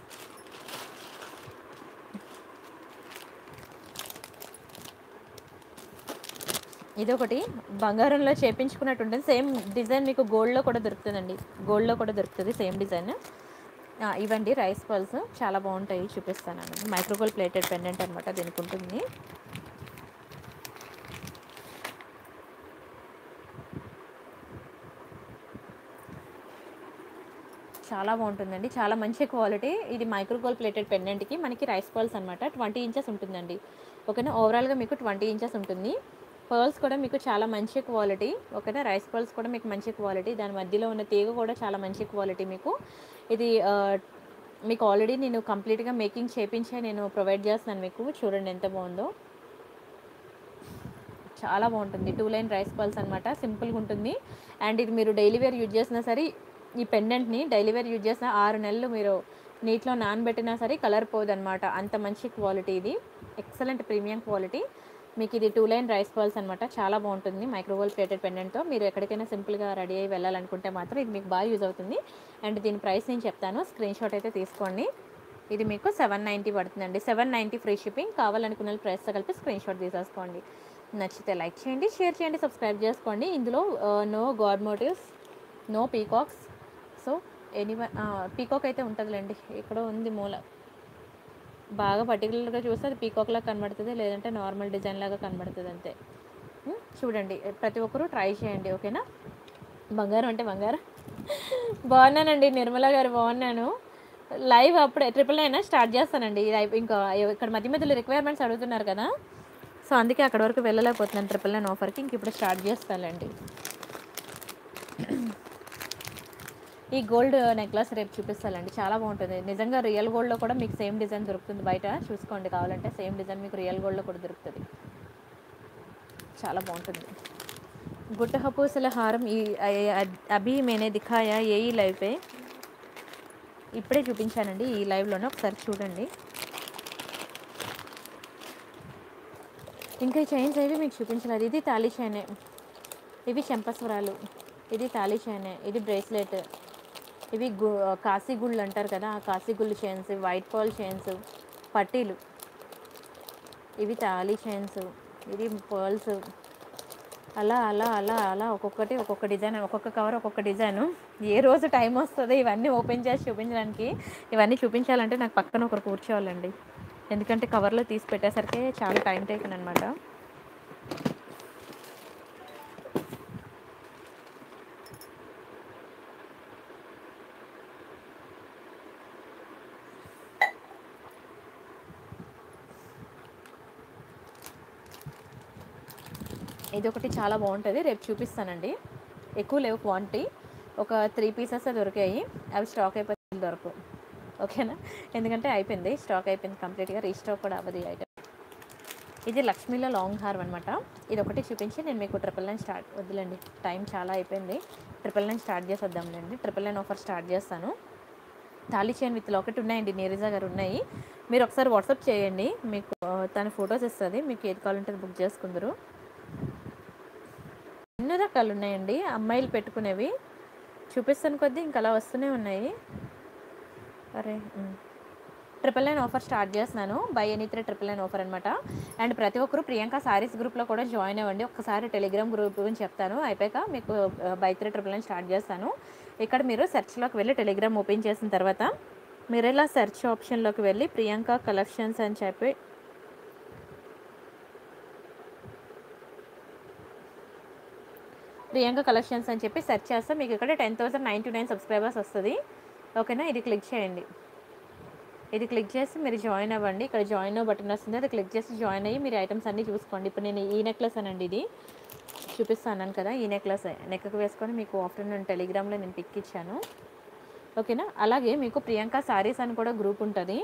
S1: ఇది ఒకటి బంగారంలో చేపించుకున్నట్టు ఉంటుంది సేమ్ డిజైన్ మీకు గోల్డ్లో కూడా దొరుకుతుందండి గోల్డ్లో కూడా దొరుకుతుంది సేమ్ డిజైన్ ఆ, ఇవండి రైస్ పల్స్ చాలా బాగుంటాయి చూపిస్తాను మైక్రోగోల్ ప్లేటెడ్ పెండెంట్ అనమాట దీనికి ఉంటుంది చాలా బాగుంటుందండి చాలా మంచి క్వాలిటీ ఇది మైక్రోగోల్ ప్లేటెడ్ పెండెంట్కి మనకి రైస్ పర్ల్స్ అనమాట ట్వంటీ ఇంచెస్ ఉంటుందండి ఓకేనా ఓవరాల్గా మీకు ట్వంటీ ఇంచెస్ ఉంటుంది పర్ల్స్ కూడా మీకు చాలా మంచి క్వాలిటీ ఓకేనా రైస్ పర్ల్స్ కూడా మీకు మంచి క్వాలిటీ దాని మధ్యలో ఉన్న తీగ కూడా చాలా మంచి క్వాలిటీ మీకు ఇది ఆ, మీకు ఆల్రెడీ నేను కంప్లీట్గా మేకింగ్ చేపించే నేను ప్రొవైడ్ చేస్తున్నాను మీకు చూడండి ఎంత బాగుందో చాలా బాగుంటుంది టూ లైన్ రైస్ పల్స్ అనమాట సింపుల్గా ఉంటుంది అండ్ ఇది మీరు డైలీ వేర్ యూజ్ చేసినా సరే ఈ పెండెంట్ని డైలీ వేర్ యూజ్ చేసిన ఆరు నెలలు మీరు నీటిలో నానబెట్టినా సరే కలర్ పోదన్నమాట అంత మంచి క్వాలిటీ ఇది ఎక్సలెంట్ ప్రీమియం క్వాలిటీ మీకు ఇది టూ లైన్ రైస్ పల్స్ అనమాట చాలా బాగుంటుంది మైక్రోవేవ్ ప్లేటెడ్ పెండెంట్తో మీరు ఎక్కడికైనా సింపుల్గా రెడీ అయ్యి వెళ్ళాలనుకుంటే మాత్రం ఇది మీకు బాగా యూజ్ అవుతుంది అండ్ దీని ప్రైస్ నేను చెప్తాను స్క్రీన్ షాట్ అయితే తీసుకోండి ఇది మీకు సెవెన్ నైంటీ పడుతుందండి సెవెన్ నైంటీ ఫ్రీ షిప్పింగ్ కావాలనుకున్న వాళ్ళు ప్రైస్తో కలిపి స్క్రీన్ షాట్ తీసేసుకోండి నచ్చితే లైక్ చేయండి షేర్ చేయండి సబ్స్క్రైబ్ చేసుకోండి ఇందులో no god motifs no peacocks so anyone peacock అయితే ఉంటుందిలేండి ఎక్కడో ఉంది మూల బాగా పర్టికులర్గా చూస్తే అది పీకాక్ లాగా కనబడుతుంది లేదంటే నార్మల్ డిజైన్ లాగా కనబడుతుంది అంతే ఉమ్, చూడండి ప్రతి ఒక్కరూ ట్రై చేయండి ఓకేనా బంగారం అంటే బంగారం బాగున్నానండి నిర్మల గారు బాగున్నాను లైవ్ అప్పుడే ట్రిపుల్ నైన్ స్టార్ట్ చేస్తానండి లైవ్ ఇంకా ఇక్కడ మధ్య మధ్యలో రిక్వైర్మెంట్స్ అడుగుతున్నారు కదా సో అందుకే అక్కడ వరకు వెళ్ళలేకపోతున్నాను ట్రిపుల్ నైన్ ఆఫర్కి ఇంక ఇప్పుడు స్టార్ట్ చేస్తానండి ఈ గోల్డ్ నెక్లెస్ రేపు చూపిస్తానండి చాలా బాగుంటుంది నిజంగా రియల్ గోల్డ్లో కూడా మీకు సేమ్ డిజైన్ దొరుకుతుంది బయట చూసుకోండి కావాలంటే సేమ్ డిజైన్ మీకు రియల్ గోల్డ్లో కూడా దొరుకుతుంది చాలా బాగుంటుంది గుట్టహ పూసల హారం ఈ అభి మేనే దిఖాయా ఏ ఈ లైవ్ పే ఇప్పుడే చూపించానండి ఈ లైవ్లోనే ఒకసారి చూడండి ఇంకా ఈ చైన్స్ ఏవి మీకు చూపించలేదు ఇది తాళీ చైనే ఇవి చెంపస్వరాలు ఇది తాళీ చైనే ఇది బ్రేస్లెట్ ఇవి గు కాశీ గుళ్ళు అంటారు కదా ఆ కాశీ గుళ్ళు చైన్స్ వైట్ పాల్ చైన్స్ పట్టీలు ఇవి తాళీ చైన్స్ ఇది పర్ల్స్ అలా అలా అలా అలా ఒక్కొక్కటి ఒక్కొక్క డిజైన్ ఒక్కొక్క కవర్ ఒక్కొక్క డిజైన్ ఏ రోజు టైం వస్తుందో ఇవన్నీ ఓపెన్ చేసి చూపించడానికి ఇవన్నీ చూపించాలంటే నాకు పక్కన ఒకరు కూర్చోవాలండి ఎందుకంటే కవర్లో తీసి పెట్టేసరికి చాలా టైం టేకన్ అనమాట ఇది ఒకటి చాలా బాగుంటుంది రేపు చూపిస్తానండి ఎక్కువ లేవు క్వాంటిటీ ఒక త్రీ పీసెస్ దొరికాయి అవి స్టాక్ అయిపోయింది దొరకవు ఓకేనా ఎందుకంటే అయిపోయింది స్టాక్ అయిపోయింది కంప్లీట్గా రీస్టాక్ కూడా అవ్వదు ఈ ఐటమ్ ఇది లక్ష్మీలో లాంగ్ హార్మ్ అనమాట ఇది ఒకటి చూపించి నేను మీకు ట్రిపుల్ నైన్ స్టార్ట్ వద్దులేండి టైం చాలా అయిపోయింది ట్రిపుల్ నైన్ స్టార్ట్ చేసేద్దాంలేండి ట్రిపుల్ నైన్ ఆఫర్ స్టార్ట్ చేస్తాను తాళీ చైన్ విత్ లాకెట్ ఉన్నాయండి నీరజా గారు ఉన్నాయి మీరు ఒకసారి వాట్సాప్ చేయండి మీకు ఆ, తన ఫొటోస్ ఇస్తుంది మీకు ఏది కావాలంటే అది బుక్ చేసుకుందరు ఎన్నో రకాలు ఉన్నాయండి అమ్మాయిలు పెట్టుకునేవి చూపిస్తాను కొద్దీ ఇంకా అలా వస్తూనే ఉన్నాయి అరే ట్రిపుల్ నైన్ ఆఫర్ స్టార్ట్ చేస్తున్నాను buy any three triple nine offer అనమాట అండ్ ప్రతి ఒక్కరు ప్రియాంక సారీస్ గ్రూప్లో కూడా జాయిన్ అవ్వండి ఒకసారి టెలిగ్రామ్ గ్రూప్ గురించి చెప్తాను అయిపోయాక మీకు buy three triple nine start చేస్తాను ఇక్కడ మీరు సెర్చ్లోకి వెళ్ళి టెలిగ్రామ్ ఓపెన్ చేసిన తర్వాత మీరు ఇలా సెర్చ్ ఆప్షన్లోకి వెళ్ళి ప్రియాంక కలెక్షన్స్ అని చెప్పి ప్రియాంక కలెక్షన్స్ అని చెప్పి సెర్చ్ చేస్తే మీకు ఇక్కడ ten thousand ninety nine subscribers వస్తుంది ఓకేనా ఇది క్లిక్ చేయండి ఇది క్లిక్ చేసి మీరు జాయిన్ అవ్వండి ఇక్కడ జాయిన్ బటన్ వస్తుంది అది క్లిక్ చేసి జాయిన్ అయ్యి మీరు ఐటమ్స్ అన్నీ చూసుకోండి ఇప్పుడు నేను ఈ నెక్లెస్ అనండి ఇది చూపిస్తాను కదా ఈ నెక్లెస్ నెక్కకు వేసుకొని మీకు ఆఫ్టర్నూన్ టెలిగ్రామ్లో నేను పిక్ ఇచ్చాను ఓకేనా అలాగే మీకు ప్రియాంక సారీస్ అని కూడా గ్రూప్ ఉంటుంది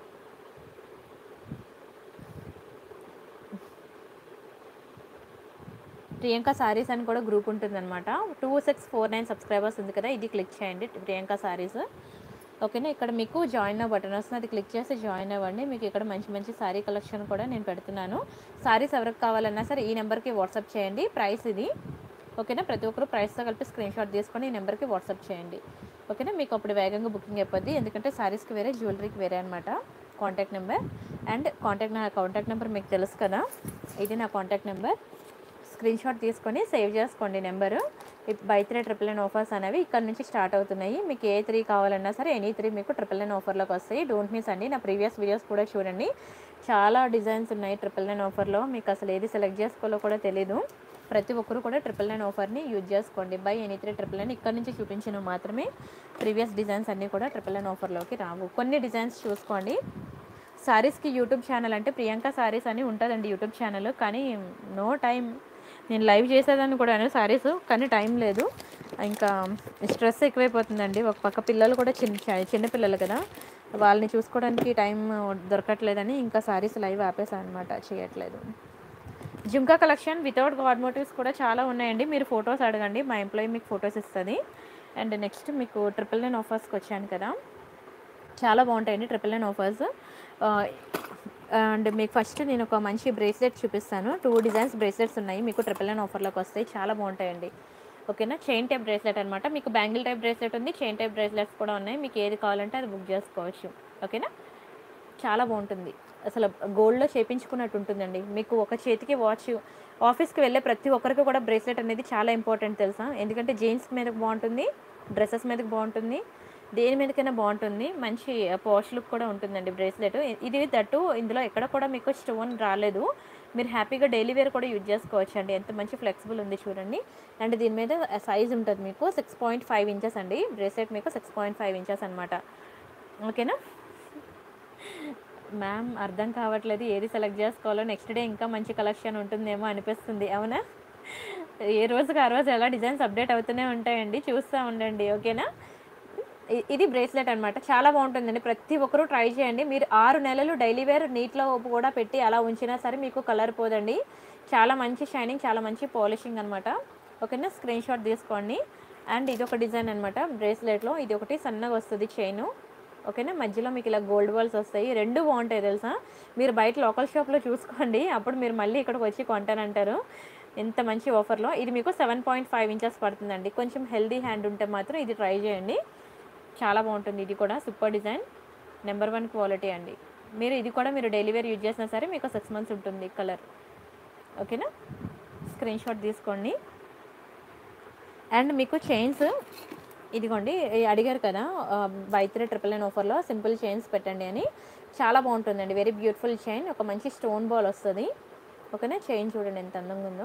S1: ప్రియాంక సారీస్ అని కూడా గ్రూప్ ఉంటుందన్నమాట two six four nine subscribers ఉంది కదా ఇది క్లిక్ చేయండి ప్రియాంక సారీస్ ఓకేనా ఇక్కడ మీకు జాయిన్ బటన్ వస్తుంది అది క్లిక్ చేసి జాయిన్ అవ్వండి మీకు ఇక్కడ మంచి మంచి సారీ కలెక్షన్ కూడా నేను పెడుతున్నాను సారీస్ ఎవరికి కావాలన్నా సరే ఈ నెంబర్కి వాట్సాప్ చేయండి ప్రైస్ ఇది ఓకేనా ప్రతి ఒక్కరు ప్రైస్తో కలిపి స్క్రీన్ షాట్ తీసుకొని ఈ నెంబర్కి వాట్సాప్ చేయండి ఓకేనా మీకు అప్పుడు వేగంగా బుకింగ్ అయిపోద్ది ఎందుకంటే సారీస్కి వేరే జ్యువెలరీకి వేరే అనమాట కాంటాక్ట్ నెంబర్ అండ్ కాంటాక్ట్ నా కాంటాక్ట్ నెంబర్ మీకు తెలుసు కదా ఇది నా కాంటాక్ట్ నెంబర్ స్క్రీన్ షాట్ తీసుకొని సేవ్ చేసుకోండి number buy three triple nine offers అనేవి ఇక్కడ నుంచి స్టార్ట్ అవుతున్నాయి మీకు ఏ త్రీ కావాలన్నా సరే ఎనీ త్రీ మీకు ట్రిపుల్ నైన్ ఆఫర్లోకి వస్తాయి డోంట్ మిస్ అండి నా ప్రీవియస్ వీడియోస్ కూడా చూడండి చాలా డిజైన్స్ ఉన్నాయి ట్రిపుల్ నైన్ ఆఫర్లో మీకు అసలు ఏది సెలెక్ట్ చేసుకోవాలో కూడా తెలీదు ప్రతి ఒక్కరు కూడా ట్రిపుల్ నైన్ ఆఫర్ని యూజ్ చేసుకోండి buy any three triple nine ఇక్కడ నుంచి చూపించిన మాత్రమే ప్రీవియస్ డిజైన్స్ అన్నీ కూడా ట్రిపుల్ నైన్ ఆఫర్లోకి రావు కొన్ని డిజైన్స్ చూసుకోండి సారీస్కి యూట్యూబ్ ఛానల్ అంటే ప్రియాంక సారీస్ అని ఉంటుందండి యూట్యూబ్ ఛానల్ కానీ నో టైం నేను లైవ్ చేసేదాన్ని కూడా సారీస్ కానీ టైం లేదు ఇంకా స్ట్రెస్ ఎక్కువైపోతుందండి ఒక పక్క పిల్లలు కూడా చిన్న చిన్న పిల్లలు కదా వాళ్ళని చూసుకోవడానికి టైం దొరకట్లేదని ఇంకా సారీస్ లైవ్ ఆపేసాను అనమాట చేయట్లేదు jhumka collection without god motifs కూడా చాలా ఉన్నాయండి మీరు ఫొటోస్ అడగండి మా ఎంప్లాయీ మీకు ఫొటోస్ ఇస్తుంది అండ్ నెక్స్ట్ మీకు ట్రిపుల్ నైన్ ఆఫర్స్కి వచ్చాను కదా చాలా బాగుంటాయండి ట్రిపుల్ నైన్ ఆఫర్స్ అండ్ మీకు ఫస్ట్ నేను ఒక మంచి బ్రేస్లెట్ చూపిస్తాను టూ డిజైన్స్ బ్రేస్లెట్స్ ఉన్నాయి మీకు ట్రిపుల్ నైన్ ఆఫర్లోకి వస్తాయి చాలా బాగుంటాయండి ఓకేనా చైన్ టైప్ బ్రేస్లెట్ అనమాట మీకు బ్యాంగిల్ టైప్ బ్రేస్లెట్ ఉంది చైన్ టైప్ బ్రేస్లెట్స్ కూడా ఉన్నాయి మీకు ఏది కావాలంటే అది బుక్ చేసుకోవచ్చు ఓకేనా చాలా బాగుంటుంది అసలు గోల్డ్లో చేపించుకున్నట్టు ఉంటుందండి మీకు ఒక చేతికి వాచ్ ఆఫీస్కి వెళ్ళే ప్రతి ఒక్కరికి కూడా బ్రేస్లెట్ అనేది చాలా ఇంపార్టెంట్ తెలుసా ఎందుకంటే జీన్స్ మీదకి బాగుంటుంది డ్రెస్సెస్ మీదకి బాగుంటుంది దేని మీదకైనా బాగుంటుంది మంచి పాష్ లుక్ కూడా ఉంటుందండి బ్రేస్లెట్ ఇది దట్టు ఇందులో ఎక్కడ కూడా మీకు స్టోన్ రాలేదు మీరు హ్యాపీగా డైలీ వేర్ కూడా యూజ్ చేసుకోవచ్చు అండి ఎంత మంచి ఫ్లెక్సిబుల్ ఉంది చూడండి అండ్ దీని మీద సైజ్ ఉంటుంది మీకు సిక్స్ పాయింట్ ఫైవ్ ఇంచెస్ అండి బ్రేస్లెట్ మీకు సిక్స్ పాయింట్ ఫైవ్ ఇంచెస్ అనమాట ఓకేనా మ్యామ్ అర్థం కావట్లేదు ఏది సెలెక్ట్ చేసుకోవాలో నెక్స్ట్ డే ఇంకా మంచి కలెక్షన్ ఉంటుందేమో అనిపిస్తుంది అవునా ఏ రోజుకి ఆ రోజు ఎలా డిజైన్స్ అప్డేట్ అవుతూనే ఉంటాయండి చూస్తూ ఉండండి ఓకేనా ఇ- ఇది బ్రేస్లెట్ అనమాట చాలా బాగుంటుందండి ప్రతి ఒక్కరూ ట్రై చేయండి మీరు ఆరు నెలలు డైలీ వేర్ నీటిలో కూడా పెట్టి అలా ఉంచినా సరే మీకు కలర్ పోదండి చాలా మంచి షైనింగ్ చాలా మంచి పాలిషింగ్ అనమాట ఓకేనా స్క్రీన్ షాట్ తీసుకోండి అండ్ ఇది ఒక డిజైన్ అనమాట బ్రేస్లెట్లో ఇది ఒకటి సన్నగా వస్తుంది చైను ఓకేనా మధ్యలో మీకు ఇలా గోల్డ్ బాల్స్ వస్తాయి రెండు బాగుంటాయి తెలుసా మీరు బయట లోకల్ షాప్లో చూసుకోండి అప్పుడు మీరు మళ్ళీ ఇక్కడికి వచ్చి కొంటానంటారు ఎంత మంచి ఆఫర్లో ఇది మీకు సెవెన్ పాయింట్ ఫైవ్ ఇంచెస్ పడుతుందండి కొంచెం హెల్దీ హ్యాండ్ ఉంటే మాత్రం ఇది ట్రై చేయండి చాలా బాగుంటుంది ఇది కూడా super design number one quality అండి మీరు ఇది కూడా మీరు డైలీ వేర్ యూజ్ చేసినా సరే మీకు సిక్స్ మంత్స్ ఉంటుంది కలర్ ఓకేనా స్క్రీన్ షాట్ తీసుకోండి అండ్ మీకు చైన్స్ ఇదిగోండి ఈ అడిగారు కదా బై త్రీ ట్రిపుల్ నైన్ ఆఫర్లో సింపుల్ చైన్స్ పెట్టండి అని చాలా బాగుంటుందండి వెరీ బ్యూటిఫుల్ చైన్ ఒక మంచి స్టోన్ బాల్ వస్తుంది ఓకేనా చైన్ చూడండి ఎంత అందంగా ఉందో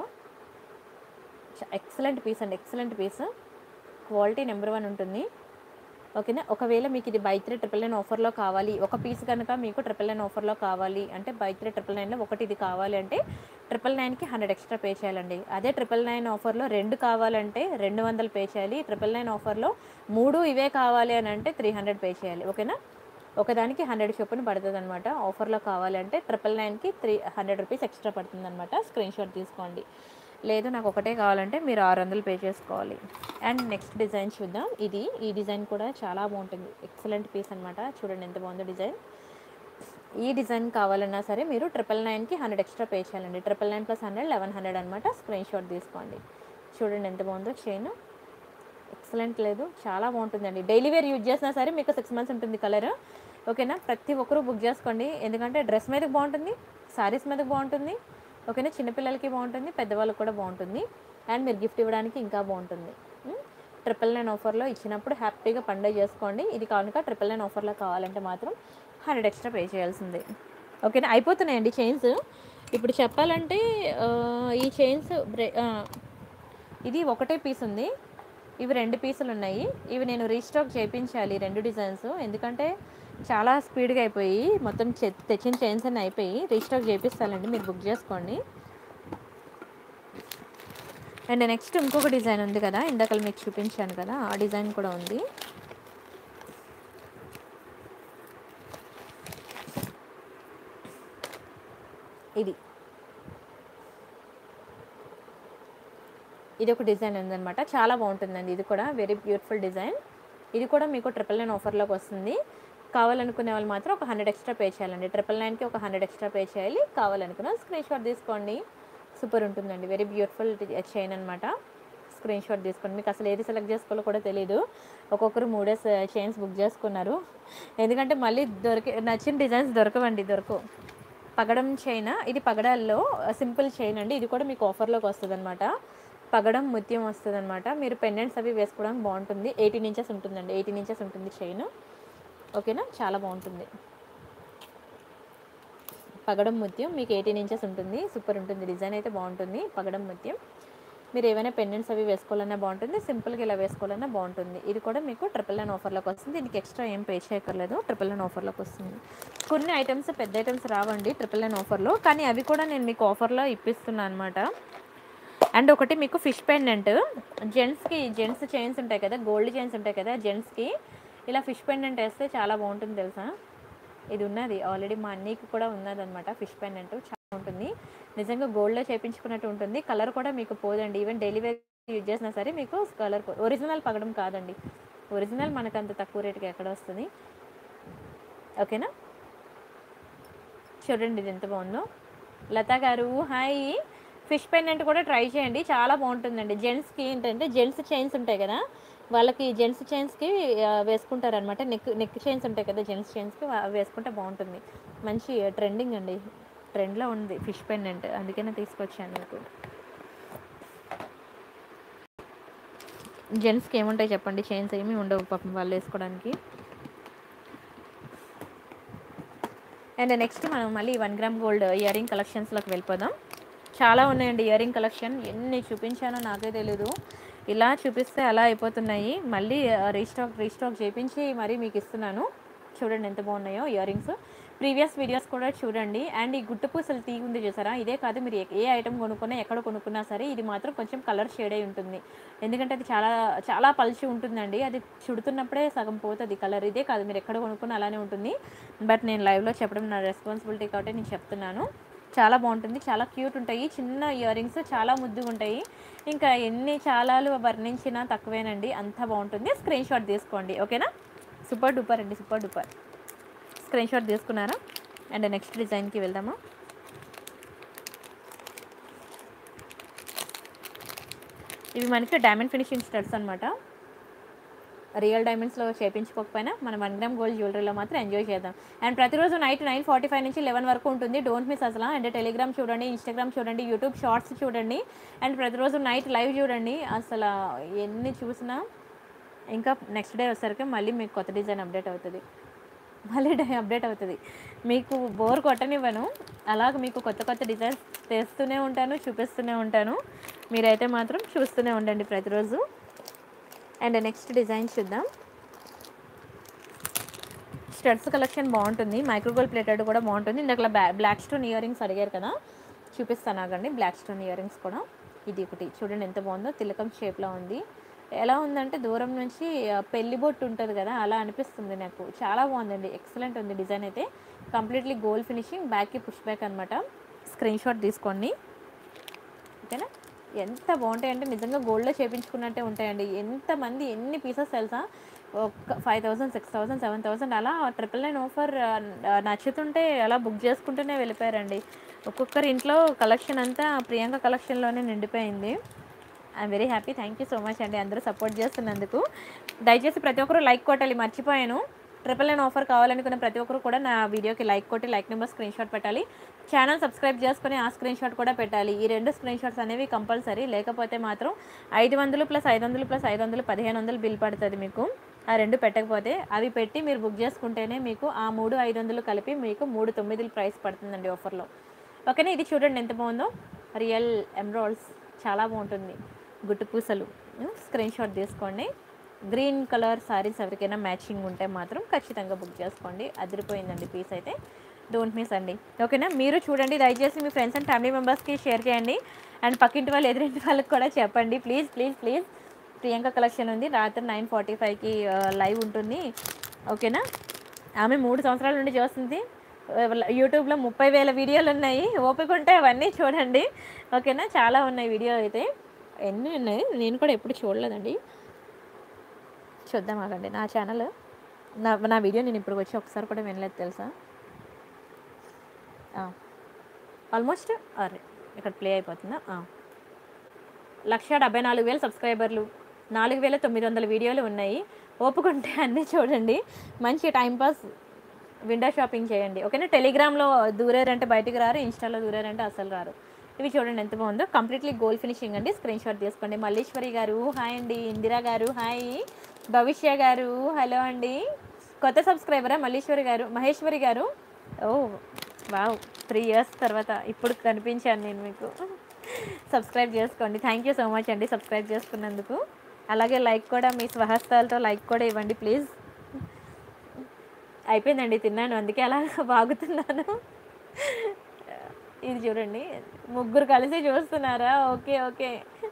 S1: ఎక్సలెంట్ పీస్ అండి excellent piece quality number one ఉంటుంది ఓకేనా ఒకవేళ మీకు ఇది బై త్రీ ట్రిపుల్ నైన్ ఆఫర్లో కావాలి ఒక పీస్ కనుక మీకు ట్రిపుల్ నైన్ ఆఫర్లో కావాలి అంటే బై త్రీ ట్రిపుల్ నైన్లో ఒకటి ఇది కావాలి అంటే ట్రిపుల్ నైన్కి హండ్రెడ్ ఎక్స్ట్రా పే చేయాలండి అదే ట్రిపుల్ నైన్ ఆఫర్లో రెండు కావాలంటే రెండు వందలు పే చేయాలి ట్రిపుల్ నైన్ ఆఫర్లో మూడు ఇవే కావాలి అని అంటే త్రీ హండ్రెడ్ పే చేయాలి ఓకేనా ఒకదానికి హండ్రెడ్ చొప్పున పడుతుంది అనమాట ఆఫర్లో కావాలి అంటే ట్రిపుల్ నైన్కి త్రీ హండ్రెడ్ రూపీస్ ఎక్స్ట్రా పడుతుంది అనమాట స్క్రీన్ షాట్ తీసుకోండి లేదు నాకు ఒకటే కావాలంటే మీరు ఆరు వందలు పే చేసుకోవాలి అండ్ నెక్స్ట్ డిజైన్ చూద్దాం ఇది ఈ డిజైన్ కూడా చాలా బాగుంటుంది ఎక్సలెంట్ పీస్ అనమాట చూడండి ఎంత బాగుందో డిజైన్ ఈ డిజైన్ కావాలన్నా సరే మీరు ట్రిపుల్ నైన్కి హండ్రెడ్ ఎక్స్ట్రా పే చేయాలండి triple nine plus hundred eleven hundred అనమాట స్క్రీన్ షాట్ తీసుకోండి చూడండి ఎంత బాగుందో చైన్ ఎక్సలెంట్ లేదు చాలా బాగుంటుందండి డైలీ వేర్ యూజ్ చేసినా సరే మీకు సిక్స్ మంత్స్ ఉంటుంది కలర్ ఓకేనా ప్రతి ఒక్కరూ బుక్ చేసుకోండి ఎందుకంటే డ్రెస్ మీదకి బాగుంటుంది శారీస్ మీదకి బాగుంటుంది ఓకేనా చిన్నపిల్లలకి బాగుంటుంది పెద్దవాళ్ళకి కూడా బాగుంటుంది అండ్ మీరు గిఫ్ట్ ఇవ్వడానికి ఇంకా బాగుంటుంది ట్రిపుల్ నైన్ ఆఫర్లో ఇచ్చినప్పుడు హ్యాపీగా పండుగ చేసుకోండి ఇది కనుక ట్రిపుల్ నైన్ ఆఫర్లో కావాలంటే మాత్రం హండ్రెడ్ ఎక్స్ట్రా పే చేయాల్సిందే ఓకేనా అయిపోతున్నాయండి చైన్స్ ఇప్పుడు చెప్పాలంటే ఆ, ఈ చైన్స్ బ్రే ఆ, ఇది ఒకటే పీస్ ఉంది ఇవి రెండు పీసులు ఉన్నాయి ఇవి నేను రీస్టాక్ చేయించాలి రెండు డిజైన్స్ ఎందుకంటే చాలా స్పీడ్గా అయిపోయి మొత్తం చె- తెచ్చిన చైన్స్ అన్నీ అయిపోయి రీస్టాక్ చేపిస్తానండి మీరు బుక్ చేసుకోండి అండ్ నెక్స్ట్ ఇంకొక డిజైన్ ఉంది కదా ఇందాక మీకు చూపించాను కదా ఆ డిజైన్ కూడా ఉంది ఇది ఇది ఒక డిజైన్ ఉందన్నమాట చాలా బాగుంటుందండి ఇది కూడా వెరీ బ్యూటిఫుల్ డిజైన్ ఇది కూడా మీకు ట్రిపుల్ నైన్ ఆఫర్లోకి వస్తుంది కావాలనుకునే వాళ్ళు మాత్రం ఒక హండ్రెడ్ ఎక్స్ట్రా పే చేయాలండి ట్రిపుల్ నైన్కి ఒక హండ్రెడ్ ఎక్స్ట్రా పే చేయాలి కావాలనుకున్న స్క్రీన్ షాట్ తీసుకోండి సూపర్ ఉంటుందండి వెరీ బ్యూటిఫుల్ చైన్ అనమాట స్క్రీన్ షాట్ తీసుకోండి మీకు అసలు ఏది సెలెక్ట్ చేసుకోవాలో కూడా తెలియదు ఒక్కొక్కరు మూడే చైన్స్ బుక్ చేసుకున్నారు ఎందుకంటే మళ్ళీ దొరికి నచ్చిన డిజైన్స్ దొరకవండి దొరకవు పగడం చైన్ ఇది పగడాల్లో సింపుల్ చైన్ అండి ఇది కూడా మీకు ఆఫర్లోకి వస్తుంది అనమాట పగడం ముత్యం వస్తుంది అనమాట మీరు పెండెంట్స్ అవి వేసుకోవడానికి బాగుంటుంది ఎయిటీన్ ఇంచెస్ ఉంటుందండి ఎయిటీన్ ఇంచెస్ ఉంటుంది చైన్ ఓకేనా చాలా బాగుంటుంది పగడం ముత్యం మీకు ఎయిటీన్ ఇంచెస్ ఉంటుంది సూపర్ ఉంటుంది డిజైన్ అయితే బాగుంటుంది పగడం ముత్యం మీరు ఏమైనా పెండెంట్స్ అవి వేసుకోవాలన్నా బాగుంటుంది సింపుల్గా ఇలా వేసుకోవాలన్నా బాగుంటుంది ఇది కూడా మీకు ట్రిపుల్ నైన్ ఆఫర్లోకి వస్తుంది దీనికి ఎక్స్ట్రా ఏం పే చేయక్కర్లేదు ట్రిపుల్ నైన్ ఆఫర్లోకి వస్తుంది కొన్ని ఐటమ్స్ పెద్ద ఐటమ్స్ రావండి ట్రిపుల్ నైన్ ఆఫర్లో కానీ అవి కూడా నేను మీకు ఆఫర్లో ఇప్పిస్తున్నాను అనమాట అండ్ ఒకటి మీకు ఫిష్ పెండెంట్ జెంట్స్కి జెంట్స్ చైన్స్ ఉంటాయి కదా గోల్డ్ చైన్స్ ఉంటాయి కదా జెంట్స్కి ఇలా ఫిష్ పెండెంట్ వేస్తే చాలా బాగుంటుంది తెలుసా ఇది ఉన్నది ఆల్రెడీ మా అన్నీకి కూడా ఉన్నది అనమాట ఫిష్ పెండెంట్ చాలా ఉంటుంది నిజంగా గోల్డ్లో చేపించుకున్నట్టు ఉంటుంది కలర్ కూడా మీకు పోదండి ఈవెన్ డైలీ వేర్ యూజ్ చేసినా సరే మీకు కలర్ ఒరిజినల్ పగడం కాదండి ఒరిజినల్ మనకు అంత తక్కువ రేటుకి ఎక్కడ వస్తుంది ఓకేనా చూడండి ఇది ఎంత బాగుందో లత గారు హాయ్ ఫిష్ పెండెంట్ కూడా ట్రై చేయండి చాలా బాగుంటుందండి జెంట్స్కి ఏంటంటే జెంట్స్ చైన్స్ ఉంటాయి కదా వాళ్ళకి జెంట్స్ చైన్స్కి వేసుకుంటారు అనమాట నెక్ నెక్ చైన్స్ ఉంటాయి కదా జెంట్స్ చైన్స్కి వేసుకుంటే బాగుంటుంది మంచి ట్రెండింగ్ అండి ట్రెండ్లో ఉంది ఫిష్ పెండెంట్ అందుకనే తీసుకొచ్చాను మీకు జెంట్స్కి ఏముంటాయి చెప్పండి చైన్స్ ఏమీ ఉండవు పాపం వాళ్ళు వేసుకోవడానికి అండ్ నెక్స్ట్ మనం మళ్ళీ one gram gold earring కలెక్షన్స్లోకి వెళ్ళిపోదాం చాలా ఉన్నాయండి ఇయర్ రింగ్ కలెక్షన్ ఎన్ని చూపించానో నాకే తెలీదు ఇలా చూపిస్తే అలా అయిపోతున్నాయి మళ్ళీ రీస్టాక్ రీస్టాక్ చేపించి మరీ మీకు ఇస్తున్నాను చూడండి ఎంత బాగున్నాయో ఇయర్ రింగ్స్ ప్రీవియస్ వీడియోస్ కూడా చూడండి అండ్ ఈ గుట్టు పూసలు తీగ ఉంది చూసారా ఇదే కాదు మీరు ఏ- ఏ ఐటమ్ కొనుక్కున్నా ఎక్కడ కొనుక్కున్నా సరే ఇది మాత్రం కొంచెం కలర్ షేడ్ అయి ఉంటుంది ఎందుకంటే అది చాలా చాలా పల్చి ఉంటుందండి అది చుడుతున్నప్పుడే సగం పోతుంది కలర్ ఇదే కాదు మీరు ఎక్కడ కొనుక్కున్నా అలానే ఉంటుంది బట్ నేను లైవ్లో చెప్పడం నా రెస్పాన్సిబిలిటీ కాబట్టి నేను చెప్తున్నాను చాలా బాగుంటుంది చాలా క్యూట్ ఉంటాయి చిన్న ఇయర్ రింగ్స్ చాలా ముద్దుగా ఉంటాయి ఇంకా ఎన్ని చాలాలు వర్ణించినా తక్కువేనండి అంత బాగుంటుంది స్క్రీన్ షాట్ తీసుకోండి ఓకేనా సూపర్ డూపర్ అండి సూపర్ డూపర్ స్క్రీన్ షాట్ తీసుకున్నారా అండ్ నెక్స్ట్ డిజైన్కి వెళ్దామా ఇవి మనకి డైమండ్ ఫినిషింగ్ స్టడ్స్ అనమాట రియల్ డైమండ్స్లో చేపించుకోకపోయినా మన వన్ గ్రామ్ గోల్డ్ జ్యువెలరీలో మాత్రం ఎంజాయ్ చేద్దాం అండ్ ప్రతిరోజు నైట్ నైన్ ఫార్టీ ఫైవ్ నుంచి లెవెన్ వరకు ఉంటుంది డోంట్ మిస్ అసలు అండ్ టెలిగ్రామ్ చూడండి ఇన్స్టాగ్రామ్ చూడండి యూట్యూబ్ షార్ట్స్ చూడండి అండ్ ప్రతిరోజు నైట్ లైవ్ చూడండి అసలు ఎన్ని చూసినా ఇంకా నెక్స్ట్ డే వచ్చేసరికి మళ్ళీ మీకు కొత్త డిజైన్ అప్డేట్ అవుతుంది మళ్ళీ డే అప్డేట్ అవుతుంది మీకు బోర్ కొట్టనివ్వను అలాగ మీకు కొత్త కొత్త డిజైన్స్ తెస్తూనే ఉంటాను చూపిస్తూనే ఉంటాను మీరైతే మాత్రం చూస్తూనే ఉండండి ప్రతిరోజు అండ్ నెక్స్ట్ డిజైన్ చూద్దాం స్టడ్స్ కలెక్షన్ బాగుంటుంది మైక్రోగోల్ ప్లేటెడ్ కూడా బాగుంటుంది ఇందాక బ్లాక్ స్టోన్ ఇయర్ రింగ్స్ అడిగారు కదా చూపిస్తాను ఆగండి బ్లాక్ స్టోన్ ఇయర్ రింగ్స్ కూడా ఇది ఒకటి చూడండి ఎంత బాగుందో తిలకం షేప్లో ఉంది ఎలా ఉందంటే దూరం నుంచి ఆ, పెళ్లి బొట్టు ఉంటుంది కదా అలా అనిపిస్తుంది నాకు చాలా బాగుందండి ఎక్సలెంట్ ఉంది డిజైన్ అయితే కంప్లీట్లీ గోల్డ్ ఫినిషింగ్ బ్యాక్కి పుష్ బ్యాక్ అనమాట స్క్రీన్ షాట్ తీసుకోండి ఓకేనా ఎంత బాగుంటాయంటే నిజంగా గోల్డ్లో చేపించుకున్నట్టే ఉంటాయండి ఎంతమంది ఎన్ని పీసెస్ తెలుసా ఒక five thousand six thousand seven thousand అలా ట్రిపుల్ నైన్ ఆఫర్ నచ్చుతుంటే అలా బుక్ చేసుకుంటూనే వెళ్ళిపోయారండి ఒక్కొక్కరి ఇంట్లో కలెక్షన్ అంతా ప్రియాంక కలెక్షన్లోనే నిండిపోయింది I'm very happy thank you so much అండి అందరూ సపోర్ట్ చేస్తున్నందుకు దయచేసి ప్రతి ఒక్కరు లైక్ కొట్టాలి మర్చిపోయాను ట్రిపుల్ నైన్ ఆఫర్ కావాలనుకున్న ప్రతి ఒక్కరు కూడా నా వీడియోకి లైక్ కొట్టి లైక్ నెంబర్ స్క్రీన్ షాట్ పెట్టాలి ఛానల్ సబ్స్క్రైబ్ చేసుకుని ఆ స్క్రీన్ షాట్ కూడా పెట్టాలి ఈ రెండు స్క్రీన్ షాట్స్ అనేవి కంపల్సరీ లేకపోతే మాత్రం ఐదు వందలు ప్లస్ ఐదు వందలు ప్లస్ ఐదు వందలు పదిహేను వందలు బిల్ పడుతుంది మీకు ఆ రెండు పెట్టకపోతే అవి పెట్టి మీరు బుక్ చేసుకుంటేనే మీకు ఆ మూడు ఐదు వందలు కలిపి మీకు మూడు తొమ్మిదిలు ప్రైస్ పడుతుందండి ఆఫర్లో ఓకేనా ఇది చూడండి ఎంత బాగుందో రియల్ ఎమ్రాల్డ్స్ చాలా బాగుంటుంది గుట్టు పూసలు స్క్రీన్ షాట్ తీసుకోండి గ్రీన్ కలర్ సారీస్ ఎవరికైనా మ్యాచింగ్ ఉంటే మాత్రం ఖచ్చితంగా బుక్ చేసుకోండి అదిరిపోయిందండి పీస్ అయితే డోంట్ మిస్ అండి ఓకేనా మీరు చూడండి దయచేసి మీ ఫ్రెండ్స్ అండ్ ఫ్యామిలీ మెంబర్స్కి షేర్ చేయండి అండ్ పక్కింటి వాళ్ళు ఎదురింటి వాళ్ళకి కూడా చెప్పండి please please please Priyanka collection ఉంది రాత్రి నైన్ ఫార్టీ ఫైవ్కి లైవ్ ఉంటుంది ఓకేనా ఆమె మూడు సంవత్సరాల నుండి చూస్తుంది యూట్యూబ్లో ముప్పై వేల వీడియోలు ఉన్నాయి ఓపిక ఉంటే అవన్నీ చూడండి ఓకేనా చాలా ఉన్నాయి వీడియో అయితే ఎన్ని ఉన్నాయి నేను కూడా ఎప్పుడు చూడలేదండి చూద్దాం ఆగండి నా ఛానల్ నా నా వీడియో నేను ఇప్పుడు వచ్చి ఒకసారి కూడా వినలేదు తెలుసా ఆల్మోస్ట్ అరే ఇక్కడ ప్లే అయిపోతుందా ఆ. లక్ష డెబ్బై నాలుగు వేల సబ్స్క్రైబర్లు నాలుగు వేల తొమ్మిది వందల వీడియోలు ఉన్నాయి ఓపుకుంటే అన్నీ చూడండి మంచి టైంపాస్ విండో షాపింగ్ చేయండి ఓకేనా టెలిగ్రామ్లో దూరారంటే బయటికి రారు ఇన్స్టాలో దూరారంటే అసలు రారు ఇవి చూడండి ఎంత బాగుందో కంప్లీట్లీ గోల్డ్ ఫినిషింగ్ అండి స్క్రీన్ షాట్ తీసుకోండి మల్లేశ్వరి గారు హాయ్ అండి ఇందిరా గారు హాయ్ భవిష్య గారు హలో అండి కొత్త సబ్స్క్రైబరా మల్లేశ్వరి గారు మహేశ్వరి గారు ఓ వావ్ త్రీ ఇయర్స్ తర్వాత ఇప్పుడు కనిపించాను నేను మీకు సబ్స్క్రైబ్ చేసుకోండి థ్యాంక్ యూ సో మచ్ అండి సబ్స్క్రైబ్ చేసుకున్నందుకు అలాగే లైక్ కూడా మీ స్వహస్తాలతో లైక్ కూడా ఇవ్వండి ప్లీజ్ అయిపోయిందండి తిన్నాను అందుకే అలా బాగుతున్నాను ఇది చూడండి ముగ్గురు కలిసి చూస్తున్నారా ఓకే ఓకే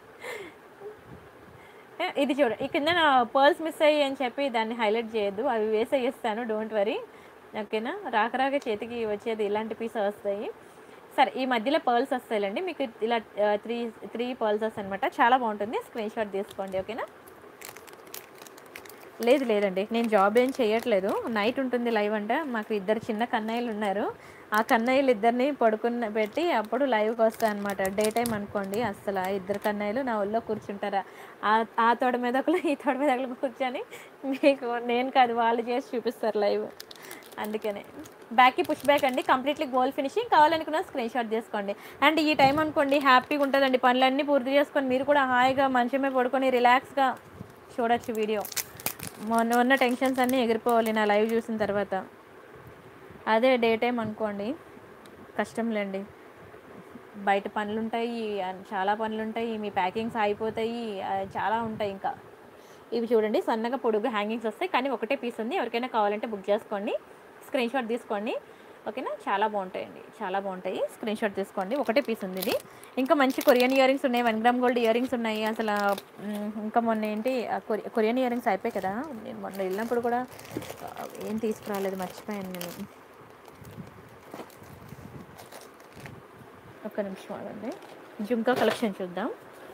S1: ఏ, ఇది చూడ ఈ కింద నా పర్ల్స్ మిస్ అయ్యి అని చెప్పి దాన్ని హైలైట్ చేయొద్దు అవి వేసేస్తాను డోంట్ వరీ ఓకేనా రాక రాక చేతికి వచ్చేది ఇలాంటి పీస్ వస్తాయి సరే ఈ మధ్యలో పర్ల్స్ వస్తాయిలండి మీకు ఇలా త్రీ త్రీ పర్ల్స్ వస్తాయి అనమాట చాలా బాగుంటుంది స్క్రీన్ షాట్ తీసుకోండి ఓకేనా లేదు లేదండి నేను జాబ్ ఏం చేయట్లేదు నైట్ ఉంటుంది లైవ్ అంటే మాకు ఇద్దరు చిన్న కన్నయ్యలు ఉన్నారు ఆ కన్నయ్యలు ఇద్దరిని పడుకున్న పెట్టి అప్పుడు లైవ్కి వస్తాయి అనమాట డే టైం అనుకోండి అసలు ఆ ఇద్దరు కన్నయ్యలు నా ఒళ్ళో కూర్చుంటారా ఆ ఆ తోడ మీద ఒకరు ఈ తోడ మీద ఒకరు కూర్చొని మీకు నేను కాదు వాళ్ళు చేసి చూపిస్తారు లైవ్ అందుకనే బ్యాక్కి పుష్ బ్యాక్ అండి కంప్లీట్లీ గోల్ ఫినిషింగ్ కావాలనుకున్న స్క్రీన్ షాట్ చేసుకోండి అండ్ ఈ టైం అనుకోండి హ్యాపీగా ఉంటుందండి పనులన్నీ పూర్తి చేసుకొని మీరు కూడా హాయిగా మంచమే పడుకొని రిలాక్స్గా చూడొచ్చు వీడియో మొన్న ఉన్న టెన్షన్స్ అన్నీ ఎగిరిపోవాలి నా లైవ్ చూసిన తర్వాత అదే డే టైం అనుకోండి కష్టంలేండి బయట పనులు ఉంటాయి అన్- చాలా పనులు ఉంటాయి మీ ప్యాకింగ్స్ అయిపోతాయి ఆ, చాలా ఉంటాయి ఇంకా ఇవి చూడండి సన్నగా పొడుగు హ్యాంగింగ్స్ వస్తాయి కానీ ఒకటే పీస్ ఉంది ఎవరికైనా కావాలంటే బుక్ చేసుకోండి స్క్రీన్ షాట్ తీసుకోండి ఓకేనా చాలా బాగుంటాయండి చాలా బాగుంటాయి స్క్రీన్ షాట్ తీసుకోండి ఒకటే పీస్ ఉంది ఇది ఇంకా మంచి కొరియన్ ఇయర్ రింగ్స్ ఉన్నాయి one gram gold ear rings ఉన్నాయి అసలు మ్, ఇంకా మొన్న ఏంటి ఆ కొరి- కొరియన్ ఇయర్ రింగ్స్ అయిపోయాయి కదా నేను మొన్న వెళ్ళినప్పుడు కూడా ఆ, ఏం తీసుకురాలేదు మర్చిపోయాను నేను ఒక్క నిమిషం ఆగండి జుంకా కలెక్షన్ చూద్దాం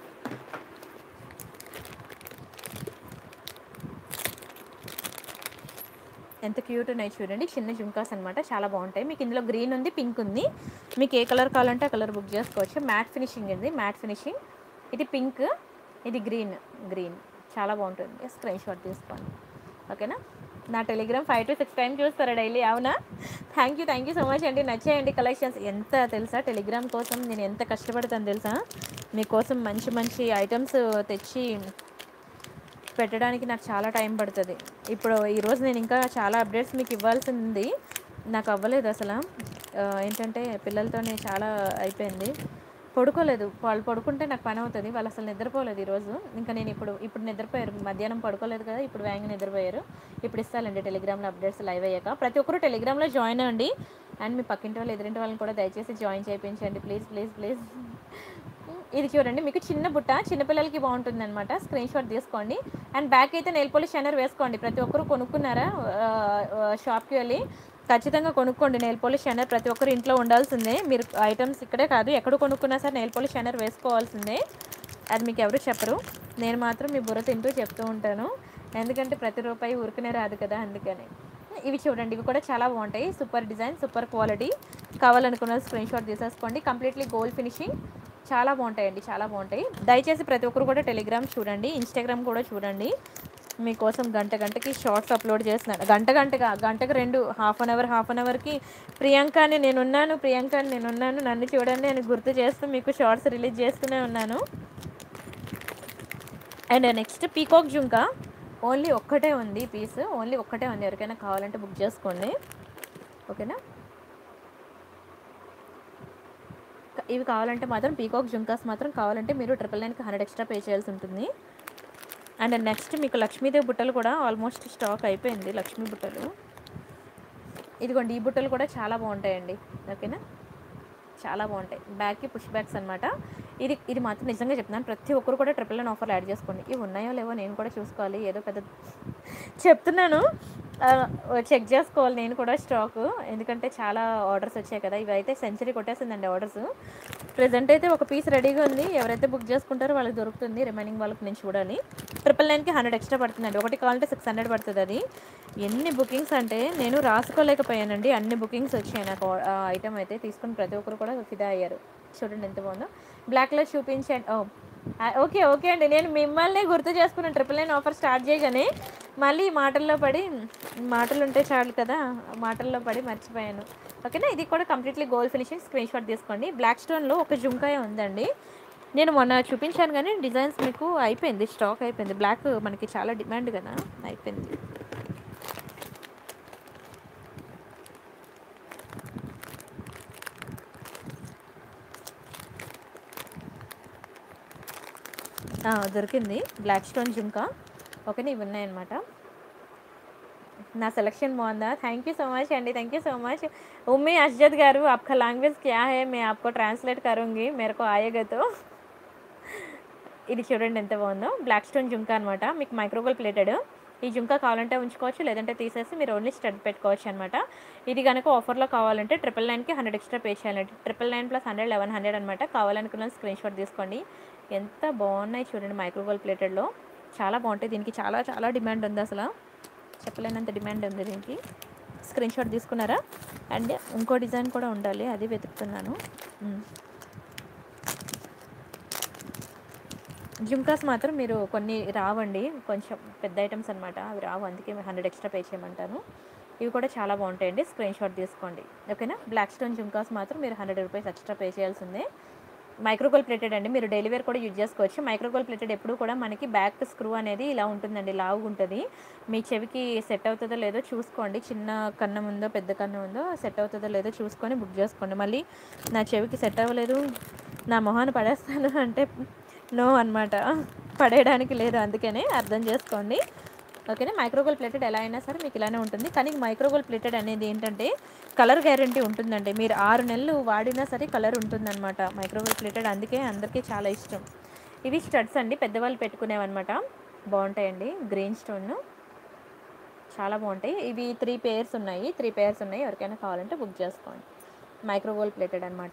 S1: ఎంత క్యూట్ ఉన్నాయి చూడండి చిన్న జుంకాస్ అనమాట చాలా బాగుంటాయి మీకు ఇందులో గ్రీన్ ఉంది పింక్ ఉంది మీకు ఏ కలర్ కావాలంటే ఆ కలర్ బుక్ చేసుకోవచ్చు మ్యాట్ ఫినిషింగ్ ఇది మ్యాట్ ఫినిషింగ్ ఇది పింక్ ఇది గ్రీన్ గ్రీన్ చాలా బాగుంటుంది స్క్రీన్ షాట్ తీసుకోండి ఓకేనా నా Telegram five to six time చూస్తారా డైలీ అవునా thank you thank you so much అండి నచ్చాయండి కలెక్షన్స్ ఎంత తెలుసా టెలిగ్రామ్ కోసం నేను ఎంత కష్టపడతాను తెలుసా మీకోసం మంచి మంచి ఐటమ్స్ తెచ్చి పెట్టడానికి నాకు చాలా టైం పడుతుంది ఇప్పుడు ఈరోజు నేను ఇంకా చాలా అప్డేట్స్ మీకు ఇవ్వాల్సి ఉంది నాకు అవ్వలేదు అసలు ఆ, ఏంటంటే పిల్లలతోనే చాలా అయిపోయింది పడుకోలేదు వాళ్ళు పడుకుంటే నాకు పని అవుతుంది వాళ్ళు అసలు నిద్రపోలేదు ఈరోజు ఇంకా నేను ఇప్పుడు ఇప్పుడు నిద్రపోయారు మధ్యాహ్నం పడుకోలేదు కదా ఇప్పుడు వేగంగా నిద్రపోయారు ఇప్పుడు ఇస్తానండి టెలిగ్రామ్లో అప్డేట్స్ లైవ్ అయ్యాక ప్రతి ఒక్కరు టెలిగ్రామ్లో జాయిన్ అవ్వండి అండ్ మీ పక్కింటి వాళ్ళు ఎదురింటి వాళ్ళని కూడా దయచేసి జాయిన్ చేయించండి ప్లీజ్ ప్లీజ్ ప్లీజ్ ఇది చూడండి మీకు చిన్న బుట్ట చిన్నపిల్లలకి బాగుంటుంది అనమాట స్క్రీన్ షాట్ తీసుకోండి అండ్ బ్యాక్ అయితే నెయిల్ పోలిష్ షైనర్ వేసుకోండి ప్రతి ఒక్కరు కొనుక్కున్నారా ఆ, ఆ, షాప్కి వెళ్ళి ఖచ్చితంగా కొనుక్కోండి నెయిల్ పోలిష్ షైనర్ ప్రతి ఒక్కరు ఇంట్లో ఉండాల్సిందే మీరు ఐటమ్స్ ఇక్కడే కాదు ఎక్కడ కొనుక్కున్నా సరే నెయిల్ పోలిష్ షైనర్ వేసుకోవాల్సిందే అది మీకు ఎవరు చెప్పరు నేను మాత్రం మీ బుర్ర తింటూ చెప్తూ ఉంటాను ఎందుకంటే ప్రతి రూపాయి ఊరికనే రాదు కదా అందుకని ఇవి చూడండి ఇవి కూడా చాలా బాగుంటాయి సూపర్ డిజైన్ సూపర్ క్వాలిటీ కావాలనుకున్న స్క్రీన్ షాట్ తీసేసుకోండి కంప్లీట్లీ గోల్డ్ ఫినిషింగ్ చాలా బాగుంటాయండి చాలా బాగుంటాయి దయచేసి ప్రతి ఒక్కరు కూడా టెలిగ్రామ్ చూడండి ఇన్స్టాగ్రామ్ కూడా చూడండి మీకోసం గంట గంటకి షార్ట్స్ అప్లోడ్ చేస్తున్నాను గంట గంటగా గంటకు రెండు half an hour half an అవర్కి ప్రియాంకని నేనున్నాను ప్రియాంకని నేనున్నాను నన్ను చూడండి అని గుర్తు చేస్తూ మీకు షార్ట్స్ రిలీజ్ చేస్తూనే ఉన్నాను and next peacock jhumka only ఒక్కటే ఉంది పీస్ ఓన్లీ ఒక్కటే ఉంది ఎవరికైనా కావాలంటే బుక్ చేసుకోండి ఓకేనా క- ఇవి కావాలంటే మాత్రం పీకాక్ జుంకాస్ మాత్రం కావాలంటే మీరు ట్రిపుల్ నైన్కి హండ్రెడ్ ఎక్స్ట్రా పే చేయాల్సి ఉంటుంది అండ్ నెక్స్ట్ మీకు లక్ష్మీదేవి బుట్టలు కూడా ఆల్మోస్ట్ స్టాక్ అయిపోయింది లక్ష్మీ బుట్టలు ఇదిగోండి ఈ బుట్టలు కూడా చాలా బాగుంటాయండి ఓకేనా చాలా బాగుంటాయి బ్యాగ్కి పుష్ బ్యాగ్స్ అనమాట ఇది ఇది మాత్రం నిజంగా చెప్తున్నాను ప్రతి ఒక్కరు కూడా ట్రిపుల్ నైన్ ఆఫర్లు యాడ్ చేసుకోండి ఇవి ఉన్నాయో లేవో నేను కూడా చూసుకోవాలి ఏదో పెద్ద చెప్తున్నాను చెక్ చేసుకోవాలి నేను కూడా స్టాక్ ఎందుకంటే చాలా ఆర్డర్స్ వచ్చాయి కదా ఇవి అయితే సెంచరీ కొట్టేసిందండి ఆర్డర్స్ ప్రజెంట్ అయితే ఒక పీస్ రెడీగా ఉంది ఎవరైతే బుక్ చేసుకుంటారో వాళ్ళకి దొరుకుతుంది రిమైనింగ్ వాళ్ళకి నేను చూడాలి ట్రిపుల్ నైన్కి హండ్రెడ్ ఎక్స్ట్రా పడుతుందండి ఒకటి కావాలంటే సిక్స్ హండ్రెడ్ పడుతుంది అది ఎన్ని బుకింగ్స్ అంటే నేను రాసుకోలేకపోయానండి అన్ని బుకింగ్స్ వచ్చాయి నాకు ఆ ఐటమ్ అయితే తీసుకుని ప్రతి ఒక్కరు కూడా ఫిదా అయ్యారు చూడండి ఎంత బాగుందో బ్లాక్లో చూపించండి ఓ ఆ, ఓకే ఓకే అండి నేను మిమ్మల్ని గుర్తు చేసుకున్నాను ట్రిపుల్ నైన్ ఆఫర్ స్టార్ట్ చేయగానే మళ్ళీ ఈ మాటల్లో పడి మాటలు ఉంటే చాలు కదా మాటల్లో పడి మర్చిపోయాను ఓకేనా ఇది కూడా completely gold finishing screen shot తీసుకోండి బ్లాక్ స్టోన్లో ఒక జుంకాయ ఉందండి నేను మొన్న చూపించాను కానీ డిజైన్స్ మీకు అయిపోయింది స్టాక్ అయిపోయింది బ్లాక్ మనకి చాలా డిమాండ్ కదా అయిపోయింది ఆ, దొరికింది బ్లాక్ స్టోన్ జుంకా ఓకేనా ఇవి ఉన్నాయన్నమాట నా సెలక్షన్ బాగుందా థ్యాంక్ యూ సో మచ్ అండి థ్యాంక్ యూ సో మच उम्मी अशजद गारू आपका लैंग्वेज क्या है मैं आपको ट्रांसलेट करूँगी मेरे को आएगा तो ఇది చూడండి ఎంత బాగుందో బ్లాక్ స్టోన్ జుంకా అనమాట మీకు మైక్రోగోల్ ప్లేటెడ్ ఈ జుంకా కావాలంటే ఉంచుకోవచ్చు లేదంటే తీసేసి మీరు ఓన్లీ స్టడ్ పెట్టుకోవచ్చు అనమాట ఇది కనుక ఆఫర్లో కావాలంటే ట్రిపుల్ నైన్కి హండ్రెడ్ ఎక్స్ట్రా పే చేయాలంటే triple nine plus hundred eleven hundred అనమాట కావాలనుకున్న స్క్రీన్ షాట్ తీసుకోండి ఎంత బాగున్నాయి చూడండి మైక్రోగోల్ ప్లేటెడ్లో చాలా బాగుంటాయి దీనికి చాలా చాలా డిమాండ్ ఉంది అసలు చెప్పలేనంత డిమాండ్ ఉంది దీనికి స్క్రీన్ షాట్ తీసుకున్నారా అండ్ ఇంకో డిజైన్ కూడా ఉండాలి అది వెతుకుతున్నాను మ్. జుమ్కాస్ మాత్రం మీరు కొన్ని రావండి కొంచెం పెద్ద ఐటమ్స్ అనమాట అవి రావు అందుకే హండ్రెడ్ ఎక్స్ట్రా పే చేయమంటాను ఇవి కూడా చాలా బాగుంటాయండి స్క్రీన్ షాట్ తీసుకోండి ఓకేనా బ్లాక్ స్టోన్ జుమ్కాస్ మాత్రం మీరు హండ్రెడ్ రూపీస్ ఎక్స్ట్రా పే చేయాల్సిందే మైక్రోగోల్ ప్లేటెడ్ అండి మీరు డైలీ వేర్ కూడా యూజ్ చేసుకోవచ్చు మైక్రోగోల్ ప్లేటెడ్ ఎప్పుడు కూడా మనకి బ్యాక్ స్క్రూ అనేది ఇలా ఉంటుందండి లావుగా ఉంటుంది మీ చెవికి సెట్ అవుతుందో లేదో చూసుకోండి చిన్న కన్నం ఉందో పెద్ద కన్నం ఉందో సెట్ అవుతుందో లేదో చూసుకొని బుక్ చేసుకోండి మళ్ళీ నా చెవికి సెట్ అవ్వలేదు నా మొహాన్ని పడేస్తాను అంటే నో అనమాట పడేయడానికి లేదు అందుకనే అర్థం చేసుకోండి ఓకేనా మైక్రోగోల్ ప్లేటెడ్ ఎలా అయినా సరే మీకు ఇలానే ఉంటుంది కానీ మైక్రోగోల్ ప్లేటెడ్ అనేది ఏంటంటే కలర్ గ్యారంటీ ఉంటుందండి మీరు ఆరు నెలలు వాడినా సరే కలర్ ఉంటుందన్నమాట మైక్రోగోల్ ప్లేటెడ్ అందుకే అందరికీ చాలా ఇష్టం ఇవి స్టడ్స్ అండి పెద్దవాళ్ళు పెట్టుకునేవన్నమాట బాగుంటాయండి గ్రీన్ స్టోన్ చాలా బాగుంటాయి ఇవి త్రీ పేర్స్ ఉన్నాయి త్రీ పేర్స్ ఉన్నాయి ఎవరికైనా కావాలంటే బుక్ చేసుకోండి మైక్రోగోల్ ప్లేటెడ్ అనమాట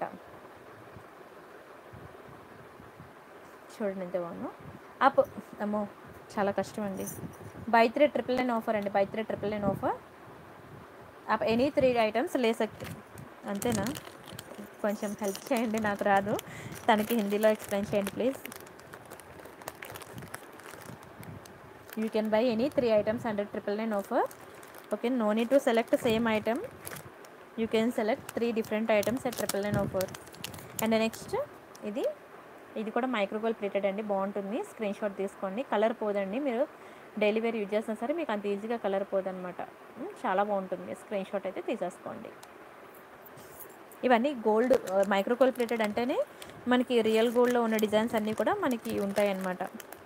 S1: చూడండి ఎంత బాగుందో అప్ అమ్మో చాలా కష్టం అండి buy three triple nine offer అండి buy three triple nine offer up any three items లే సక్తే అంతేనా కొంచెం హెల్ప్ చేయండి నాకు రాదు తనకి హిందీలో ఎక్స్ప్లెయిన్ చేయండి please you can buy any three items hundred triple nine offer okay no need to select same item you can select three different items at triple nine offer and next ఇది ఇది కూడా మైక్రోగోల్ plated అండి బాగుంటుంది screen shot తీసుకోండి colour పోదండి మీరు daily wear use చేసినా సరే మీకు అంత ఈజీగా కలర్ పోదనమాట ఉమ్, చాలా బాగుంటుంది స్క్రీన్ షాట్ అయితే తీసేసుకోండి ఇవన్నీ గోల్డ్ మైక్రోగోల్ ప్లేటెడ్ అంటేనే మనకి రియల్ గోల్డ్లో ఉన్న డిజైన్స్ అన్నీ కూడా మనకి ఉంటాయి అన్నమాట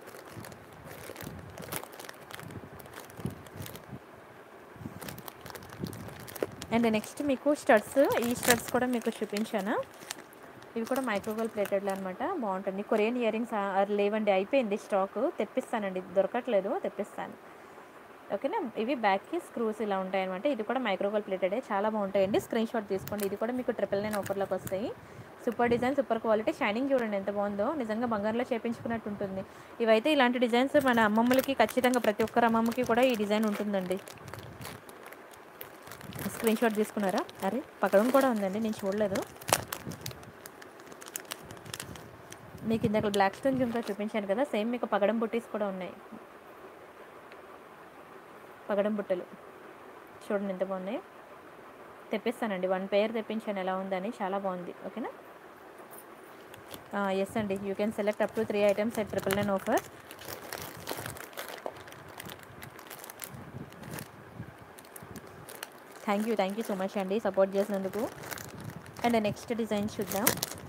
S1: అండ్ నెక్స్ట్ మీకు స్టడ్స్ ఈ స్టడ్స్ కూడా మీకు చూపించాను ఇవి కూడా మైక్రోగోల్ ప్లేటెడ్లో అనమాట బాగుంటుంది కొరియన్ ఇయర్ రింగ్స్ లేవండి అయిపోయింది స్టాక్ తెప్పిస్తానండి దొరకట్లేదు తెప్పిస్తాను ఓకేనా ఇవి బ్యాక్కి స్క్రూస్ ఇలా ఉంటాయి అనమాట ఇది కూడా మైక్రోగోల్ ప్లేటెడే చాలా బాగుంటాయండి స్క్రీన్ షాట్ తీసుకోండి ఇది కూడా మీకు ట్రిపుల్ నైన్ ఆఫర్లోకి వస్తాయి super design super quality shining చూడండి ఎంత బాగుందో నిజంగా బంగారంలో చేపించుకున్నట్టు ఉంటుంది ఇవైతే ఇలాంటి డిజైన్స్ మన అమ్మమ్మలకి ఖచ్చితంగా ప్రతి ఒక్కరు అమ్మమ్మకి కూడా ఈ డిజైన్ ఉంటుందండి స్క్రీన్ షాట్ తీసుకున్నారా అరే పక్కడం కూడా ఉందండి నేను చూడలేదు మీకు ఇందాక బ్లాక్ స్టోన్ జుంకా చూపించాను కదా సేమ్ మీకు పగడం బుట్టీస్ కూడా ఉన్నాయి పగడం బుట్టలు చూడండి ఎంత బాగున్నాయి తెప్పిస్తానండి వన్ పేర్ తెప్పించాను ఎలా ఉందని చాలా బాగుంది ఓకేనా ఎస్ అండి you can select up to three items at triple nine offer thank you thank you so much అండి సపోర్ట్ చేసినందుకు అండ్ నెక్స్ట్ డిజైన్ చూద్దాం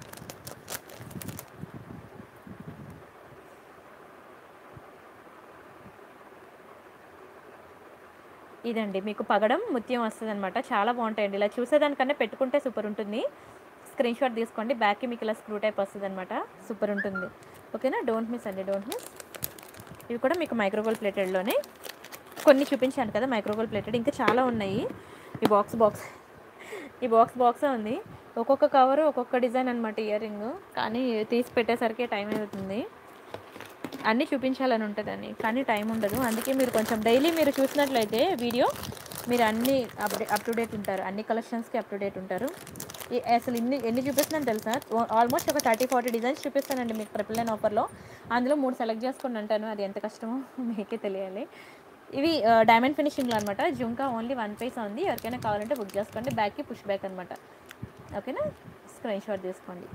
S1: ఇదండి మీకు పగడం ముత్యం వస్తుంది అనమాట చాలా బాగుంటాయండి ఇలా చూసేదానికన్నా పెట్టుకుంటే సూపర్ ఉంటుంది స్క్రీన్ షాట్ తీసుకోండి బ్యాక్కి మీకు ఇలా స్క్రూ టైప్ వస్తుంది అనమాట సూపర్ ఉంటుంది ఓకేనా డోంట్ మిస్ అండి డోంట్ మిస్ ఇవి కూడా మీకు మైక్రోగోల్ ప్లేటెడ్లోనే కొన్ని చూపించాను కదా మైక్రోగోల్ ప్లేటెడ్ ఇంకా చాలా ఉన్నాయి ఈ బాక్స్ బాక్స్ ఈ బాక్స్ బాక్సే ఉంది ఒక్కొక్క కవర్ ఒక్కొక్క డిజైన్ అనమాట ఇయర్ రింగ్ కానీ తీసి పెట్టేసరికి టైం అవుతుంది అన్నీ చూపించాలని ఉంటుందని కానీ టైం ఉండదు అందుకే మీరు కొంచెం డైలీ మీరు చూసినట్లయితే వీడియో మీరు అన్ని అప్డే అప్ టు డేట్ ఉంటారు అన్ని కలెక్షన్స్కి అప్ టు డేట్ ఉంటారు ఈ- అసలు ఇన్ని ఎన్ని చూపిస్తున్నాను తెలుసా ఆల్మోస్ట్ ఒక థర్టీ ఫార్టీ డిజైన్స్ చూపిస్తానండి మీకు ట్రిపుల్ నైన్ ఆఫర్లో అందులో మూడు సెలెక్ట్ చేసుకుని అంటాను అది ఎంత కష్టమో మీకే తెలియాలి ఇవి డైమండ్ ఫినిషింగ్లో అనమాట జుంకా ఓన్లీ వన్ పీస్ ఉంది ఎవరికైనా కావాలంటే బుక్ చేసుకోండి బ్యాక్కి పుష్ బ్యాక్ అనమాట ఓకేనా స్క్రీన్ షాట్ తీసుకోండి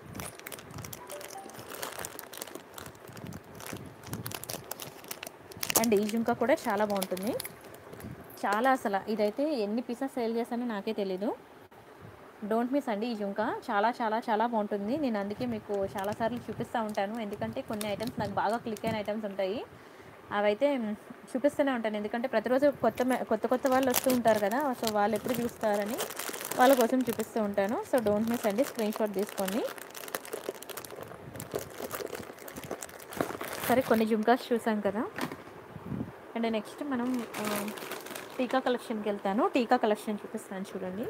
S1: అండ్ ఈ జుంకా కూడా చాలా బాగుంటుంది చాలా అసలు ఇదైతే ఎన్ని పీసెస్ సేల్ చేశానో నాకే తెలీదు డోంట్ మిస్ అండి ఈ జుంకా చాలా చాలా చాలా బాగుంటుంది నేను అందుకే మీకు చాలాసార్లు చూపిస్తూ ఉంటాను ఎందుకంటే కొన్ని ఐటమ్స్ నాకు బాగా క్లిక్ అయిన ఐటమ్స్ ఉంటాయి అవైతే మ్, చూపిస్తూనే ఉంటాను ఎందుకంటే ప్రతిరోజు కొత్త మే- కొత్త కొత్త వాళ్ళు వస్తూ ఉంటారు కదా సో వాళ్ళు ఎప్పుడు చూస్తారని వాళ్ళ కోసం చూపిస్తూ ఉంటాను సో డోంట్ మిస్ అండి స్క్రీన్ షాట్ తీసుకోండి సరే కొన్ని జుంకాస్ చూసాం కదా అండ్ నెక్స్ట్ మనం ఆ, టీకా కలెక్షన్కి వెళ్తాను టీకా కలెక్షన్ చూపిస్తాను చూడండి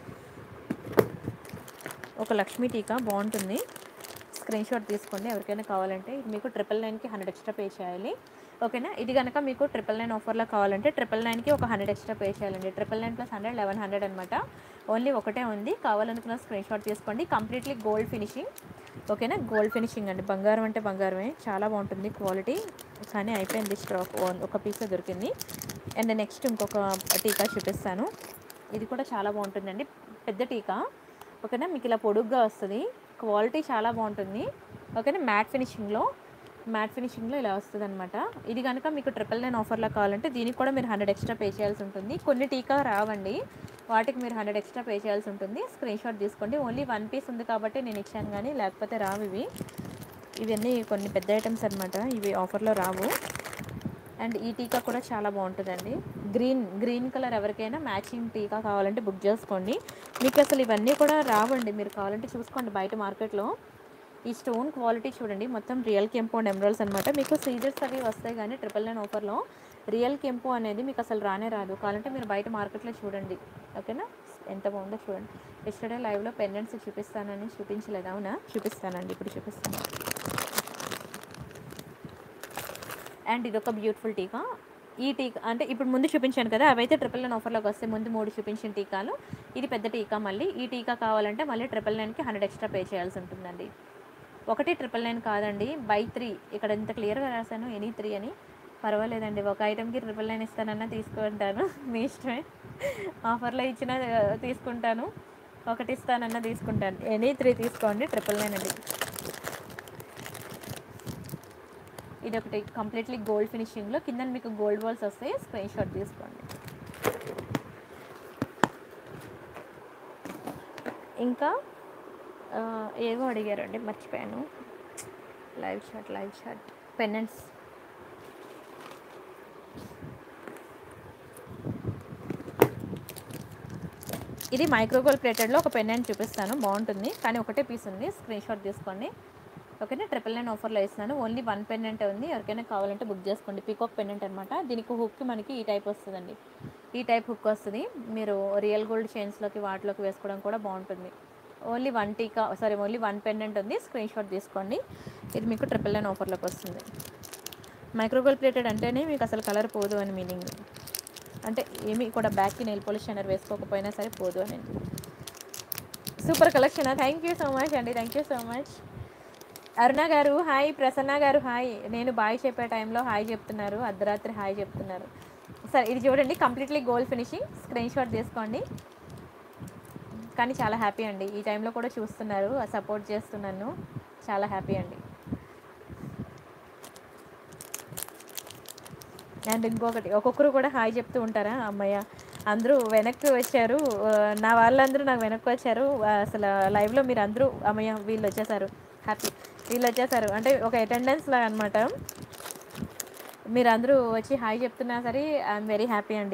S1: ఒక లక్ష్మీ టీకా బాగుంటుంది స్క్రీన్ షాట్ తీసుకోండి ఎవరికైనా కావాలంటే ఇది మీకు ట్రిపుల్ నైన్కి హండ్రెడ్ ఎక్స్ట్రా పే చేయాలి ఓకేనా ఇది కనుక మీకు ట్రిపుల్ నైన్ ఆఫర్లో కావాలంటే ట్రిపుల్ నైన్కి ఒక హండ్రెడ్ ఎక్స్ట్రా పే చేయాలండి triple nine plus hundred eleven hundred అనమాట ఓన్లీ ఒకటే ఉంది కావాలనుకున్న స్క్రీన్ షాట్ తీసుకోండి కంప్లీట్లీ గోల్డ్ ఫినిషింగ్ ఓకేనా గోల్డ్ ఫినిషింగ్ అండి బంగారం అంటే బంగారమే చాలా బాగుంటుంది క్వాలిటీ కానీ అయిపోయింది స్టాక్ ఒక పీసే దొరికింది అండ్ నెక్స్ట్ ఇంకొక టీకా చూపిస్తాను ఇది కూడా చాలా బాగుంటుందండి పెద్ద టీకా ఓకేనా మీకు ఇలా పొడుగ్గా వస్తుంది క్వాలిటీ చాలా బాగుంటుంది ఓకేనా మ్యాట్ ఫినిషింగ్లో మ్యాట్ ఫినిషింగ్లో ఇలా వస్తుంది అనమాట ఇది కనుక మీకు ట్రిపుల్ నైన్ ఆఫర్లో కావాలంటే దీనికి కూడా మీరు హండ్రెడ్ ఎక్స్ట్రా పే చేయాల్సి ఉంటుంది కొన్ని టీకా రావండి వాటికి మీరు హండ్రెడ్ ఎక్స్ట్రా పే చేయాల్సి ఉంటుంది స్క్రీన్ షాట్ తీసుకోండి ఓన్లీ వన్ పీస్ ఉంది కాబట్టి నేను ఇచ్చాను కానీ లేకపోతే రావు ఇవి ఇవన్నీ కొన్ని పెద్ద ఐటమ్స్ అనమాట ఇవి ఆఫర్లో రావు అండ్ ఈ టీకా కూడా చాలా బాగుంటుందండి గ్రీన్ గ్రీన్ కలర్ ఎవరికైనా మ్యాచింగ్ టీకా కావాలంటే బుక్ చేసుకోండి మీకు అసలు ఇవన్నీ కూడా రావండి మీరు కావాలంటే చూసుకోండి బయట మార్కెట్లో ఈ స్టోన్ క్వాలిటీ చూడండి మొత్తం రియల్ కెంపు అండ్ ఎమరల్స్ అనమాట మీకు సీజర్స్ అవి వస్తాయి కానీ ట్రిపుల్ నైన్ ఆఫర్లో రియల్ కెంపు అనేది మీకు అసలు రానే రాదు కావాలంటే మీరు బయట మార్కెట్లో చూడండి ఓకేనా ఎంత బాగుందో చూడండి ఎస్టర్డే లైవ్లో పెండెంట్స్ చూపిస్తానని చూపించలేదు అవునా చూపిస్తానండి ఇప్పుడు చూపిస్తాను అండ్ ఇదొక బ్యూటిఫుల్ టీకా ఈ టీకా అంటే ఇప్పుడు ముందు చూపించాను కదా అవైతే ట్రిపుల్ నైన్ ఆఫర్లోకి వస్తే ముందు మూడు చూపించిన టీకాలు ఇది పెద్ద టీకా మళ్ళీ ఈ టీకా కావాలంటే మళ్ళీ ట్రిపుల్ నైన్కి హండ్రెడ్ ఎక్స్ట్రా పే చేయాల్సి ఉంటుందండి ఒకటి ట్రిపుల్ నైన్ కాదండి బై త్రీ ఇక్కడ ఇంత క్లియర్గా రాశాను ఎనీ త్రీ అని పర్వాలేదండి ఒక ఐటెంకి ట్రిపుల్ నైన్ ఇస్తానన్నా తీసుకుంటాను మీ ఇష్టమే ఆఫర్లో ఇచ్చిన తీసుకుంటాను ఒకటి ఇస్తానన్నా తీసుకుంటాను ఎనీ త్రీ తీసుకోండి ట్రిపుల్ నైన్ అండి ఇది ఒకటి కంప్లీట్లీ గోల్డ్ ఫినిషింగ్లో కింద మీకు గోల్డ్ బాల్స్ వస్తాయి స్క్రీన్ షాట్ తీసుకోండి ఇంకా ఆ, ఏవో అడిగారండి మర్చిపోయాను live shot live shot pendants ఇది మైక్రోగోల్ ప్లేటెడ్లో ఒక పెన్నెంట్ చూపిస్తాను బాగుంటుంది కానీ ఒకటే పీస్ ఉంది స్క్రీన్ షాట్ తీసుకోండి ఓకేనా ట్రిపుల్ నైన్ ఆఫర్లో ఇస్తున్నాను ఓన్లీ వన్ పెన్నెంట్ ఉంది ఎవరికైనా కావాలంటే బుక్ చేసుకోండి పీకాక్ పెన్నెంట్ అనమాట దీనికి హుక్ మనకి ఈ టైప్ వస్తుందండి ఈ టైప్ హుక్ వస్తుంది మీరు రియల్ గోల్డ్ చైన్స్లోకి వాటిలోకి వేసుకోవడం కూడా బాగుంటుంది only one tikka sorry only one pendant ఉంది స్క్రీన్ షాట్ తీసుకోండి ఇది మీకు ట్రిపుల్ నైన్ ఆఫర్లోకి వస్తుంది మైక్రోగోల్ ప్లేటెడ్ అంటేనే మీకు అసలు కలర్ పోదు అని మీనింగ్ అంటే ఏమి కూడా బ్యాక్కి నెయిల్ పాలిష్ అనేది వేసుకోకపోయినా సరే పోదు అని super collection thank you so much అండి thank you so much Aruna గారు హాయ్ ప్రసన్న గారు హాయ్ నేను బాయ్ చెప్పే టైంలో హాయ్ చెప్తున్నారు అర్ధరాత్రి హాయ్ చెప్తున్నారు సరే ఇది చూడండి completely gold finishing screen shot తీసుకోండి కానీ చాలా హ్యాపీ అండి ఈ టైంలో కూడా చూస్తున్నారు సపోర్ట్ చేస్తున్నాను చాలా హ్యాపీ అండి అండ్ ఇంకొకటి ఒక్కొక్కరు కూడా హాయ్ చెప్తూ ఉంటారా అమ్మయ్య అందరూ వెనక్కి వచ్చారు ఆ, నా వాళ్ళందరూ నాకు వెనక్కి వచ్చారు ఆ, అసలు లైవ్లో మీరు అందరూ అమ్మయ్య వీళ్ళు వచ్చేసారు హ్యాపీ వీళ్ళు వచ్చేసారు అంటే ఒక అటెండెన్స్ లాగా అనమాట మీరు అందరూ వచ్చి హాయ్ చెప్తున్నా సరే ఐఎమ్ వెరీ హ్యాపీ అండి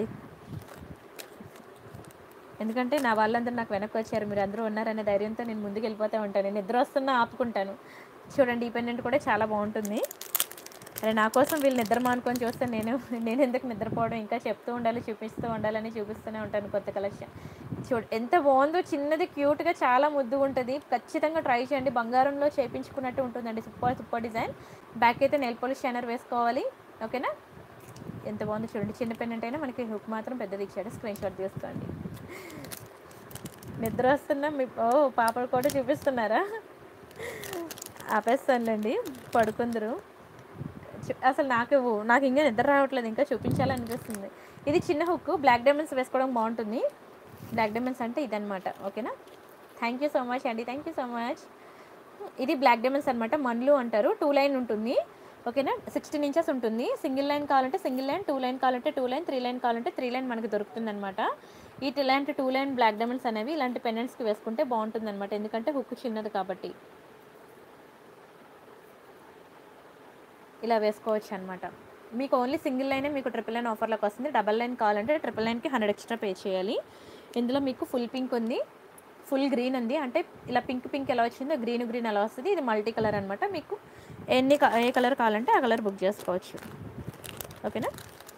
S1: ఎందుకంటే నా వాళ్ళందరూ నాకు వెనక్కి వచ్చారు మీరు అందరూ ఉన్నారనే ధైర్యంతో నేను ముందుకు వెళ్ళిపోతూ ఉంటాను నేను నిద్ర వస్తున్నా ఆపుకుంటాను చూడండి ఈ పెండెంట్ కూడా చాలా బాగుంటుంది అరే నా కోసం వీళ్ళు నిద్ర మానుకొని చూస్తే నేను నేను ఎందుకు నిద్రపోవడం ఇంకా చెప్తూ ఉండాలి చూపిస్తూ ఉండాలని చూపిస్తూనే ఉంటాను కొత్త కలెక్షన్ చూడు ఎంత బాగుందో చిన్నది క్యూట్గా చాలా ముద్దుగా ఉంటుంది ఖచ్చితంగా ట్రై చేయండి బంగారంలో చేపించుకున్నట్టు ఉంటుందండి సూపర్ సూపర్ డిజైన్ బ్యాక్ అయితే నెయిల్ పాలిష్ షైనర్ వేసుకోవాలి ఓకేనా ఎంత బాగుందో చూడండి చిన్న పెన్నెంట్ అయినా మనకి హుక్ మాత్రం పెద్దది ఇచ్చాడు స్క్రీన్ షాట్ తీసుకోండి నిద్ర వస్తున్నా మీ ఓ పాపలు కూడా చూపిస్తున్నారా ఆపేస్తానులేండి పడుకుందరు చు- అసలు నాకు నాకు ఇంకా నిద్ర రావట్లేదు ఇంకా చూపించాలనిపిస్తుంది ఇది చిన్న హుక్ బ్లాక్ డైమండ్స్ వేసుకోవడం బాగుంటుంది బ్లాక్ డైమండ్స్ అంటే ఇదనమాట ఓకేనా థ్యాంక్ యూ సో మచ్ అండి థ్యాంక్ యూ సో మచ్ ఇది బ్లాక్ డైమండ్స్ అనమాట మన్లు అంటారు టూ లైన్ ఉంటుంది ఓకేనా సిక్స్టీన్ ఇంచెస్ ఉంటుంది సింగిల్ లైన్ కావాలంటే సింగిల్ లైన్ టూ లైన్ కావాలంటే టూ లైన్ త్రీ లైన్ కావాలంటే త్రీ లైన్ మనకి దొరుకుతుంది అనమాట ఈ ఇలాంటి టూ లైన్ బ్లాక్ డైమండ్స్ అనేవి ఇలాంటి పెండెంట్స్కి వేసుకుంటే బాగుంటుంది అనమాట ఎందుకంటే హుక్ చిన్నది కాబట్టి ఇలా వేసుకోవచ్చు అనమాట మీకు ఓన్లీ సింగిల్ లైనే మీకు ట్రిపుల్ లైన్ ఆఫర్లోకి వస్తుంది డబల్ లైన్ కావాలంటే ట్రిపుల్ లైన్కి హండ్రెడ్ ఎక్స్ట్రా పే చేయాలి ఇందులో మీకు ఫుల్ పింక్ ఉంది ఫుల్ గ్రీన్ ఉంది అంటే ఇలా పింక్ పింక్ ఎలా వచ్చిందో గ్రీన్ గ్రీన్ ఎలా వస్తుంది ఇది మల్టీ కలర్ అనమాట మీకు ఎన్ని క- ఏ కలర్ కావాలంటే ఆ కలర్ బుక్ చేసుకోవచ్చు ఓకేనా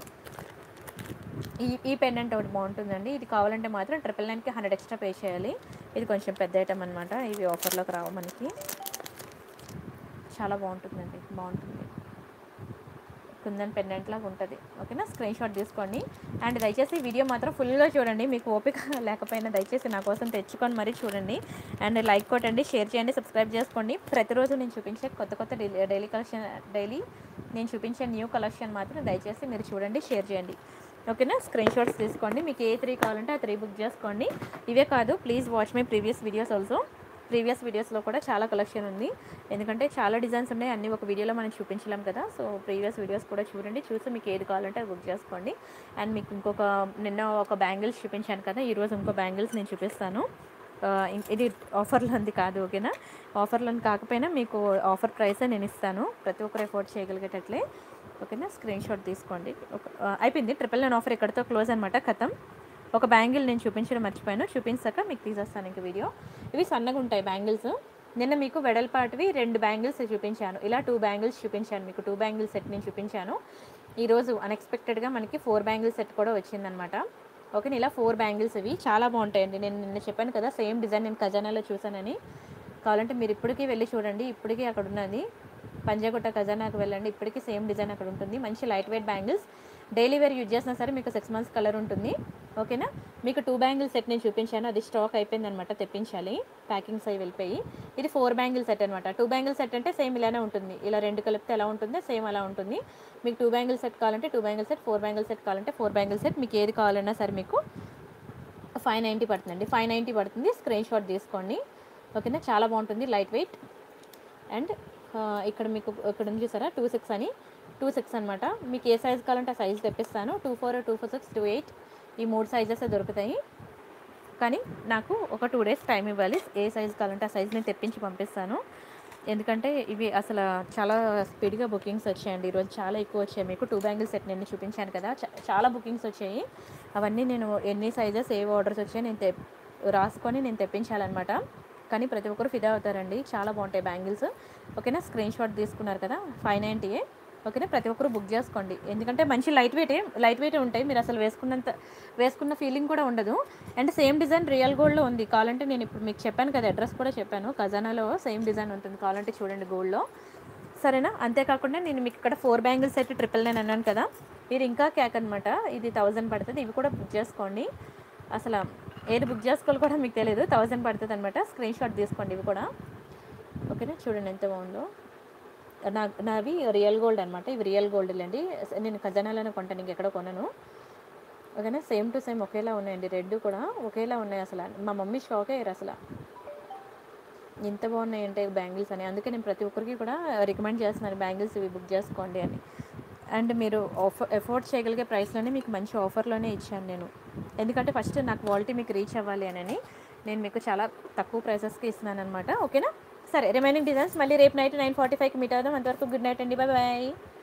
S1: ఈ ఈ పెండెంట్ ఒకటి బాగుంటుందండి ఇది కావాలంటే మాత్రం ట్రిపుల్ నైన్కి హండ్రెడ్ ఎక్స్ట్రా పే చేయాలి ఇది కొంచెం పెద్ద ఐటమ్ అనమాట ఇవి ఆఫర్లోకి రావు మనకి చాలా బాగుంటుందండి బాగుంటుంది కుందన్ పెండెంట్ లాగా ఉంటుంది ఓకేనా స్క్రీన్ షాట్ తీసుకోండి అండ్ దయచేసి ఈ వీడియో మాత్రం ఫుల్గా చూడండి మీకు ఓపిక లేకపోయినా దయచేసి నా కోసం తెచ్చుకొని మరీ చూడండి అండ్ లైక్ కొట్టండి షేర్ చేయండి సబ్స్క్రైబ్ చేసుకోండి ప్రతిరోజు నేను చూపించే కొత్త కొత్త డైలీ డైలీ కలెక్షన్ డైలీ నేను చూపించే న్యూ కలెక్షన్ మాత్రం దయచేసి మీరు చూడండి షేర్ చేయండి ఓకేనా స్క్రీన్ షాట్స్ తీసుకోండి మీకు ఏ త్రీ కావాలంటే ఆ త్రీ బుక్ చేసుకోండి ఇవే కాదు please watch my previous videos also previous వీడియోస్లో కూడా చాలా కలెక్షన్ ఉంది ఎందుకంటే చాలా డిజైన్స్ ఉన్నాయి అన్నీ ఒక వీడియోలో మనం చూపించలేం కదా సో ప్రీవియస్ వీడియోస్ కూడా చూడండి చూసి మీకు ఏది కావాలంటే అది బుక్ చేసుకోండి అండ్ మీకు ఇంకొక నిన్న ఒక బ్యాంగిల్స్ చూపించాను కదా ఈరోజు ఇంకో బ్యాంగిల్స్ నేను చూపిస్తాను ఆ, ఇ- ఇది ఆఫర్లో ఉంది కాదు ఓకేనా ఆఫర్లో కాకపోయినా మీకు ఆఫర్ ప్రైసే నేను ఇస్తాను ప్రతి ఒక్కరు ఎఫోర్డ్ చేయగలిగేటట్లే ఓకేనా స్క్రీన్ షాట్ తీసుకోండి ఒక ఆ, అయిపోయింది ట్రిపుల్ నైన్ ఆఫర్ ఇక్కడతో క్లోజ్ అనమాట కథం ఒక బ్యాంగిల్ నేను చూపించడం మర్చిపోయాను చూపించాక మీకు తీసేస్తాను ఇంక వీడియో ఇవి సన్నగా ఉంటాయి బ్యాంగిల్స్ నిన్న మీకు వెడల్పాటివి రెండు బ్యాంగిల్స్ చూపించాను ఇలా టూ బ్యాంగిల్స్ చూపించాను మీకు టూ బ్యాంగిల్స్ సెట్ నేను చూపించాను ఈరోజు అన్ఎక్స్పెక్టెడ్గా మనకి ఫోర్ బ్యాంగిల్స్ సెట్ కూడా వచ్చిందనమాట ఓకే ఇలా ఫోర్ బ్యాంగిల్స్ ఇవి చాలా బాగుంటాయండి నేను నిన్న చెప్పాను కదా సేమ్ డిజైన్ నేను ఖజానాలో చూసానని కావాలంటే మీరు ఇప్పటికీ వెళ్ళి చూడండి ఇప్పటికీ అక్కడ ఉన్నది పంజాగుట్ట ఖజానాకు వెళ్ళండి ఇప్పటికీ సేమ్ డిజైన్ అక్కడ ఉంటుంది మంచి light weight bangles daily wear use చేసినా సరే మీకు సిక్స్ మంత్స్ కలర్ ఉంటుంది ఓకేనా మీకు టూ బ్యాంగిల్ సెట్ నేను చూపించాను అది స్టాక్ అయిపోయింది అనమాట తెప్పించాలి ప్యాకింగ్స్ అవి వెళ్ళిపోయి ఇది ఫోర్ బ్యాంగిల్ సెట్ అనమాట టూ బ్యాంగిల్ సెట్ అంటే సేమ్ ఇలానే ఉంటుంది ఇలా రెండు కలిపితే ఎలా ఉంటుందో సేమ్ అలా ఉంటుంది మీకు టూ బ్యాంగిల్ సెట్ కావాలంటే two bangle set four bangle set కావాలంటే ఫోర్ బ్యాంగిల్ సెట్ మీకు ఏది కావాలన్నా సరే మీకు ఫైవ్ నైంటీ పడుతుందండి ఫైవ్ నైంటీ పడుతుంది స్క్రీన్ షాట్ తీసుకోండి ఓకేనా చాలా బాగుంటుంది లైట్ వెయిట్ అండ్ ఇక్కడ మీకు ఇక్కడ ఉంది చూసారా టూ సిక్స్ అని టూ సిక్స్ అనమాట మీకు ఏ సైజ్ కావాలంటే ఆ సైజ్ తెప్పిస్తాను two four two four six two eight ఈ మూడు సైజెస్ దొరుకుతాయి కానీ నాకు ఒక టూ డేస్ టైం ఇవ్వాలి ఏ సైజ్ కావాలంటే ఆ సైజ్ నేను తెప్పించి పంపిస్తాను ఎందుకంటే ఇవి అసలు చాలా స్పీడ్గా బుకింగ్స్ వచ్చాయండి ఈరోజు చాలా ఎక్కువ వచ్చాయి మీకు టూ బ్యాంగిల్ సెట్ నేను చూపించాను కదా చా- చాలా బుకింగ్స్ వచ్చాయి అవన్నీ నేను ఎన్ని సైజెస్ ఏ ఆర్డర్స్ వచ్చాయి నేను తె రాసుకొని నేను తెప్పించాలన్నమాట కానీ ప్రతి ఒక్కరు ఫిదా అవుతారండి చాలా బాగుంటాయి బ్యాంగిల్స్ ఓకేనా స్క్రీన్ షాట్ తీసుకున్నారు కదా ఫైవ్ నైంటీయే ఓకేనా ప్రతి ఒక్కరు బుక్ చేసుకోండి ఎందుకంటే మంచి లైట్ వెయిట్ లైట్ వెయిట్ ఉంటాయి మీరు అసలు వేసుకున్నంత వేసుకున్న ఫీలింగ్ కూడా ఉండదు అండ్ సేమ్ డిజైన్ రియల్ గోల్డ్లో ఉంది కావాలంటే నేను ఇప్పుడు మీకు చెప్పాను కదా అడ్రస్ కూడా చెప్పాను ఖజానాలో సేమ్ డిజైన్ ఉంటుంది కావాలంటే చూడండి గోల్డ్లో సరేనా అంతేకాకుండా నేను మీకు ఇక్కడ four bangles set triple nine అన్నాను కదా ఇది ఇంకా క్యాక్ అనమాట ఇది థౌజండ్ పడుతుంది ఇవి కూడా బుక్ చేసుకోండి అసలు ఏది బుక్ చేసుకోవాలి కూడా మీకు తెలియదు థౌజండ్ పడుతుంది అనమాట స్క్రీన్ షాట్ తీసుకోండి ఇవి కూడా ఓకేనా చూడండి ఎంత బాగుందో నా నావి రియల్ గోల్డ్ అనమాట ఇవి రియల్ గోల్డ్ లేండి నేను ఖజానాలోనే కొంటాను ఇంకెక్కడ కొనను ఓకేనా సేమ్ టు సేమ్ ఒకేలా ఉన్నాయండి రెడ్ కూడా ఒకేలా ఉన్నాయి అసలు మా మమ్మీ షాక్ అయ్యారు అసలు ఎంత బాగున్నాయి అంటే బ్యాంగిల్స్ అని అందుకే నేను ప్రతి ఒక్కరికి కూడా రికమెండ్ చేస్తున్నాను బ్యాంగిల్స్ ఇవి బుక్ చేసుకోండి అని అండ్ మీరు ఆఫర్ ఎఫోర్డ్ చేయగలిగే ప్రైస్లోనే మీకు మంచి ఆఫర్లోనే ఇచ్చాను నేను ఎందుకంటే ఫస్ట్ నాకు క్వాలిటీ మీకు రీచ్ అవ్వాలి అని నేను మీకు చాలా తక్కువ ప్రైసెస్కి ఇస్తున్నాను అనమాట ఓకేనా సరే రిమైనింగ్ డిజైన్స్ మళ్ళీ రేపు నైట్ నైన్ ఫార్టీ ఫైవ్కి మీట్ అవుదాం అంతవరకు గుడ్ నైట్ అండి బాయ్ బాయ్